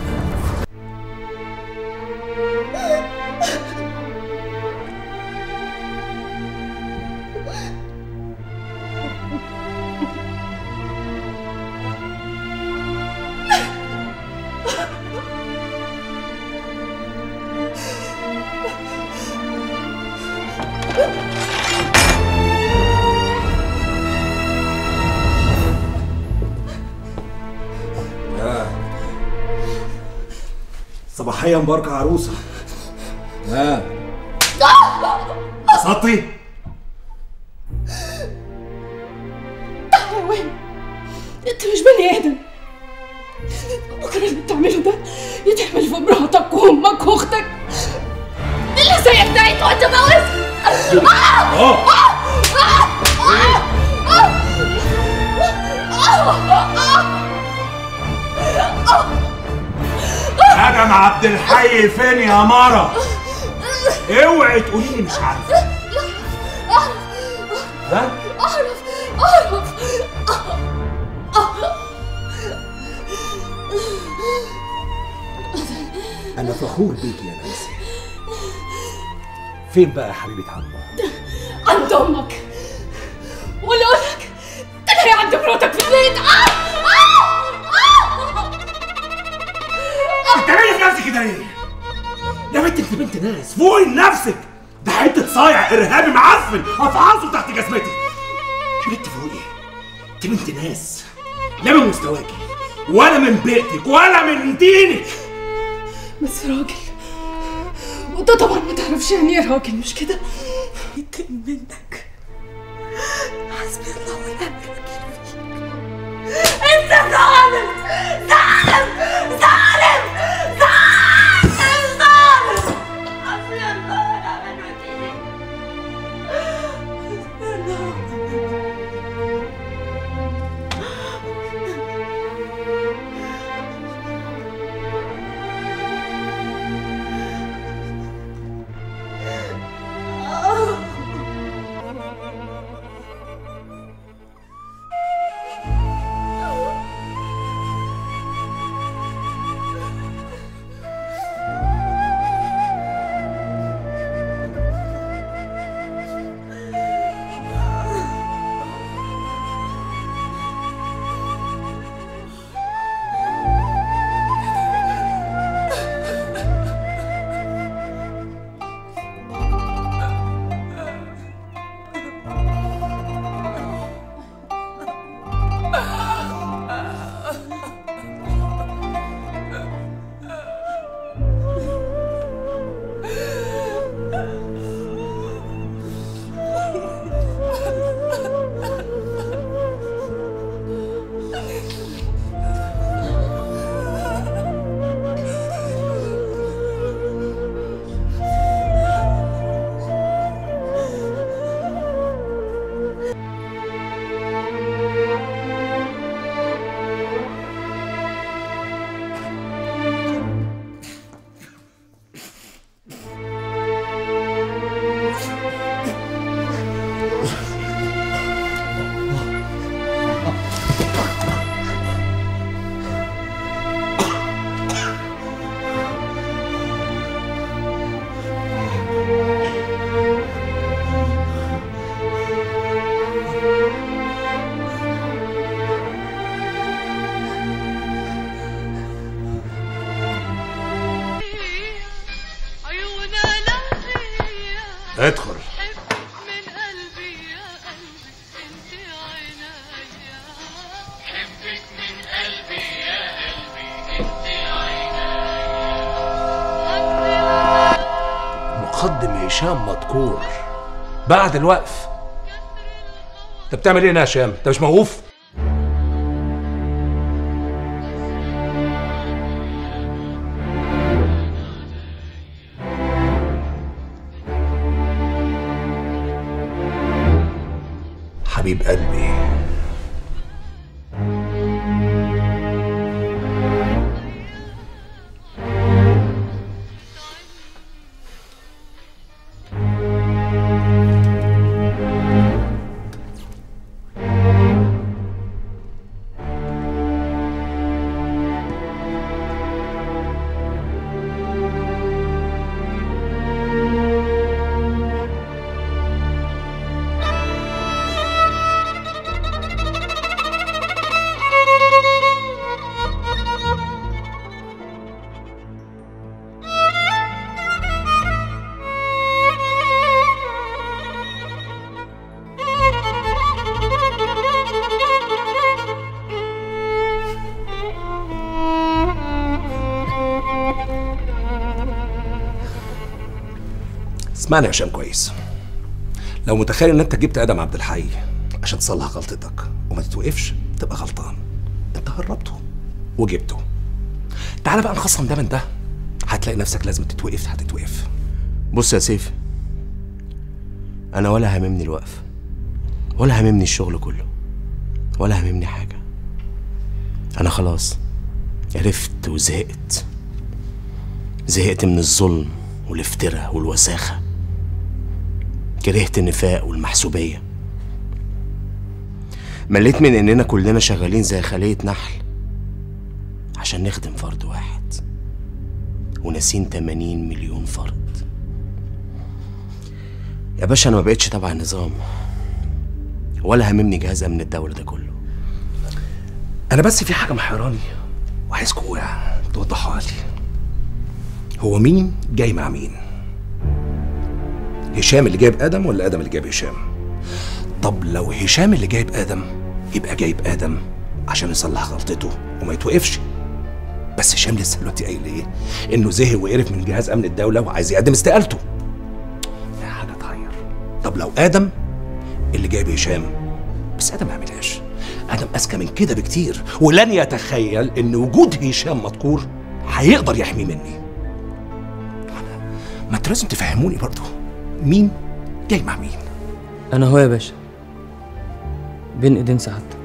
صباحية مباركة عروسة ها سطي حيوان انت مش بني ادم بكره اللي بتعمله ده يتعمل في مراتك وامك واختك اللي زيك ده يتقعد ادم عبد الحي فين يا مرة اوعي تقولي لي مش عارفه ها اعرف اعرف انا فخور بيك يا نانسي فين بقى حبيبه عمو عند امك ولا اقول لك تلاقي عند مراتك في البيت آه! آه! آه! بتعملي في نفسك كده ليه؟ يا بنت انت بنت ناس فوقي لنفسك ده حته صايع ارهابي معفن افعاصه تحت جزمتي يا بنت فوقي انت بنت ناس لا من مستواكي ولا من بيئتك ولا من دينك بس راجل وانت طبعا ما تعرفش يعني ايه راجل مش كده يتقل منك حسبي الله ونعم الوكيل فيك انت ظالم ظالم ظالم ظالم ظالم حسبي الله ونعم الوكيل حسبي الله ادخل مقدم هشام مدكور بعد الوقف انت بتعمل ايه هنا يا هشام انت مش موقوف حبيب قلبي اسمعني يا هشام كويس لو متخيل ان انت جبت ادم عبد الحي عشان تصلح غلطتك وما تتوقفش تبقى غلطان انت هربته وجبته تعال بقى نخصم ده من ده هتلاقي نفسك لازم تتوقف هتتوقف بص يا سيف انا ولا هاممني الوقف ولا هاممني الشغل كله ولا هاممني حاجه انا خلاص عرفت وزهقت زهقت من الظلم والافتراء والوساخه كرهت النفاق والمحسوبيه مليت من اننا كلنا شغالين زي خلية نحل عشان نخدم فرد واحد وناسين 80 مليون فرد يا باشا انا ما بقتش تبع النظام ولا هممني جهاز امن الدولة ده كله انا بس في حاجه محيراني وعايزكم توضحوها لي هو مين جاي مع مين هشام اللي جايب ادم ولا ادم اللي جايب هشام طب لو هشام اللي جايب ادم يبقى جايب ادم عشان يصلح غلطته وما يتوقفش بس هشام لسه دلوقتي قايل ايه انه زهق وقرف من جهاز امن الدوله وعايز يقدم استقالته لا حاجه تغير طب لو ادم اللي جايب هشام بس ادم ما يعملهاش ادم اذكى من كده بكتير ولن يتخيل ان وجود هشام مذكور هيقدر يحميه مني ما انتوا لازم تفهموني برضو مين جاي مع مين انا هو يا باشا بين ايدين سعادتك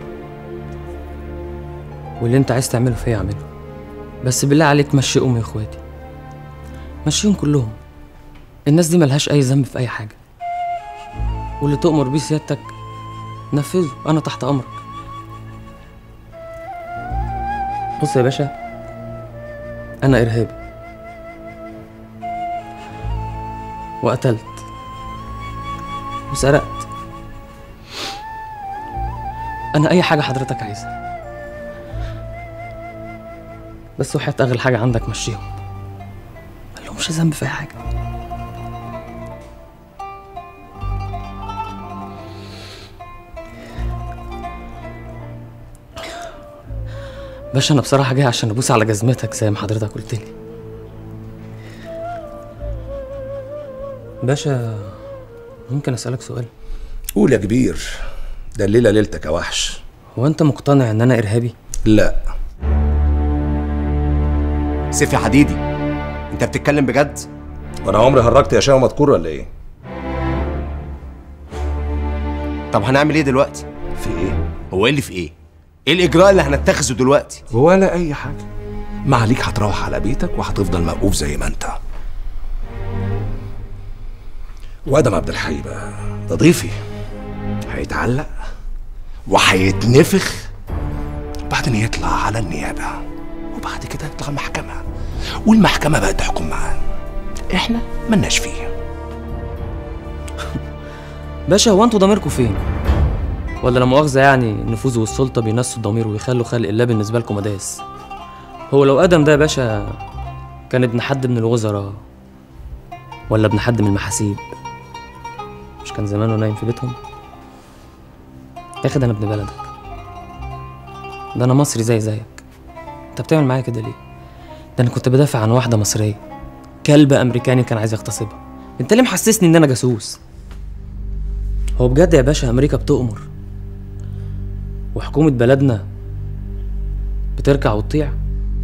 واللي انت عايز تعمله فيا اعمله بس بالله عليك مشي امي واخواتي مشيهم كلهم الناس دي ملهاش اي ذنب في اي حاجه واللي تؤمر بيه سيادتك نفذه انا تحت امرك بص يا باشا انا ارهابي وقتلت وسرقت انا اي حاجه حضرتك عايزها بس وحياة اغلى حاجه عندك مشيهم ملهمش ذنب في اي حاجه باشا انا بصراحه جاي عشان ابوس على جزمتك زي ما حضرتك قلت لي باشا ممكن اسالك سؤال قول يا كبير ده الليله ليلتك يا وحش هو انت مقتنع ان انا ارهابي لا سيف يا حديدي انت بتتكلم بجد وانا عمري هرجت يا شاو مذكور ولا ايه طب هنعمل ايه دلوقتي في ايه هو ايه اللي في ايه ايه الاجراء اللي هنتخذه دلوقتي ولا اي حاجه ما عليك هتروح على بيتك وهتفضل موقوف زي ما انت وادم عبد الحي بقى ده ضيفي هيتعلق وهيتنفخ بعدين يطلع على النيابه وبعد كده يطلع المحكمه والمحكمه بقى تحكم معاه احنا ملناش فيه باشا هو انتوا ضميركم فين ولا لا مؤاخذه يعني النفوذ والسلطه بينسوا الضمير ويخلوا خلق الله بالنسبه لكم مداس هو لو ادم ده يا باشا كان ابن حد من الوزراء ولا ابن حد من المحاسيب مش كان زمانه نايم في بيتهم يا اخي ده انا ابن بلدك ده انا مصري زي زيك انت بتعمل معايا كده ليه ده انا كنت بدافع عن واحده مصريه كلب امريكاني كان عايز يغتصبها انت ليه محسسني ان انا جاسوس هو بجد يا باشا امريكا بتؤمر وحكومه بلدنا بتركع وتطيع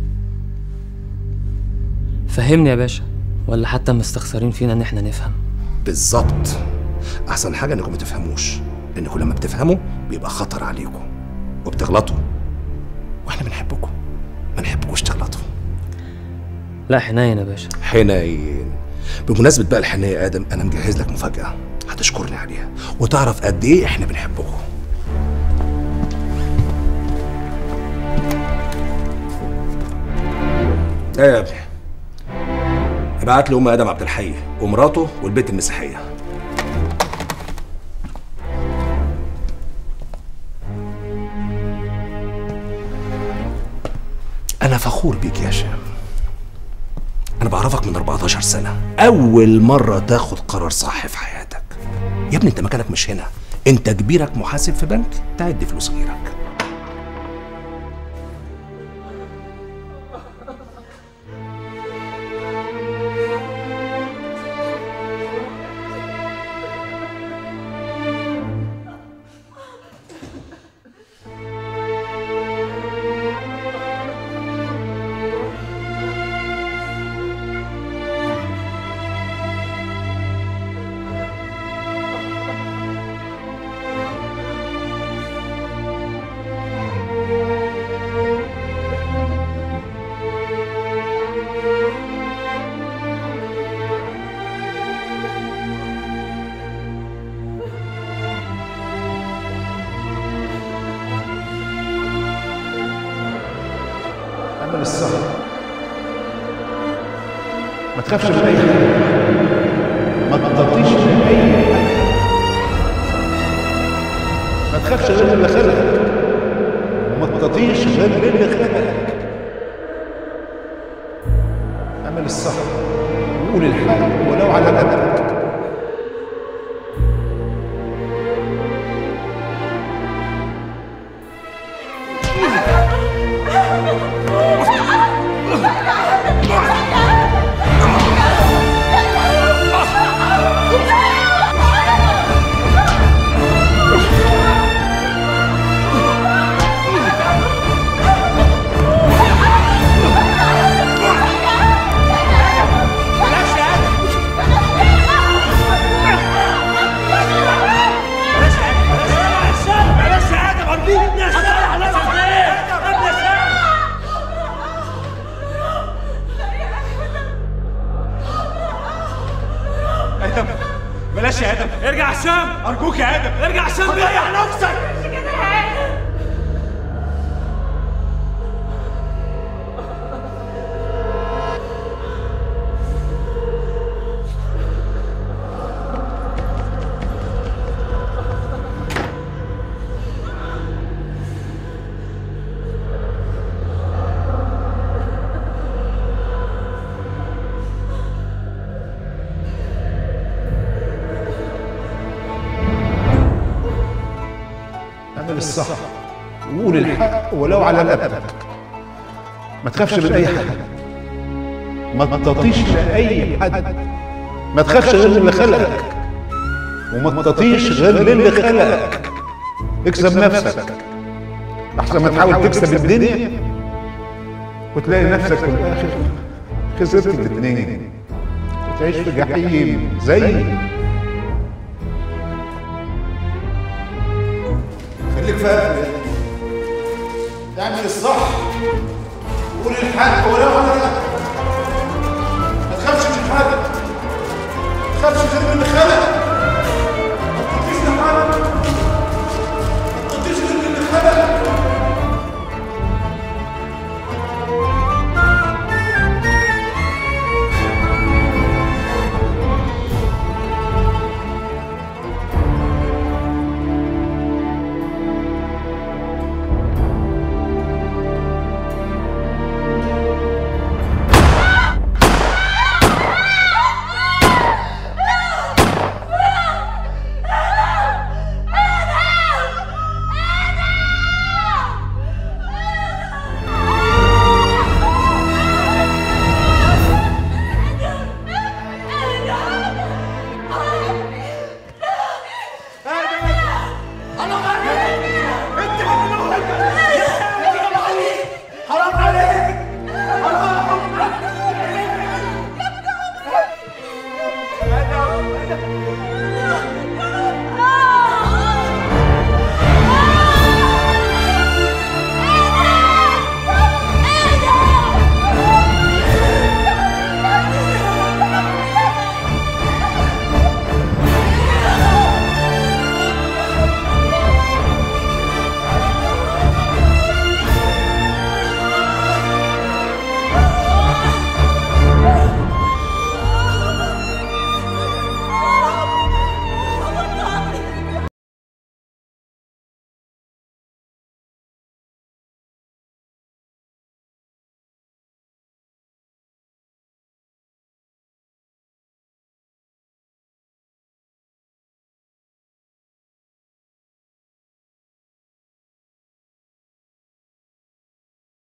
فهمني يا باشا ولا حتى مستخسرين فينا ان احنا نفهم بالظبط احسن حاجه انكم ما تفهموش لانكم لما بتفهموا بيبقى خطر عليكم وبتغلطوا واحنا بنحبكم ما نحبكوش تغلطوا لا حنين يا باشا حنين بمناسبة بقى الحنية يا آدم أنا مجهز لك مفاجأة هتشكرني عليها وتعرف قد إيه إحنا بنحبكم إيه يا ابني ابعت لي أم آدم عبد الحي ومراته والبنت المسيحية أنا فخور بيك يا شام أنا بعرفك من 14 سنة أول مرة تاخد قرار صح في حياتك يا ابني أنت مكانك مش هنا أنت كبيرك محاسب في بنك تعد فلوس غيرك الصح ما تخافش من اي حاجه ما تطيش من اي حاجه ما تخافش غير من اللي خلقك وما تطيش غير من اللي خلقك اعمل الصح وقول الحق ولو على قدك بلاش يا ادم ارجوك يا شباب ادم بلاش يا ادم ارجع هشام ارجوك يا ادم ارجع هشام ريح نفسك اعمل الصح وقول الحق ولو على قدك ما تخافش من اي حاجه ما تطيش لاي حد ما تخافش غير من اللي خلقك وما تطيش غير للي خلقك اكسب نفسك احسن ما تحاول تكسب الدنيا وتلاقي نفسك في الاخر خسرت الاثنين وتعيش في جحيم زي خليك فاهم اعمل الصح وقول الحق ولو على قدك. ما تخافش من حاجه ما تخافش غير من اللي خلقك